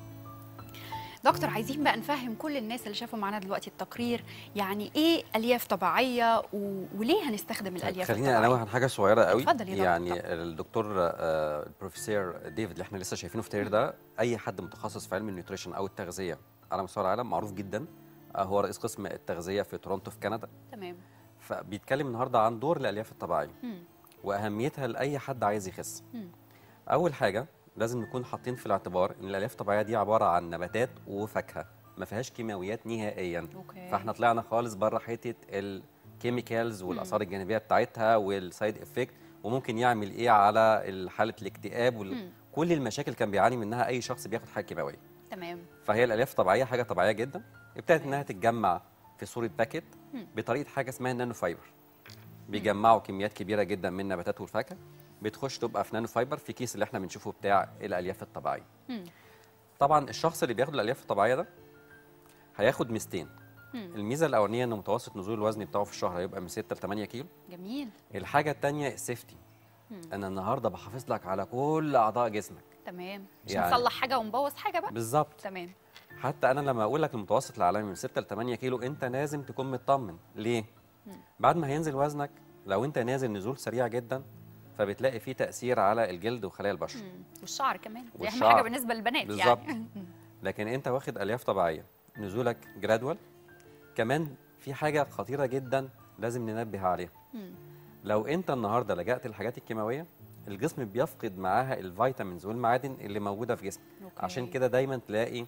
دكتور عايزين بقى نفهم كل الناس اللي شافوا معانا دلوقتي التقرير يعني ايه الياف طبيعيه و... وليه هنستخدم الالياف خليني الطبيعيه انوه عن حاجه صغيره قوي اتفضل يا دكتور. يعني الدكتور آه، البروفيسور ديفيد اللي احنا لسه شايفينه في التقرير ده اي حد متخصص في علم النيوتريشن او التغذيه على مستوى العالم معروف جدا آه، هو رئيس قسم التغذيه في تورونتو في كندا تمام فبيتكلم النهارده عن دور الالياف الطبيعيه مم. واهميتها لاي حد عايز يخس مم. اول حاجه لازم نكون حاطين في الاعتبار ان الالياف الطبيعيه دي عباره عن نباتات وفاكهه ما فيهاش كيماويات نهائيا أوكي. فاحنا طلعنا خالص بره حته الكيميكالز والاثار الجانبيه بتاعتها والسايد افكت وممكن يعمل ايه على حاله الاكتئاب مم. وكل المشاكل كان بيعاني منها اي شخص بياخد حاجه كيماويه تمام فهي الالياف الطبيعيه حاجه طبيعيه جدا ابتدت انها تتجمع في صوره باكيت مم. بطريقه حاجه اسمها النانو فايبر بيجمعوا كميات كبيره جدا من النباتات والفاكهه بتخش تبقى في نانو فايبر في كيس اللي احنا بنشوفه بتاع الالياف الطبيعيه مم. طبعا الشخص اللي بياخد الالياف الطبيعيه ده هياخد ميزتين مم. الميزه الاولانيه ان متوسط نزول الوزن بتاعه في الشهر هيبقى من 6 ل 8 كيلو جميل الحاجه الثانيه السيفتي مم. انا النهارده بحافظ لك على كل اعضاء جسمك تمام مش يعني- هنصلح حاجه ونبوظ حاجه بقى بالظبط تمام حتى انا لما اقول لك المتوسط العالمي من 6 ل 8 كيلو انت لازم تكون مطمن ليه مم. بعد ما هينزل وزنك لو انت نازل نزول سريع جدا فبتلاقي فيه تاثير على الجلد وخلايا البشره مم. والشعر كمان دي اهم والشعر. حاجه بالنسبه للبنات بالظبط. يعني لكن انت واخد الياف طبيعيه نزولك جرادوال كمان في حاجه خطيره جدا لازم ننبه عليها مم. لو انت النهارده لجأت للحاجات الكيماويه الجسم بيفقد معاها الفيتامينز والمعادن اللي موجوده في جسمك أوكي. عشان كده دايما تلاقي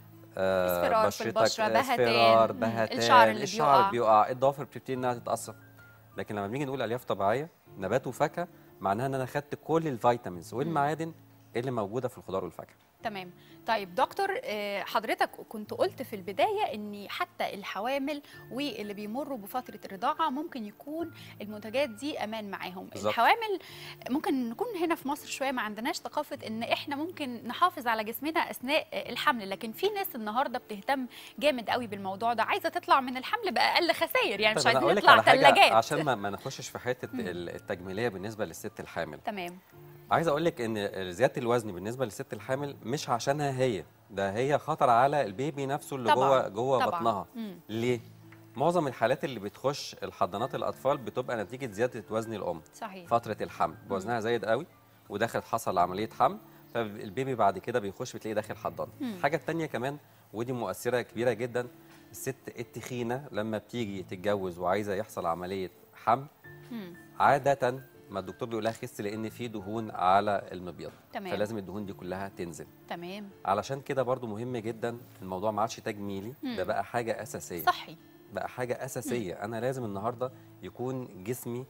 آه اصفرار في بشرتك البشرة، بهتان، اصفرار مم، بهتان الشعر اللي الشعر بيقع. بيقع الضوافر بتبتدي انها تتاثر لكن لما بنيجي نقول الياف طبيعيه نبات وفاكهه معناها ان انا خدت كل الفيتامينز والمعادن اللي موجوده في الخضار والفاكهه تمام طيب دكتور آه، حضرتك كنت قلت في البداية ان حتى الحوامل واللي بيمروا بفترة الرضاعة ممكن يكون المنتجات دي امان معاهم بالظبط. الحوامل ممكن نكون هنا في مصر شوية ما عندناش ثقافة ان احنا ممكن نحافظ على جسمنا اثناء الحمل لكن في ناس النهاردة بتهتم جامد قوي بالموضوع ده عايزة تطلع من الحمل بأقل خسائر يعني مش طب أنا عايزين أقول لك نطلع على حاجة ثلاجات عشان ما, ما نخشش في حته مم. ال- التجميليه بالنسبه للست الحامل تمام عايز اقول لك ان زياده الوزن بالنسبه للست الحامل مش عشانها هي ده هي خطر على البيبي نفسه اللي طبعاً، جوه جوه طبعاً. بطنها مم. ليه معظم الحالات اللي بتخش الحضانات الاطفال بتبقى نتيجه زياده وزن الام صحيح فتره الحمل وزنها زايد قوي ودخلت حصل عمليه حمل فالبيبي بعد كده بيخش بتلاقيه داخل حضانه مم. الحاجه الثانيه كمان ودي مؤثره كبيره جدا الست التخينه لما بتيجي تتجوز وعايزه يحصل عمليه حمل مم. عادة ما الدكتور بيقول لها خس لأن في دهون على المبيض تمام. فلازم الدهون دي كلها تنزل تمام علشان كده برضو مهم جدا الموضوع ما عادش تجميلي مم. ده بقى حاجة أساسية صحي بقى حاجة أساسية أنا لازم النهاردة يكون جسمي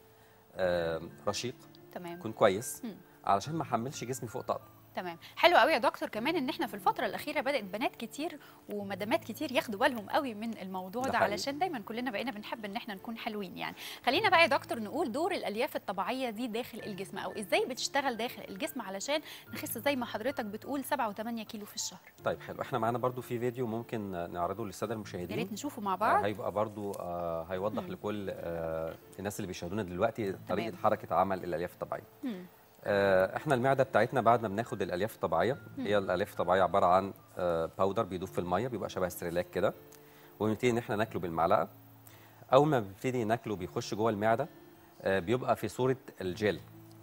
آه رشيق تمام يكون كويس مم. علشان ما احملش جسمي فوق طاقته تمام حلو قوي يا دكتور كمان ان احنا في الفتره الاخيره بدات بنات كتير ومدامات كتير ياخدوا بالهم قوي من الموضوع ده ده, حقيقي. علشان دايما كلنا بقينا بنحب ان احنا نكون حلوين يعني خلينا بقى يا دكتور نقول دور الالياف الطبيعيه دي داخل الجسم او ازاي بتشتغل داخل الجسم علشان نخس زي ما حضرتك بتقول 7 و8 كيلو في الشهر طيب حلو احنا معانا برضو في فيديو ممكن نعرضه للسادة يا المشاهدين ريت نشوفه مع آه، بعض هيبقى برضو آه هيوضح مم. لكل آه الناس اللي بيشاهدونا دلوقتي طريقة تمام. حركة عمل الألياف الطبيعية مم. آه، احنا المعده بتاعتنا بعد ما بناخد الالياف الطبيعيه مم. هي الالياف الطبيعيه عباره عن آه، باودر بيدوب في الميه بيبقى شبه السريلاك كده ونبتدي ان احنا ناكله بالمعلقه اول ما بنبتدي ناكله بيخش جوه المعده آه، بيبقى في صوره الجيل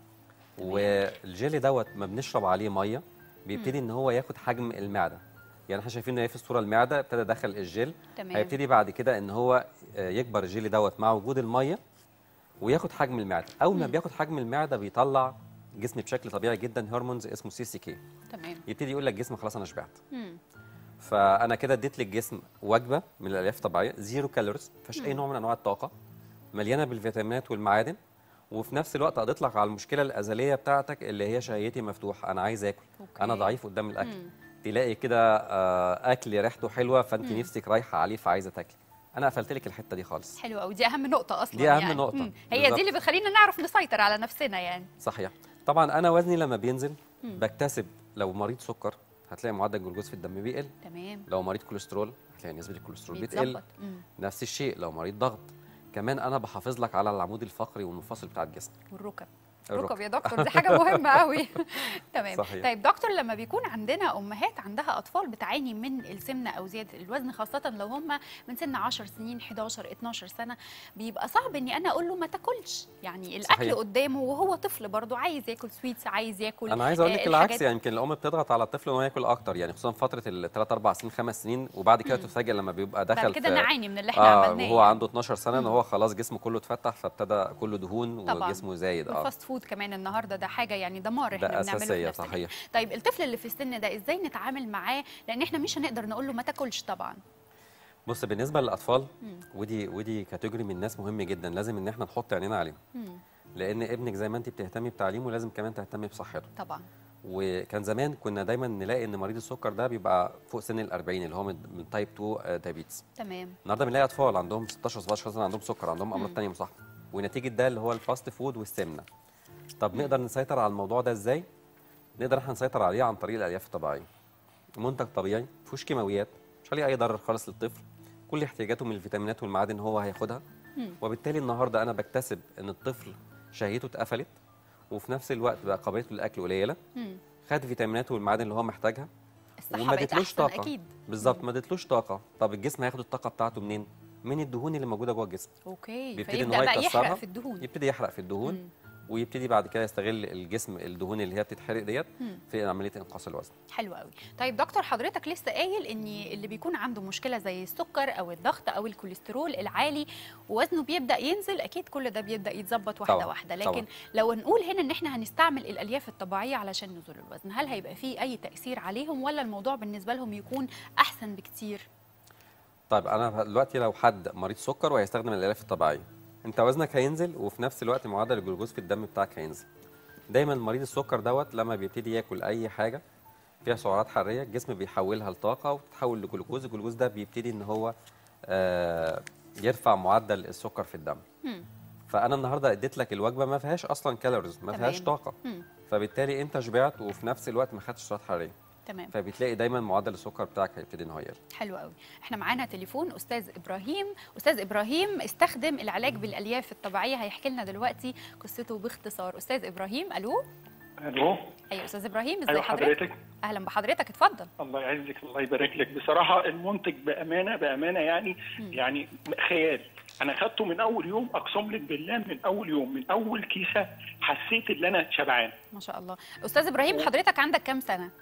والجيل دوت ما بنشرب عليه ميه بيبتدي ان هو ياخد حجم المعده يعني احنا شايفين ان هي في الصوره المعده ابتدى دخل الجيل تمام. هيبتدي بعد كده ان هو آه، يكبر الجيل دوت مع وجود الميه وياخد حجم المعده اول ما مم. بياخد حجم المعده بيطلع جسم بشكل طبيعي جدا هرمونز اسمه سي سي كي تمام يبتدي يقول لك جسم خلاص انا شبعت مم. فانا كده اديت للجسم وجبه من الالياف الطبيعيه زيرو كالوريز ما فيهاش اي مم. نوع من انواع الطاقه مليانه بالفيتامينات والمعادن وفي نفس الوقت قضيت لك على المشكله الازليه بتاعتك اللي هي شهيتي مفتوحه انا عايز اكل أوكي. انا ضعيف قدام الاكل مم. تلاقي كده آه، اكل ريحته حلوه فانت مم. نفسك رايحه عليه فعايزه تاكلي انا قفلت لك الحته دي خالص حلو قوي دي اهم نقطه اصلا دي أهم يعني. نقطة. مم. هي بالظبط. دي اللي بتخلينا نعرف نسيطر على نفسنا يعني صحيح طبعا انا وزني لما بينزل مم. بكتسب لو مريض سكر هتلاقي معدل الجلوكوز في الدم بيقل تمام لو مريض كوليسترول هتلاقي نسبه الكوليسترول بتقل بيتظبط مم. نفس الشيء لو مريض ضغط كمان انا بحافظ لك على العمود الفقري والمفاصل بتاع الجسم والركب الركب. ركب يا دكتور دي حاجه مهمه قوي تمام صحيح. طيب دكتور لما بيكون عندنا امهات عندها اطفال بتعاني من السمنه او زياده الوزن خاصه لو هم من سن 10 سنين 11 12 سنه بيبقى صعب اني انا اقول له ما تاكلش يعني الاكل صحيح. قدامه وهو طفل برضه عايز ياكل سويتس عايز ياكل انا عايز اقول آه، لك العكس الحاجات- يعني يمكن الام بتضغط على الطفل انه ياكل اكتر يعني خصوصا فتره الثلاث اربع سنين خمس سنين وبعد كده مم. تفاجئ لما بيبقى بعد دخل كده في نعاني من اللي احنا اه عملناه وهو يعني. عنده 12 سنه ان هو خلاص جسمه كله اتفتح فابتدى كله دهون طبعاً. وجسمه زايد اه والفاست فود كمان النهارده ده حاجه يعني دمار احنا ده بنعمله في اساسيه نفسنا صحيح طيب الطفل اللي في السن ده ازاي نتعامل معاه لان احنا مش هنقدر نقول له ما تاكلش طبعا بص بالنسبه للاطفال مم. ودي ودي كاتيجوري من الناس مهم جدا لازم ان احنا نحط عينينا عليهم مم. لان ابنك زي ما انت بتهتمي بتعليمه لازم كمان تهتمي بصحته طبعا وكان زمان كنا دايما نلاقي ان مريض السكر ده بيبقى فوق سن ال 40 اللي هو من من تايب 2 دايابيتس تمام النهارده بنلاقي اطفال عندهم 16 17 سنه عندهم سكر عندهم امراض مم. ثانيه مصاحبه ونتيجه ده اللي هو الفاست فود والسمنه طب نقدر نسيطر على الموضوع ده ازاي نقدر احنا نسيطر عليه عن طريق الالياف الطبيعيه منتج طبيعي ما فيهوش كيماويات مش عليه اي ضرر خالص للطفل كل احتياجاته من الفيتامينات والمعادن هو هياخدها مم. وبالتالي النهارده انا بكتسب ان الطفل شهيته اتقفلت وفي نفس الوقت بقى قابليته للاكل قليله مم. خد فيتاميناته والمعادن اللي هو محتاجها الصحة وما بقت اديتلوش أحسن طاقه أكيد. بالظبط ما اديتلوش طاقه طب الجسم هياخد الطاقه بتاعته منين من الدهون اللي موجوده جوه الجسم اوكي بيبتدي ان فيبدا هو بقى يكسرها يحرق في الدهون يبتدي يحرق في الدهون ويبتدي بعد كده يستغل الجسم الدهون اللي هي بتتحرق ديت مم. في عمليه انقاص الوزن حلو قوي طيب دكتور حضرتك لسه قايل ان اللي بيكون عنده مشكله زي السكر او الضغط او الكوليسترول العالي ووزنه بيبدا ينزل اكيد كل ده بيبدا يتظبط واحده طبعاً، واحده لكن طبعاً. لو نقول هنا ان احنا هنستعمل الالياف الطبيعيه علشان نزول الوزن هل هيبقى فيه اي تاثير عليهم ولا الموضوع بالنسبه لهم يكون احسن بكتير طيب انا دلوقتي لو حد مريض سكر وهيستخدم الالياف الطبيعيه انت وزنك هينزل وفي نفس الوقت معدل الجلوكوز في الدم بتاعك هينزل دايما مريض السكر دوت لما بيبتدي ياكل اي حاجه فيها سعرات حراريه الجسم بيحولها لطاقه وتتحول لجلوكوز الجلوكوز ده بيبتدي ان هو آه يرفع معدل السكر في الدم مم. فانا النهارده اديت لك الوجبه ما فيهاش اصلا كالوريز ما فيهاش تمام. طاقه مم. فبالتالي انت شبعت وفي نفس الوقت ما خدتش سعرات حراريه تمام فبتلاقي دايما معدل السكر بتاعك هيبتدي ان هو يقل حلو قوي احنا معانا تليفون استاذ ابراهيم استاذ ابراهيم استخدم العلاج بالالياف الطبيعيه هيحكي لنا دلوقتي قصته باختصار استاذ ابراهيم الو الو ايوه استاذ ابراهيم ازي ايوه حضرتك حضرتك اهلا بحضرتك اتفضل الله يعزك الله يبارك لك بصراحه المنتج بامانه بامانه يعني يعني خيال انا خدته من اول يوم اقسم لك بالله من اول يوم من اول كيسه حسيت ان انا شبعان ما شاء الله استاذ ابراهيم حضرتك عندك كام سنه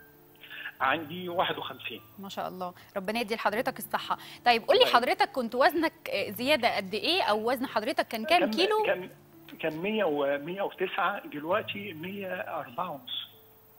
عندي 51 ما شاء الله ربنا يدي لحضرتك الصحه طيب قول لي حضرتك كنت وزنك آه، زياده قد ايه او وزن حضرتك كان كام كيلو كان كان 100 و 109 دلوقتي 104 ونص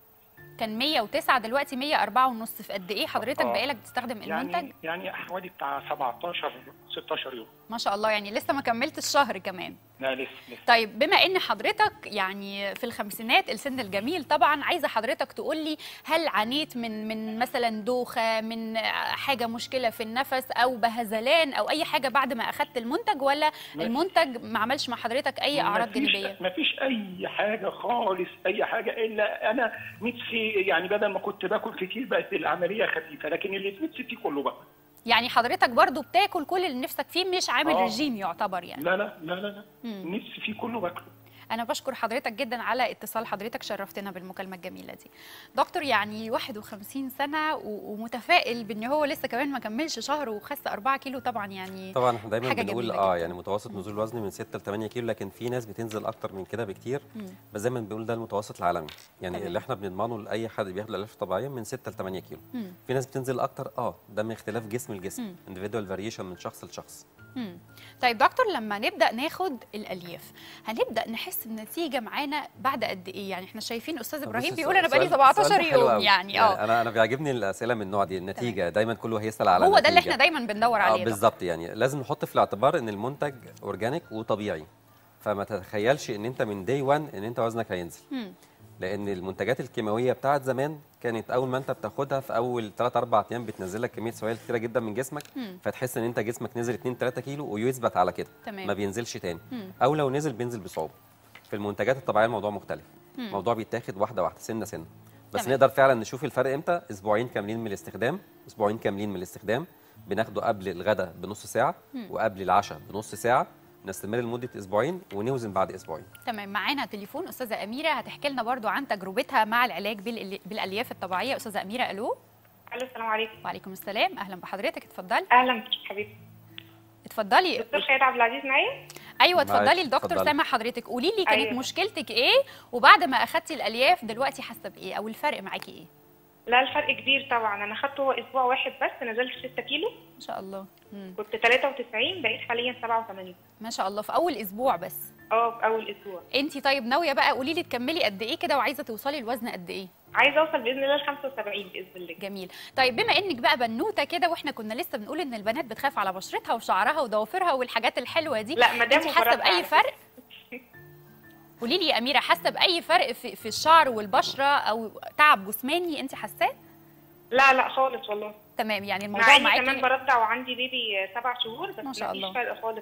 كان 109 دلوقتي 104 ونص في قد ايه حضرتك آه. بقالك بتستخدم المنتج يعني يعني حوالي بتاع 17 16 يوم ما شاء الله يعني لسه ما كملت الشهر كمان لا لسه لسه طيب بما ان حضرتك يعني في الخمسينات السن الجميل طبعا عايزه حضرتك تقول لي هل عانيت من من مثلا دوخه من حاجه مشكله في النفس او بهذلان او اي حاجه بعد ما اخدت المنتج ولا ما- المنتج ما عملش مع حضرتك اي اعراض جانبيه ما فيش اي حاجه خالص اي حاجه الا انا نفسي يعني بدل ما كنت باكل كتير بقت العمليه خفيفه لكن اللي في نفسي فيه كله بقى يعني حضرتك برضو بتاكل كل اللي نفسك فيه مش عامل آه. رجيم يعتبر يعني لا لا لا لا, لا. مم. نفسي فيه كله باكله انا بشكر حضرتك جدا على اتصال حضرتك شرفتنا بالمكالمه الجميله دي دكتور يعني 51 سنه و- ومتفائل بان هو لسه كمان ما كملش شهر وخس 4 كيلو طبعا يعني طبعا احنا دايما حاجة بنقول جميلة اه جداً. يعني متوسط نزول الوزن من 6 ل 8 كيلو لكن في ناس بتنزل اكتر من كده بكتير مم. بس زي ما بنقول ده المتوسط العالمي يعني تمام. اللي احنا بنضمنه لاي حد بياخد الالياف الطبيعيه من 6 ل 8 كيلو مم. في ناس بتنزل اكتر اه ده من اختلاف جسم لجسم مم. individual variation من شخص لشخص مم. طيب دكتور لما نبدا ناخد الالياف هنبدا نحس بنتيجه معانا بعد قد ايه يعني احنا شايفين استاذ ابراهيم بص، بيقول انا بقالي السؤال- 17 السؤال ده حلو يوم أوي. يعني اه انا انا بيعجبني الاسئله من النوع دي النتيجه دايما كله هيسال على هو ده اللي النتيجة. احنا دايما بندور اه عليه ده. بالظبط يعني لازم نحط في الاعتبار ان المنتج اورجانيك وطبيعي فما تتخيلش ان انت من داي 1 ان انت وزنك هينزل مم. لان المنتجات الكيماويه بتاعت زمان كانت اول ما انت بتاخدها في اول 3 4 ايام بتنزل لك كميه سوائل كتيره جدا من جسمك مم. فتحس ان انت جسمك نزل 2 3 كيلو ويثبت على كده تمام. ما بينزلش تاني مم. او لو نزل بينزل بصعوبه في المنتجات الطبيعيه الموضوع مختلف مم. الموضوع بيتاخد واحده واحده سنه سنه بس تمام. نقدر فعلا نشوف الفرق امتى اسبوعين كاملين من الاستخدام اسبوعين كاملين من الاستخدام بناخده قبل الغداء بنص ساعه مم. وقبل العشاء بنص ساعه نستمر لمده اسبوعين ونوزن بعد اسبوعين تمام معانا تليفون استاذه اميره هتحكي لنا برضو عن تجربتها مع العلاج بالال- بالالياف الطبيعيه استاذه اميره الو الو السلام عليكم وعليكم السلام اهلا بحضرتك اتفضلي اهلا بك حبيبتي اتفضلي دكتور خالد عبد العزيز معايا ايوه معاك، اتفضلي الدكتور اتفضلي. سامع حضرتك قولي لي كانت أيوة. مشكلتك ايه وبعد ما اخدتي الالياف دلوقتي حاسه بايه او الفرق معاكي ايه لا الفرق كبير طبعا انا خدته هو اسبوع واحد بس نزلت 6 كيلو ما شاء الله مم. كنت 93 بقيت حاليا 87 ما شاء الله في اول اسبوع بس اه في اول اسبوع انت طيب ناويه بقى قولي لي تكملي قد ايه كده وعايزه توصلي لوزن قد ايه عايزه اوصل باذن الله ل 75 باذن الله جميل طيب بما انك بقى بنوته كده واحنا كنا لسه بنقول ان البنات بتخاف على بشرتها وشعرها وضوافرها والحاجات الحلوه دي لا، مدام انت حاسه وبرد باي على فرق قولي لي يا اميره حاسه باي فرق في, في الشعر والبشره او تعب جسماني انت حاساه لا لا خالص والله تمام يعني مع الموضوع اني معاكي كمان برضع وعندي بيبي سبع شهور بس ما شاء مفيش الله. فرق خالص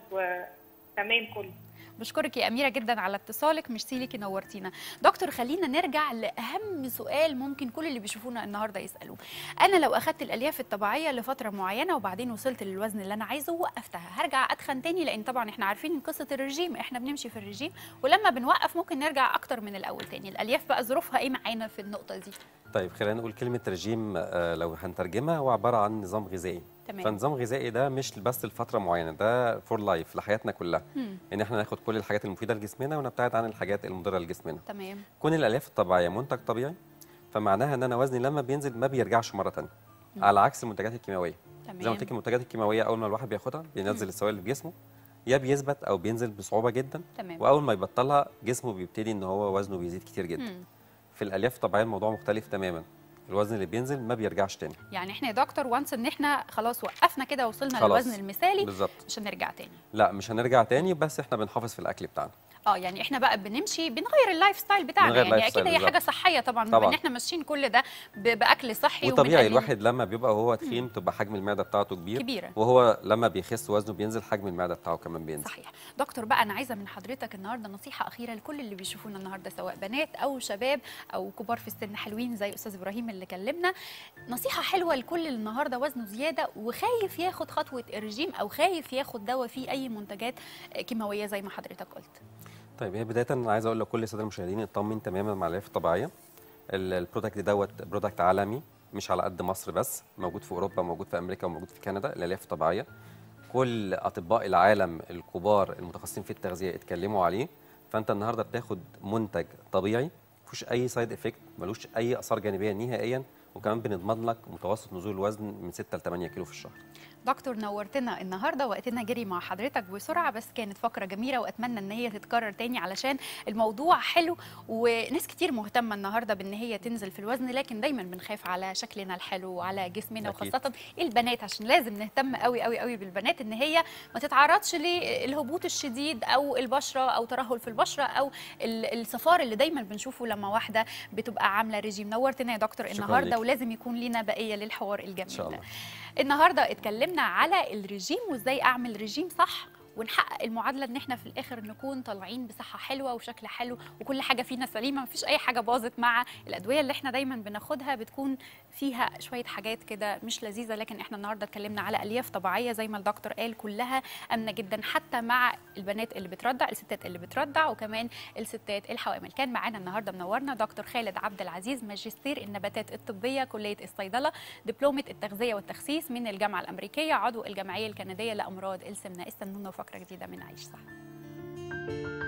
وتمام كله بشكرك يا اميره جدا على اتصالك ميرسي ليكي نورتينا دكتور خلينا نرجع لاهم سؤال ممكن كل اللي بيشوفونا النهارده يسالوه انا لو اخدت الالياف الطبيعيه لفتره معينه وبعدين وصلت للوزن اللي انا عايزه ووقفتها هرجع اتخن تاني لان طبعا احنا عارفين قصه الرجيم احنا بنمشي في الرجيم ولما بنوقف ممكن نرجع اكتر من الاول تاني الالياف بقى ظروفها ايه معانا في النقطه دي طيب خلينا نقول كلمه رجيم آه، لو هنترجمها هو عباره عن نظام غذائي تمام. فنظام غذائي ده مش بس لفتره معينه ده فور لايف لحياتنا كلها مم. ان احنا ناخد كل الحاجات المفيده لجسمنا ونبتعد عن الحاجات المضره لجسمنا تمام كون الالياف الطبيعيه منتج طبيعي فمعناها ان انا وزني لما بينزل ما بيرجعش مره ثانيه مم. على عكس المنتجات الكيماويه تمام. زي ما قلت لك المنتجات الكيماويه اول ما الواحد بياخدها بينزل السوائل اللي في جسمه يا بيثبت او بينزل بصعوبه جدا تمام. واول ما يبطلها جسمه بيبتدي ان هو وزنه بيزيد كتير جدا مم. في الالياف الطبيعيه الموضوع مختلف تماما الوزن اللي بينزل ما بيرجعش تاني يعني احنا يا دكتور وانس ان احنا خلاص وقفنا كده وصلنا خلاص. للوزن المثالي بالظبط. مش هنرجع تاني لا مش هنرجع تاني بس احنا بنحافظ في الاكل بتاعنا اه يعني احنا بقى بنمشي بنغير اللايف ستايل بتاعنا بنغير يعني اللايف اكيد ستايل هي حاجه بالظبط. صحيه طبعا طبعاً. بان احنا ماشيين كل ده ب- باكل صحي وطبيعي وبنقلل- الواحد لما بيبقى وهو تخين تبقى حجم المعده بتاعته كبير كبيرة. وهو لما بيخس وزنه بينزل حجم المعده بتاعه كمان بينزل صحيح دكتور بقى انا عايزه من حضرتك النهارده نصيحه اخيره لكل اللي بيشوفونا النهارده سواء بنات او شباب او كبار في السن حلوين زي استاذ ابراهيم اللي كلمنا نصيحه حلوه لكل اللي النهارده وزنه زياده وخايف ياخد خطوه الرجيم او خايف ياخد دواء فيه اي منتجات كيماويه زي ما حضرتك قلت طيب هي بدايه انا عايز اقول لكل الساده المشاهدين اطمن تماما مع الالياف الطبيعيه ال- البرودكت دوت برودكت عالمي مش على قد مصر بس موجود في اوروبا موجود في امريكا وموجود في كندا الالياف الطبيعيه كل اطباء العالم الكبار المتخصصين في التغذيه اتكلموا عليه فانت النهارده بتاخد منتج طبيعي مفيهوش اي سايد افكت ملوش اي اثار جانبيه نهائيا وكمان بنضمن لك متوسط نزول الوزن من 6 ل 8 كيلو في الشهر دكتور نورتنا النهارده وقتنا جري مع حضرتك بسرعه بس كانت فقره جميله واتمنى ان هي تتكرر تاني علشان الموضوع حلو وناس كتير مهتمه النهارده بان هي تنزل في الوزن لكن دايما بنخاف على شكلنا الحلو وعلى جسمنا أكيد. وخاصه البنات عشان لازم نهتم قوي قوي قوي بالبنات ان هي ما تتعرضش للهبوط الشديد او البشره او ترهل في البشره او ال- الصفار اللي دايما بنشوفه لما واحده بتبقى عامله ريجيم نورتنا يا دكتور شكراً النهارده ليك. ولازم يكون لينا بقيه للحوار الجميل ان شاء ده الله النهارده اتكلمنا على الرجيم وازاي اعمل رجيم صح ونحقق المعادله ان احنا في الاخر نكون طالعين بصحه حلوه وشكل حلو وكل حاجه فينا سليمه مفيش اي حاجه باظت مع الادويه اللي احنا دايما بناخدها بتكون فيها شويه حاجات كده مش لذيذه لكن احنا النهارده اتكلمنا على الياف طبيعيه زي ما الدكتور قال كلها امنه جدا حتى مع البنات اللي بترضع الستات اللي بترضع وكمان الستات الحوامل كان معانا النهارده منورنا دكتور خالد عبد العزيز ماجستير النباتات الطبيه كليه الصيدله دبلومه التغذيه والتخسيس من الجامعه الامريكيه عضو الجمعيه الكنديه لامراض السمنه استنونا فقره جديده من عيش صح